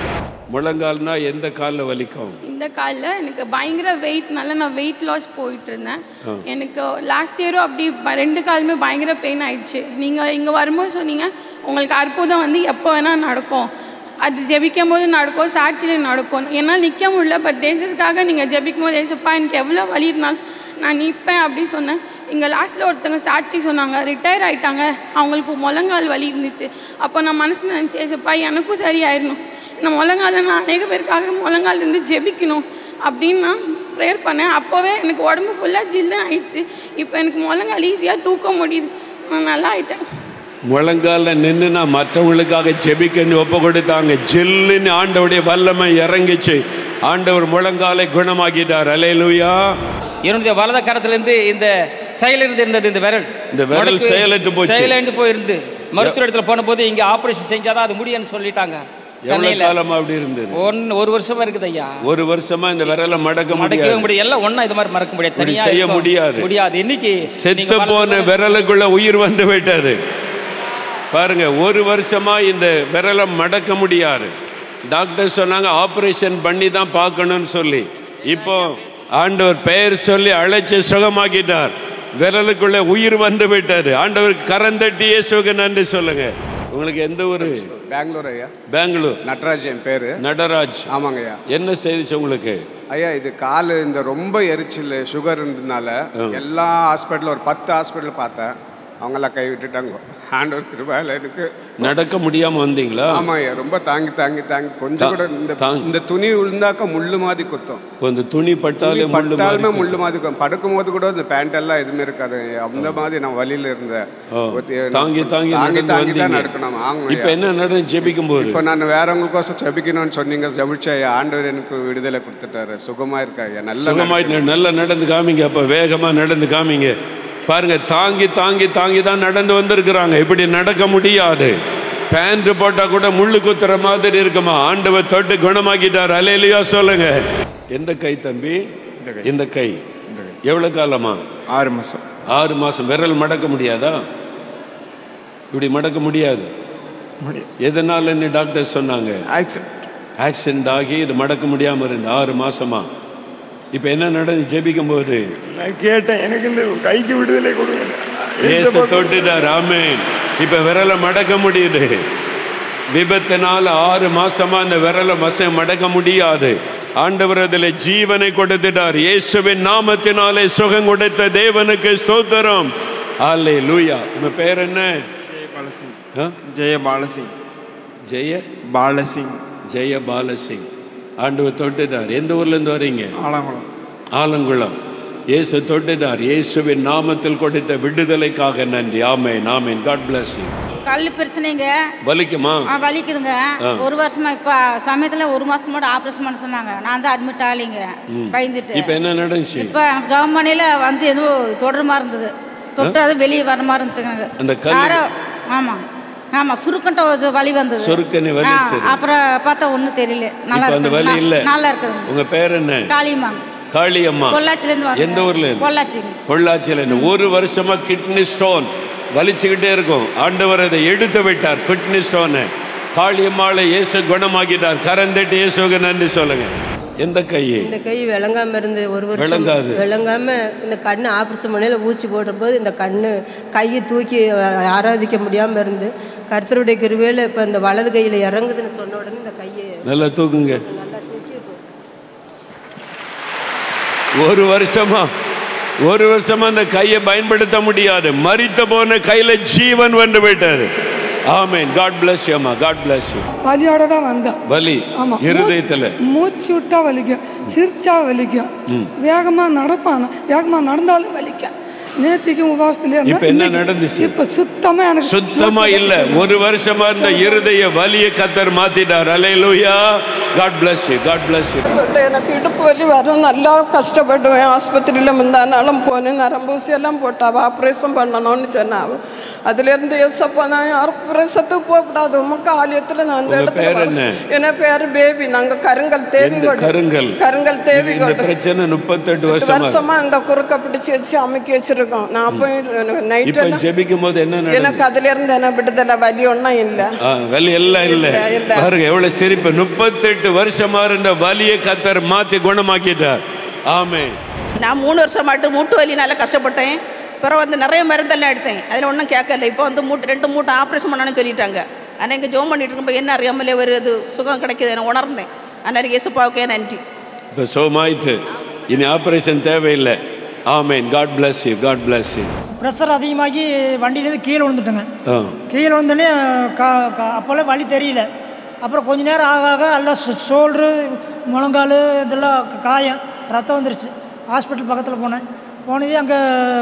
முழங்கால்னா எந்த காலில் வலிக்கும் இந்த காலில் எனக்கு பயங்கர வெயிட்னால நான் வெயிட் லாஸ் போயிட்டு இருந்தேன் ஆ. எனக்கு லாஸ்ட் இயரும் அப்படி ப- ரெண்டு காலுமே பயங்கர பெயின் ஆயிடுச்சு நீங்கள் இங்கே வரும்போது சொன்னீங்க உங்களுக்கு அற்புதம் வந்து எப்போ வேணால் நடக்கும் அது ஜெபிக்கும் போது நடக்கும் சாட்சியில் நடக்கும் என்னால் நிற்க முடியல பட் தேசத்துக்காக நீங்கள் ஜெபிக்கும் போது ஏசப்பா எனக்கு எவ்வளோ வலி இருந்தாலும் நான் நிற்பேன் அப்படி சொன்னேன் இங்கே லாஸ்ட்டில் ஒருத்தங்க சாட்சி சொன்னாங்க ரிட்டையர் ஆயிட்டாங்க அவங்களுக்கு முழங்கால் வலி இருந்துச்சு அப்போ நான் மனசில் நினச்சி ஏசப்பா எனக்கும் சரியாயிடணும் இந்த முழங்கால நான் அநேக பேருக்காக முழங்கால் இருந்து ஜெபிக்கணும் அப்படின்னு நான் ப்ரேயர் பண்ணேன் அப்போவே எனக்கு உடம்பு ஃபுல்லாக ஜில்லுன்னு ஆயிடுச்சு இப்போ எனக்கு முழங்கால் ஈஸியாக தூக்க முடியுது நான் நல்லா ஆயிட்டேன் முழங்கால நின்று நான் மற்றவங்களுக்காக ஜெபிக்கன்னு ஒப்பு கொடுத்தாங்க ஜில்லுன்னு ஆண்டவருடைய வல்லமை இறங்கிச்சு ஆண்டவர் முழங்காலை குணமாக்கிட்டார் அலையலூயா என்னுடைய வலத கரத்திலிருந்து இந்த செயலிருந்து இருந்தது இந்த விரல் இந்த விரல் முடக்கு செயலற்று போச்சு. செயலிழந்து போயிருந்து மருத்துவ இடத்துல போன போது இங்க ஆபரேஷன் செஞ்சாதான் அது முடியும்னு சொல்லிட்டாங்க எவ்வளவு சென்னையில காலமா அப்படி இருந்தது ஒன்னு ஒரு வருஷமா இருக்குது ஐயா ஒரு வருஷமா இந்த விரலை மடக்க மடக்கவே முடியாது முடியாது எல்லாம் ஒண்ணா இது மாதிரி மறக்க முடியாது இப்படி தனியா செய்ய இருக்கும். முடியாது. முடியாது இன்னைக்கு செத்து போன விரலுக்குள்ள உயிர் வந்து விட்டது பாருங்க ஒரு வருஷமா இந்த விரலை மடக்க முடியாது டாக்டர் சொன்னாங்க ஆபரேஷன் பண்ணி தான் பார்க்கணும்னு சொல்லி இப்போ ஆண்டவர் பெயர் சொல்லி அழைச்சு சுகமாக்கிட்டார் விரலுக்குள்ள உயிர் வந்து விட்டது ஆண்டவருக்கு கரந்தட்டி இயேசுவுக்கு நன்றி சொல்லுங்க உங்களுக்கு எந்த ஊரு பெங்களூர் ஐயா பெங்களூர் நட்ராஜ் என் பேர் நடராஜ் ஆமாங்க ஐயா என்ன செய்திச்சு உங்களுக்கு ஐயா இது கால் இந்த ரொம்ப எரிச்சல் சுகர் இருந்ததுனால எல்லா ஹாஸ்பிட்டலும் ஒரு பத்து ஹாஸ்பிட்டல் பார்த்தேன் அவங்கெல்லாம் கை விட்டுட்டாங்க ஆண்டவர் கிருபாயில் எனக்கு நடக்க முடியாம வந்தீங்களா ஆமாம் ஐயா ரொம்ப தாங்கி தாங்கி தாங்கி கொஞ்சம் கூட இந்த இந்த துணி விழுந்தாக்க முள்ளு மாதிரி குத்தும் இப்போ இந்த துணி பட்டாலே துணி முள்ளு பட்டாலுமே மாதிரி முள்ளு மாதிரி குத்தும். படுக்கும்போது கூட இந்த பேண்ட் எல்லாம் எதுவுமே இருக்காது அந்த மாதிரி நான் வழியில இருந்தேன் ஓ, ஒரு- தாங்கி தாங்கி தாங்கி நடந்து தாங்கி தான் வந்தீங்க. நடக்கணும் ஆமாம் இப்போ என்ன நடந்து ஜெபிக்கும் போது இப்போ நான் வேறவங்களுக்கோசம் ஜெபிக்கணும்னு சொன்னீங்க ஜெபிச்ச ஆண்டவர் எனக்கு விடுதலை கொடுத்துட்டாரு சுகமா இருக்கா ஐயா நல்ல சுகமாயிட்டு நல்லா நடந்து காமிங்க அப்ப வேகமா நடந்து காமிங்க பாருங்க தாங்கி தாங்கி தாங்கி தான் நடந்து வந்திருக்கிறாங்க இப்படி நடக்க முடியாது பேண்ட் போட்டா கூட முள்ளு குத்துற மாதிரி இருக்குமா ஆண்டவர் தொட்டு குணமாக்கிட்டார் அலையிலையா சொல்லுங்க எந்த கை தம்பி இந்த கை எவ்வளவு காலமா ஆறு மாசம் ஆறு மாசம் விரல் மடக்க முடியாதா இப்படி மடக்க முடியாது எதனால டாக்டர் சொன்னாங்க ஆக்சிடென்ட் ஆகி இது மடக்க முடியாம இருந்து ஆறு மாசமா இப்போ என்ன நடந்து ஜெபிக்கும் போது நான் கேட்டேன் எனக்கு இந்த கைக்கு விடுதலை கொடுங்க ஏசு தொட்டுட்டார் ஆமென் இப்ப விரலை மடக்க முடியுது விபத்தினால ஆறு மாசமா அந்த விரலை மச மடக்க முடியாது ஆண்டவர் அதில் ஜீவனை கொடுத்துட்டார் இயேசுவின் நாமத்தினாலே சுகம் கொடுத்த தேவனுக்கு ஸ்தோத்திரம் அல்லே லூயா உங்க பேர் என்ன பாலசிங் ஆ? ஜெய பாலசிங் ஜெய பாலசிங் ஜெய பாலசிங் ஆண்டவர் தொட்டுட்டார் எந்த ஊர்ல இருந்து வரீங்க ஆலங்குளம் ஆலங்குளம் இயேசு தொட்டுட்டார் இயேசுவின் நாமத்தில் கொடுத்த விடுதலைக்காக நன்றி ஆமென் ஆமென் காட் bless you கல் பிரச்சனைங்க வலிக்குமா ஆ வலிக்குதுங்க ஆ. ஒரு வருஷமா இப்போ சமயத்தில் ஒரு மாதம் கூட ஆப்ரேஷன் பண்ண சொன்னாங்க நான் தான் அட்மிட் ஆகலைங்க ம். பயந்துட்டு இப்ப என்ன நடந்துச்சு இப்போ ஜவமணியில் வந்து எதுவும் தொடர் மாதிரி இருந்தது தொட்டு அது வெளியே வர மாதிரி இருந்துச்சுங்க அந்த கல்லு- யாரோ ஆமாம் ஆமாம் சுருக்கண்ட ஒரு வலி வந்தது சுருக்குன்னு வலி, ஆ, சரி. அப்புறம் பார்த்தா ஒன்றும் தெரியல நல்லா இப்ப அந்த இருக்குது வலி இல்ல ந- நல்லா இருக்குதுங்க உங்க பேர் என்ன காளியம்மா காளியம்மா பொள்ளாச்சிலேருந்து வரேன் எந்த ஊர்ல இருந்து? பொள்ளாச்சிங்க பொள்ளாச்சியில இருந்து ஒரு வருஷமா கிட்னி ஸ்டோன் வலிச்சுக்கிட்டே இருக்கும் ஆண்டவர் அதை எடுத்து விட்டார் கிட்னி ஸ்டோனை காளியம்மாளை இயேசு குணமாக்கிட்டார் கரந்தட்டு இயேசுக்கு நன்றி சொல்லுங்க எந்த கை இந்த கை விளங்காம இருந்து ஒரு வருஷம் விளங்காது. விளங்காம இந்த கண்ணு ஆப்ரேஷன் பண்ணையில ஊசி போடும்போது இந்த கண்ணு கையை தூக்கி அஹ், ஆராதிக்க முடியாம இருந்து கர்த்தருடைய கிருவேல இப்ப இந்த வலது கையில இறங்குதுன்னு சொன்ன உடனே இந்த கையை நல்லா தூக்குங்க நல்லா தூக்கி இப்போ ஒரு வருஷமா ஒரு வருஷமா அந்த கையை பயன்படுத்த முடியாது மரித்த போன கையில ஜீவன் வந்து விட்டாரு ஆமென் காட் bless you அம்மா காட் bless you வலியோட தான் வந்தேன் வலி ஆமா. இருதயத்துல மூச்சு விட்டா வலிக்கும் சிரிச்சா வலிக்கும் ம். வேகமா நடப்பான் வேகமா நடந்தாலும் வலிக்கும் நேத்திக்கும் உபவாசத்துல இருந்தேன். இப்ப என்ன இன்னைக்கு- நடந்துச்சு? இப்ப சுத்தமா எனக்கு சுத்தமா இல்ல ஒரு வருஷமா இருந்த இருதய வலிய கத்தர் மாத்திட்டார் hallelujah God bless you God bless you தொட்டு எனக்கு இடுப்பு வலி வரும் நல்லா கஷ்டப்படுவேன் ஆஸ்பத்திரியில் முந்தானாலும் போனேன் நரம்பூசி எல்லாம் போட்டாவ ஆப்ரேஷன் பண்ணணும்னு சொன்னாவ அதுலேருந்து எஸ்அப்பா நான் யாரும் பிரசத்துக்கு போகக்கூடாது உமக்கு ஆலயத்தில் நான் அந்த உங்க இடத்துல பேர் வரேன். என்ன? என் பேர் பேபி நாங்கள் கருங்கல் எந்த தேவிகோடு கருங்கல் கருங்கல் இது- இந்த தேவிகோடு பிரச்சனை முப்பத்தெட்டு எட்டு வருஷமா வருஷமா இந்த குறுக்க பிடிச்சி வச்சு அமுக்கி வச்சிருக்கோம் நான் போய் இப்ப நைட்டெல்லாம் ஜெபிக்கும் போது என்ன நடந்தது எனக்கு அதுல இருந்து என்ன விடுதலை வலி ஒன்றும் இல்லை ஆ, வலி எல்லாம் இல்ல இல்ல, இல்ல. பாருங்க எவ்வளவு சிரிப்பு முப்பத்தெட்டு வருஷமா இருந்த வலியை கத்தர் மாத்தி குணமாக்கிட்டார் ஆமே நான் மூணு வருஷம் மட்டும் மூட்டு வலினால கஷ்டப்பட்டேன் பிறகு வந்து நிறைய மருந்தெல்லாம் எடுத்தேன் அதில் ஒன்றும் கேட்கல இப்போ வந்து மூட்டு ரெண்டு மூட்டை ஆப்ரேஷன் பண்ணணும்னு சொல்லிட்டாங்க ஆனால் இங்கே ஜோம் பண்ணிட்டு இருக்கும்போது என்ன அறியாமலே ஒரு இது சுகம் கிடைக்குது நான் உணர்ந்தேன் அதனால் இயேசுப்பாவுக்கே நன்றி இப்ப சோமாயிட்டு இனி ஆபரேஷன் தேவையில்லை amen God bless you God bless you pressure அதிகமாகி வண்டியிலேருந்து கீழே விழுந்துட்டேங்க ஆ கீழே விழுந்தோடனே கா கா- அப்போல்லாம் வழி தெரியல அப்புறம் கொஞ்ச நேரம் ஆக ஆக எல்லாம் ஷோல்ட்ரு முழங்கால் இதெல்லாம் க- காயம் ரத்தம் வந்துருச்சு ஹாஸ்பிட்டல் பக்கத்தில் போனேன் போனதே அங்கே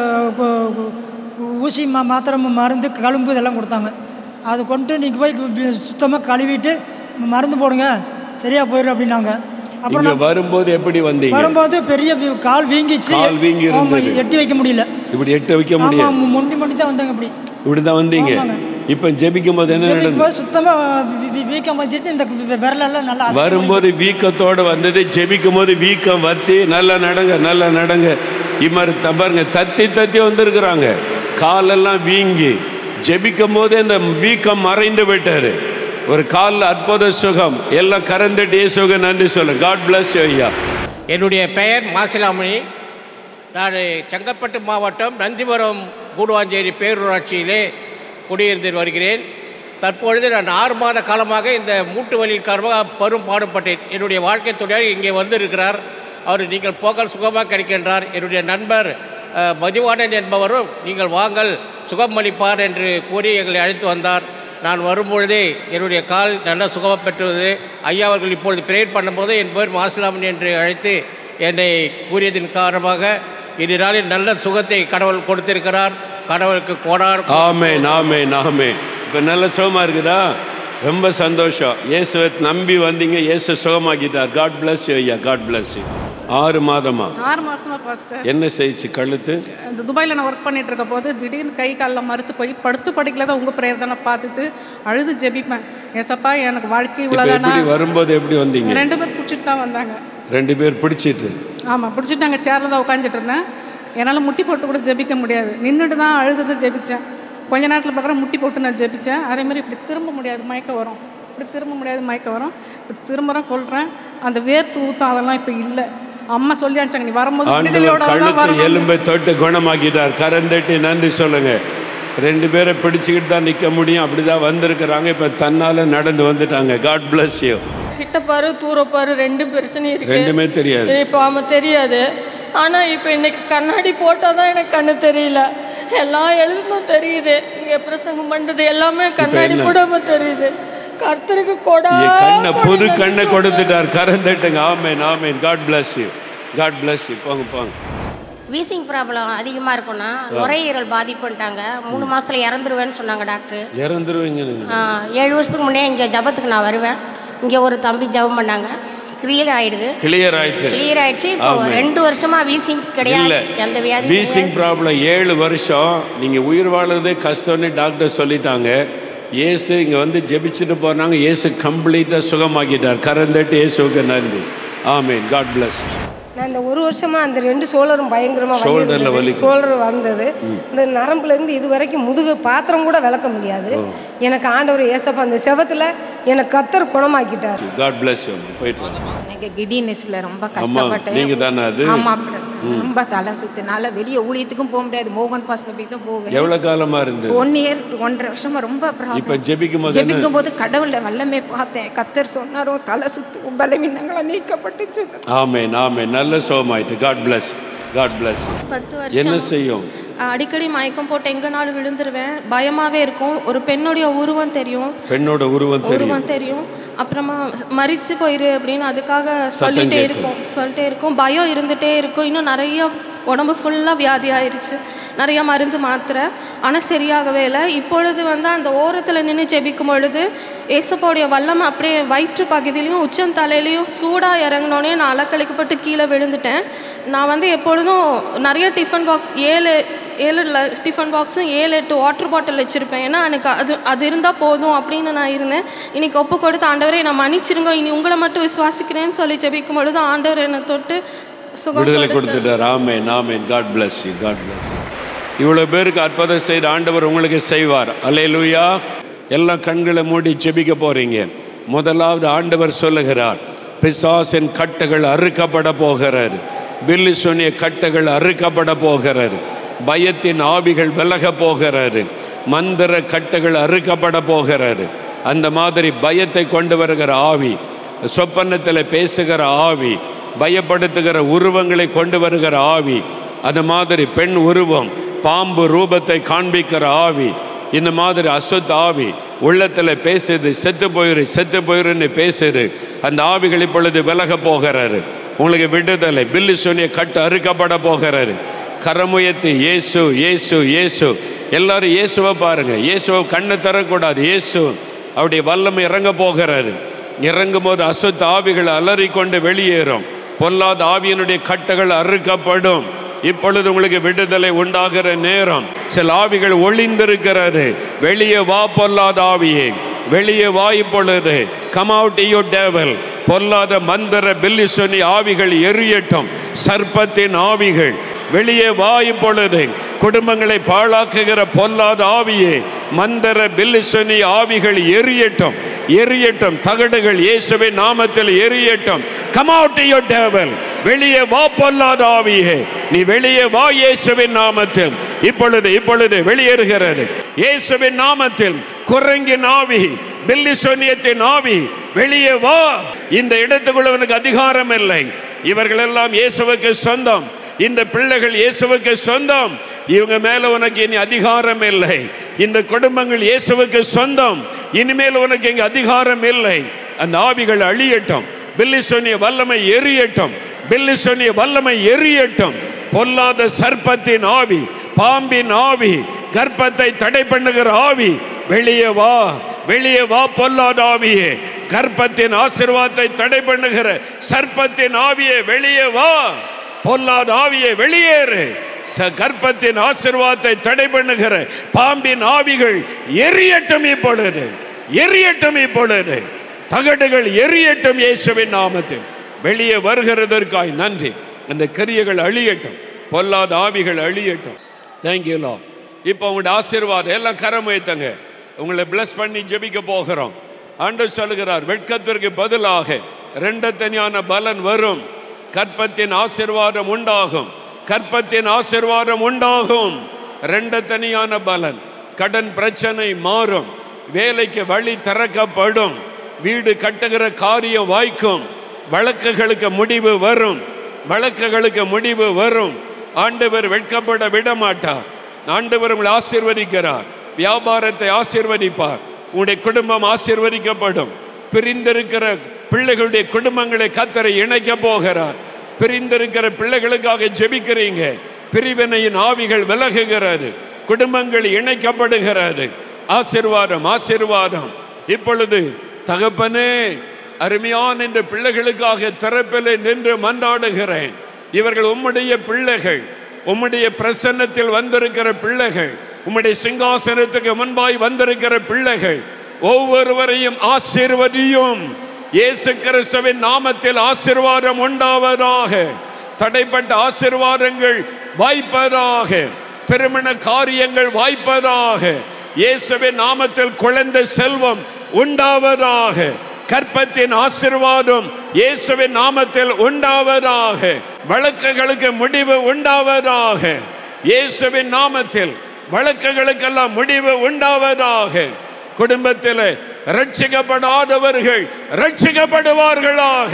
ஊசி மா மாத்திரை மருந்து கழும்பு இதெல்லாம் கொடுத்தாங்க அது கொண்டு நீங்கள் போய் சுத்தமாக கழுவிட்டு மருந்து போடுங்க சரியாக போயிடும் அப்படின்னாங்க அப்புறம் இங்க நான் வரும்போது எப்படி வந்தீங்க வரும்போது பெரிய வி- கால் வீங்கிச்சு கால் வீங்கி ஆமா, இருந்தது. எட்டி வைக்க முடியல இப்படி எட்ட வைக்க முடியாது ஆமாம் முண்டி முண்டி தான் வந்தாங்க இப்படி இப்படிதான் வந்தீங்க ஆமாங்க. இப்ப ஜெபிக்கும் போது என்ன செவிக்கு நடந்தது போய் சுத்தமா வி- வி- வீக்கம் வந்துட்டு இந்த வி- விரலெல்லாம் நல்லா அசைக்க வரும்போது வீக்கத்தோட வந்தது ஜெபிக்கும் போது வீக்கம் வத்தி நல்லா நடங்க நல்லா நடங்க இம்மாரி த- பாருங்க தத்தி தத்தி வந்திருக்கிறாங்க காலெல்லாம் வீங்கி ஜெபிக்கும் போது இந்த வீக்கம் மறைந்து விட்டாரு ஒரு காலில் அற்புத சுகம் எல்லாம் கறந்துட்டு இயேசுவுக்கு நன்றி சொல்ல காட் bless you ஐயா என்னுடைய பெயர் மாசிலாமணி நான் செங்கல்பட்டு மாவட்டம் நந்திபுரம் கூடுவாஞ்சேரி பேரூராட்சியிலே குடியிருந்து வருகிறேன் தற்பொழுது நான் ஆறு மாத காலமாக இந்த மூட்டு வலியின் காரணமாக பெரும் பாடுபட்டேன் என்னுடைய வாழ்க்கை துணையார் இங்கே வந்திருக்கிறார் அவர் நீங்கள் போக்கல் சுகமாக கிடைக்கின்றார் என்னுடைய நண்பர் அஹ், மதிவாணன் என்பவரும் நீங்கள் வாங்கள் சுகம் அளிப்பார் என்று கூறி எங்களை அழைத்து வந்தார் நான் வரும்பொழுதே என்னுடைய கால் நல்ல சுகமாக பெற்றது ஐயா அவர்கள் இப்பொழுது பிரேயர் பண்ணும்போது என் பேர் மாசிலாமன் என்று அழைத்து என்னை கூறியதின் காரணமாக இந்த நாளில் நல்ல சுகத்தை கடவுள் கொடுத்திருக்கிறார் கடவுளுக்கு கோடார் ஆமென் ஆமென் ஆமென் இப்போ நல்ல சுகமா இருக்குதா ரொம்ப சந்தோஷம் இயேசுவை நம்பி வந்தீங்க இயேசு சுகமாக்கிட்டார் காட் bless you ஐயா காட் bless you ஆறு மாதமா ஆறு மாசமா பாஸ்டர் என்ன செய்ச்சு கழுத்து இந்த துபாயில் நான் ஒர்க் பண்ணிட்டு இருக்க போது திடீர்னு கை காலில் மறுத்து போய் படுத்து படிக்கல தான் உங்கள் ப்ரேயர் தானே பார்த்துட்டு அழுது ஜெபிப்பேன் ஏசப்பா எனக்கு வாழ்க்கை இப்போ இவ்வளோதானா எப்படி வரும்போது எப்படி வந்தீங்க ரெண்டு பேர் பிடிச்சிட்டு தான் வந்தாங்க ரெண்டு பேர் பிடிச்சிட்டு ஆமாம் பிடிச்சிட்டு நாங்கள் சேரில் தான் உட்காந்துட்டு இருந்தேன் என்னால் முட்டி போட்டு கூட ஜெபிக்க முடியாது நின்றுட்டு தான் அழுது ஜெபிச்சேன் கொஞ்ச நேரத்தில் பார்க்குறேன் முட்டி போட்டு நான் ஜெபிச்சேன் அதே மாதிரி இப்படி திரும்ப முடியாது மயக்கம் வரும் இப்படி திரும்ப முடியாது மயக்கம் வரும் இப்போ திரும்புகிறேன் கொள்கிறேன் அந்த வேர்த்து ஊத்தம் அதெல்லாம் இப்போ இல்லை அம்மா சொல்லி அனுப்பிச்சாங்க நீ வரும்போது ஆண்டவர் விடுதலையோட தான் கழுத்து வரணும். எலும்பை தொட்டு குணமாக்கிட்டார் கரந்தட்டி நன்றி சொல்லுங்க ரெண்டு பேரை பிடிச்சிக்கிட்டு தான் நிற்க முடியும் அப்படிதான் வந்திருக்கிறாங்க இப்போ தன்னால நடந்து வந்துட்டாங்க காட் bless you கிட்ட பாரு தூர பாரு ரெண்டு பிரச்சனை இருக்கு ரெண்டுமே தெரியாது. இப்போ ஆமாம் தெரியாது ஆனால் இப்போ இன்னைக்கு கண்ணாடி போட்டால் தான் எனக்கு கண்ணு தெரியல எல்லாம் எழுதுனும் தெரியுது இங்கே பிரசங்கம் பண்ணுறது எல்லாமே கண்ணாடி என்ன? போடாம தெரியுது கர்த்தருக்கு கொடா என் கண்ணை புது கண்ணை கொடுத்துட்டார் கரந்தட்டுங்க amen amen God bless you God bless you போங்க போங்க வீசிங் ப்ராப்ளம் அதிகமாக இருக்கும்னா நுரையீரல் பாதிப்புன்ட்டாங்க மூணு மாதத்தில் இறந்துருவேன்னு சொன்னாங்க டாக்டர் இறந்துருவீங்க நீங்க ஏழு வருஷத்துக்கு முன்னே இங்கே ஜபத்துக்கு நான் வருவேன் இங்கே ஒரு தம்பி ஜபம் பண்ணாங்க கிளியர் ஆயிடுது கிளியர் ஆயிடுச்சு கிளியர் ஆயிடுச்சு இப்போ ஆமென். ரெண்டு வருஷமா வீசிங் கிடையாது இல்ல எந்த வியாதி வீசிங் ப்ராப்ளம் ஏழு வருஷம் நீங்க உயிர் வாழறதே கஷ்டம்னு டாக்டர் சொல்லிட்டாங்க இயேசு இங்க வந்து ஜெபிச்சுட்டு போனாங்க இயேசு கம்ப்ளீட்டா சுகமாக்கிட்டார் கரந்தட்டு இயேசுக்கு நன்றி ஆமேன் காட் bless நான் இந்த ஒரு வருஷமா அந்த ரெண்டு சோழரும் பயங்கரமா வலி Shoulder ல இருந்தது. வலிக்கும். சோழர் வந்தது இந்த நரம்புல இருந்து இது வரைக்கும் முதுகு பாத்திரம் கூட விளக்க முடியாது எனக்கு ஆண்டவர் ஏசப்பா அந்த செவத்துல எனக்கு கத்தர் குணமாக்கிட்டார் காட் bless you போயிட்டு வாங்க. எனக்கு கிடினஸ்ல ரொம்ப அம்மா கஷ்டப்பட்டேன் நீங்க தானே அது ஆமா அப்படி ம். ரொம்ப தலை சுத்தினால வெளியே ஊழியத்துக்கும் போக முடியாது மோகன் பாஸ்தபிக்கு தான் போவேன் எவ்வளவு காலமா இருந்தது ஒன் இயர் ஒன்றரை வருஷமா ரொம்ப இப்ப ப்ராப்ளம் ஜெபிக்கும் போது என்ன ஜெபிக்கும் போது கடவுளை வல்லமே பார்த்தேன் கத்தர் சொன்னாரோ தலை சுத்து பலவீனங்களா நீக்கப்பட்டு சொன்னார். ஆமேன் ஆமேன் நல்ல சுகமாயிட்டு காட் bless காட் bless பத்து என்ன வருஷம் செய்யும் அடிக்கடி மயக்கம் போட்டு எங்கனாலும் விழுந்துருவேன் பயமாவே இருக்கும் ஒரு பெண்ணுடைய உருவம் தெரியும் பெண்ணோட உருவம் தெரியும் உருவம் தெரியும் அப்புறமா மறித்து போயிரு அப்படின்னு அதுக்காக சத்தம் சொல்லிட்டே கேட்கும். இருக்கும் சொல்லிட்டே இருக்கும் பயம் இருந்துட்டே இருக்கும் இன்னும் நிறைய உடம்பு ஃபுல்லாக வியாதி ஆயிடுச்சு நிறைய மருந்து மாத்திரை ஆனால் சரியாகவே இல்லை இப்பொழுது வந்து அந்த ஓரத்தில் நின்று ஜெபிக்கும் பொழுது ஏசப்பாவுடைய வல்லமை அப்படியே வயிற்று பகுதியிலையும் உச்சம் தலையிலையும் சூடாக இறங்கினோடனே நான் அலக்கழிக்கப்பட்டு கீழே விழுந்துட்டேன் நான் வந்து எப்பொழுதும் நிறைய டிஃபன் பாக்ஸ் ஏழு ஏழு ல- டிஃபன் பாக்ஸும் ஏழு எட்டு வாட்டர் பாட்டில் வச்சுருப்பேன் ஏன்னா எனக்கு அது அது இருந்தால் போதும் அப்படின்னு நான் இருந்தேன் இன்னைக்கு ஒப்பு கொடுத்த ஆண்டவரை நான் மன்னிச்சிருங்க இனி உங்களை மட்டும் விசுவாசிக்கிறேன்னு சொல்லி ஜெபிக்கும் பொழுது ஆண்டவர் என்னை தொட்டு சுகம் விடுதலை கொடுத்தார். கொடுத்துட்டார் amen amen God bless you God bless you இவ்வளோ பேருக்கு அற்புதம் செய்த ஆண்டவர் உங்களுக்கு செய்வார் அல்லேலூயா எல்லாம் கண்களை மூடி ஜெபிக்க போறீங்க முதலாவது ஆண்டவர் சொல்லுகிறார் பிசாசின் கட்டுகள் அறுக்கப்பட போகிறார் பில்லி சொன்னிய கட்டுகள் அறுக்கப்பட போகிறார் பயத்தின் ஆவிகள் விலக போகிறாரு மந்திர கட்டுகள் அறுக்கப்பட போகிறாரு அந்த மாதிரி பயத்தை கொண்டு வருகிற ஆவி சொப்பனத்தில் பேசுகிற ஆவி பயப்படுத்துகிற உருவங்களை கொண்டு வருகிற ஆவி அது மாதிரி பெண் உருவம் பாம்பு ரூபத்தை காண்பிக்கிற ஆவி இந்த மாதிரி அசுத்த ஆவி உள்ளத்தில் பேசுது செத்து போயிரு செத்து போயிருன்னு பேசுது அந்த ஆவிகள் இப்பொழுது விலக போகிறாரு உங்களுக்கு விடுதலை பில்லு சொன்னிய கட்டு அறுக்கப்பட போகிறாரு கரமுயத்து இயேசு இயேசு இயேசு எல்லாரும் இயேசுவை பாருங்க இயேசுவை கண்ணை தரக்கூடாது இயேசு அவருடைய வல்லமை இறங்க போகிறாரு இறங்கும் போது அசுத்த ஆவிகள் அலறிக்கொண்டு வெளியேறும் பொல்லாத ஆவியினுடைய கட்டுகள் அறுக்கப்படும் இப்பொழுது உங்களுக்கு விடுதலை உண்டாகிற நேரம் சில ஆவிகள் ஒளிந்திருக்கிறது வெளியே வா பொல்லாத ஆவியே வெளியே வா இப்பொழுது கம் அவுட் யூ டேவல் பொல்லாத மந்திர பில்லி சொன்னி ஆவிகள் எரியட்டும் சர்ப்பத்தின் ஆவிகள் வெளியே வா இப்பொழுது குடும்பங்களை பாழாக்குகிற பொல்லாத ஆவியே மந்திர பில்லி சொன்னி ஆவிகள் எரியட்டும் எரியட்டும் தகடுகள் இயேசுவின் நாமத்தில் எரியட்டும் கம் அவுட் யூ டேவல் வெளியே வா பொல்லாத ஆவியே நீ வெளியே வா இயேசுவின் நாமத்தில் இப்பொழுது இப்பொழுது வெளியேறுகிறது இயேசுவின் நாமத்தில் குரங்கின் ஆவி பில்லி சொன்னியத்தின் ஆவி வெளியே வா இந்த இடத்துக்குள்ள உனக்கு அதிகாரம் இல்லை இவர்கள் எல்லாம் இயேசுவுக்கு சொந்தம் இந்த பிள்ளைகள் இயேசுவுக்கு சொந்தம் இவங்க மேல உனக்கு இனி அதிகாரம் இல்லை இந்த குடும்பங்கள் இயேசுவுக்கு சொந்தம் இனிமேல் உனக்கு இங்க அதிகாரம் இல்லை அந்த ஆவிகள் அழியட்டும் பில்லி சொன்னிய வல்லமை எரியட்டும் பில்லி சொன்னிய வல்லமை எரியட்டும் பொல்லாத சர்ப்பத்தின் ஆவி பாம்பின் ஆவி கர்ப்பத்தை தடை பண்ணுகிற ஆவி வெளியே வா வெளியே வா பொல்லாத ஆவியே கர்ப்பத்தின் ஆசீர்வாதத்தை தடை பண்ணுகிற சர்ப்பத்தின் ஆவியே வெளியே வா பொல்லாத ஆவியே வெளியேறு ச- கர்ப்பத்தின் ஆசீர்வாதத்தை தடை பண்ணுகிற பாம்பின் ஆவிகள் எரியட்டும் இப்பொழுது எரியட்டும் இப்பொழுது தகடுகள் எரியட்டும் இயேசுவின் நாமத்தில் வெளியே வருகிறதற்காய் நன்றி அந்த கிரியைகள் அழியட்டும் பொல்லாத ஆவிகள் அழியட்டும் தேங்க்யூ லா இப்போ உங்களுடைய ஆசீர்வாதம் எல்லாம் கரம் வைத்தங்க உங்களை bless பண்ணி ஜெபிக்க போகிறோம் ஆண்டு சொல்லுகிறார் வெட்கத்திற்கு பதிலாக ரெண்டத்தனியான பலன் வரும் கற்பத்தின் ஆசீர்வாதம் உண்டாகும் கற்பத்தின் ஆசீர்வாதம் உண்டாகும் ரெண்டத்தனியான பலன் கடன் பிரச்சனை மாறும் வேலைக்கு வழி திறக்கப்படும் வீடு கட்டுகிற காரியம் வாய்க்கும் வழக்குகளுக்கு முடிவு வரும் வழக்குகளுக்கு முடிவு வரும் ஆண்டவர் வெட்கப்பட விட மாட்டார் ஆண்டவர் உங்களை ஆசீர்வதிக்கிறார் வியாபாரத்தை ஆசீர்வதிப்பார் உங்களுடைய குடும்பம் ஆசீர்வதிக்கப்படும் பிரிந்திருக்கிற பிள்ளைகளுடைய குடும்பங்களை கத்தரை இணைக்க போகிறார் பிரிந்திருக்கிற பிள்ளைகளுக்காக ஜெபிக்கிறீங்க பிரிவினையின் ஆவிகள் விலகுகிறது குடும்பங்கள் இணைக்கப்படுகிறது ஆசீர்வாதம் ஆசீர்வாதம் இப்பொழுது தகப்பனே அருமையான இந்த பிள்ளைகளுக்காக திறப்பில் நின்று மன்றாடுகிறேன் இவர்கள் உம்முடைய பிள்ளைகள் உம்முடைய பிரசன்னத்தில் வந்திருக்கிற பிள்ளைகள் உம்முடைய சிங்காசனத்துக்கு முன்பாய் வந்திருக்கிற பிள்ளைகள் ஒவ்வொருவரையும் ஆசீர்வதியும் இயேசு கிறிஸ்துவின் நாமத்தில் ஆசீர்வாதம் உண்டாவதாக தடைப்பட்ட ஆசீர்வாதங்கள் வாய்ப்பதாக திருமண காரியங்கள் வாய்ப்பதாக இயேசுவின் நாமத்தில் குழந்தை செல்வம் உண்டாவதாக கற்பத்தின் ஆசீர்வாதம் இயேசுவின் நாமத்தில் உண்டாவதாக வழக்குகளுக்கு முடிவு உண்டாவதாக இயேசுவின் நாமத்தில் வழக்குகளுக்கெல்லாம் முடிவு உண்டாவதாக குடும்பத்தில் ரட்சிக்கப்படாதவர்கள் ரட்சிக்கப்படுவார்களாக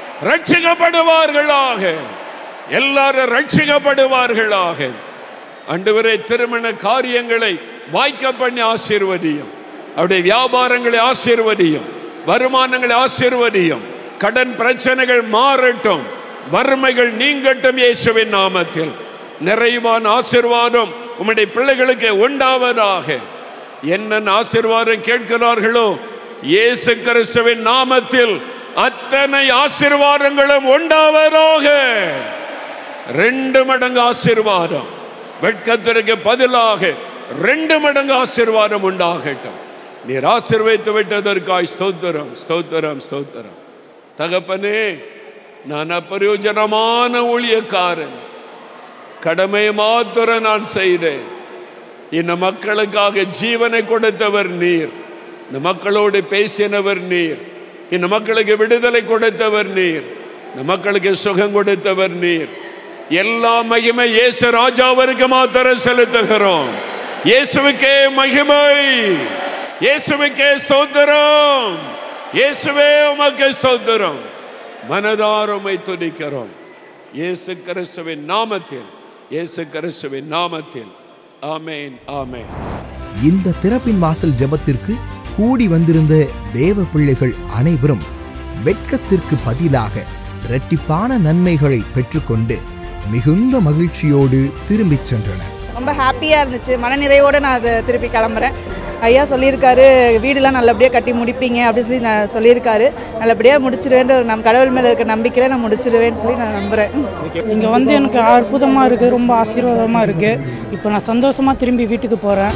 ரட்சிக்கப்படுவார்களாக எல்லாரும் ரட்சிக்கப்படுவார்களாக அன்றுவரை திருமண காரியங்களை வாய்க்க பண்ணி ஆசீர்வதியும் அவருடைய வியாபாரங்களை ஆசீர்வதியும் வருமானங்களை ஆசீர்வதியும் கடன் பிரச்சனைகள் மாறட்டும் வறுமைகள் நீங்கட்டும் இயேசுவின் நாமத்தில் நிறைவான ஆசீர்வாதம் உம்முடைய பிள்ளைகளுக்கு உண்டாவதாக என்னென்ன ஆசீர்வாதம் கேட்கிறார்களோ இயேசு கிறிஸ்துவின் நாமத்தில் அத்தனை ஆசீர்வாதங்களும் உண்டாவதாக ரெண்டு மடங்கு ஆசீர்வாதம் வெட்கத்திற்கு பதிலாக ரெண்டு மடங்கு ஆசீர்வாதம் உண்டாகட்டும் நீர் ஆசீர்வைத்து விட்டதற்காய் ஸ்தோத்திரம் ஸ்தோத்திரம் ஸ்தோத்திரம் தகப்பனே நான் அப்பிரயோஜனமான ஊழியக்காரன் கடமை மாத்திரம் நான் செய்தேன் இந்த மக்களுக்காக ஜீவனை கொடுத்தவர் நீர் இந்த மக்களோடு பேசினவர் நீர் இந்த மக்களுக்கு விடுதலை கொடுத்தவர் நீர் இந்த மக்களுக்கு சுகம் கொடுத்தவர் நீர் எல்லா மகிமை இயேசு ராஜாவிற்கு மாத்திரம் செலுத்துகிறோம் இயேசுவுக்கே மகிமை இயேசுவுக்கே ஸ்தோத்திரம் இயேசுவே உமக்கு ஸ்தோத்திரம் மனதாருமை துதிக்கிறோம் இயேசு கிறிஸ்துவின் நாமத்தில் இயேசு கிறிஸ்துவின் நாமத்தில் ஆமேன் ஆமேன் இந்த திறப்பின் வாசல் ஜெபத்திற்கு கூடி வந்திருந்த தேவ பிள்ளைகள் அனைவரும் வெட்கத்திற்கு பதிலாக இரட்டிப்பான நன்மைகளை பெற்றுக்கொண்டு மிகுந்த மகிழ்ச்சியோடு திரும்பிச் சென்றனர் ரொம்ப ஹாப்பியாக இருந்துச்சு மனநிறைவோடு நான் அதை திருப்பி கிளம்புறேன் ஐயா சொல்லியிருக்காரு வீடுலாம் நல்லபடியாக கட்டி முடிப்பீங்க அப்படின்னு சொல்லி நான் சொல்லியிருக்காரு நல்லபடியாக முடிச்சிருவேன்ற ஒரு நம் கடவுள் மேலே இருக்க நம்பிக்கையில் நான் முடிச்சிருவேன்னு சொல்லி நான் நம்புகிறேன் இங்கே வந்து எனக்கு அற்புதமாக இருக்குது ரொம்ப ஆசீர்வாதமாக இருக்குது இப்போ நான் சந்தோஷமாக திரும்பி வீட்டுக்கு போகிறேன்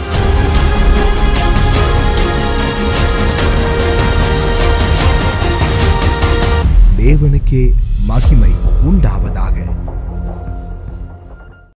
தேவனுக்கே மகிமை உண்டாவதாக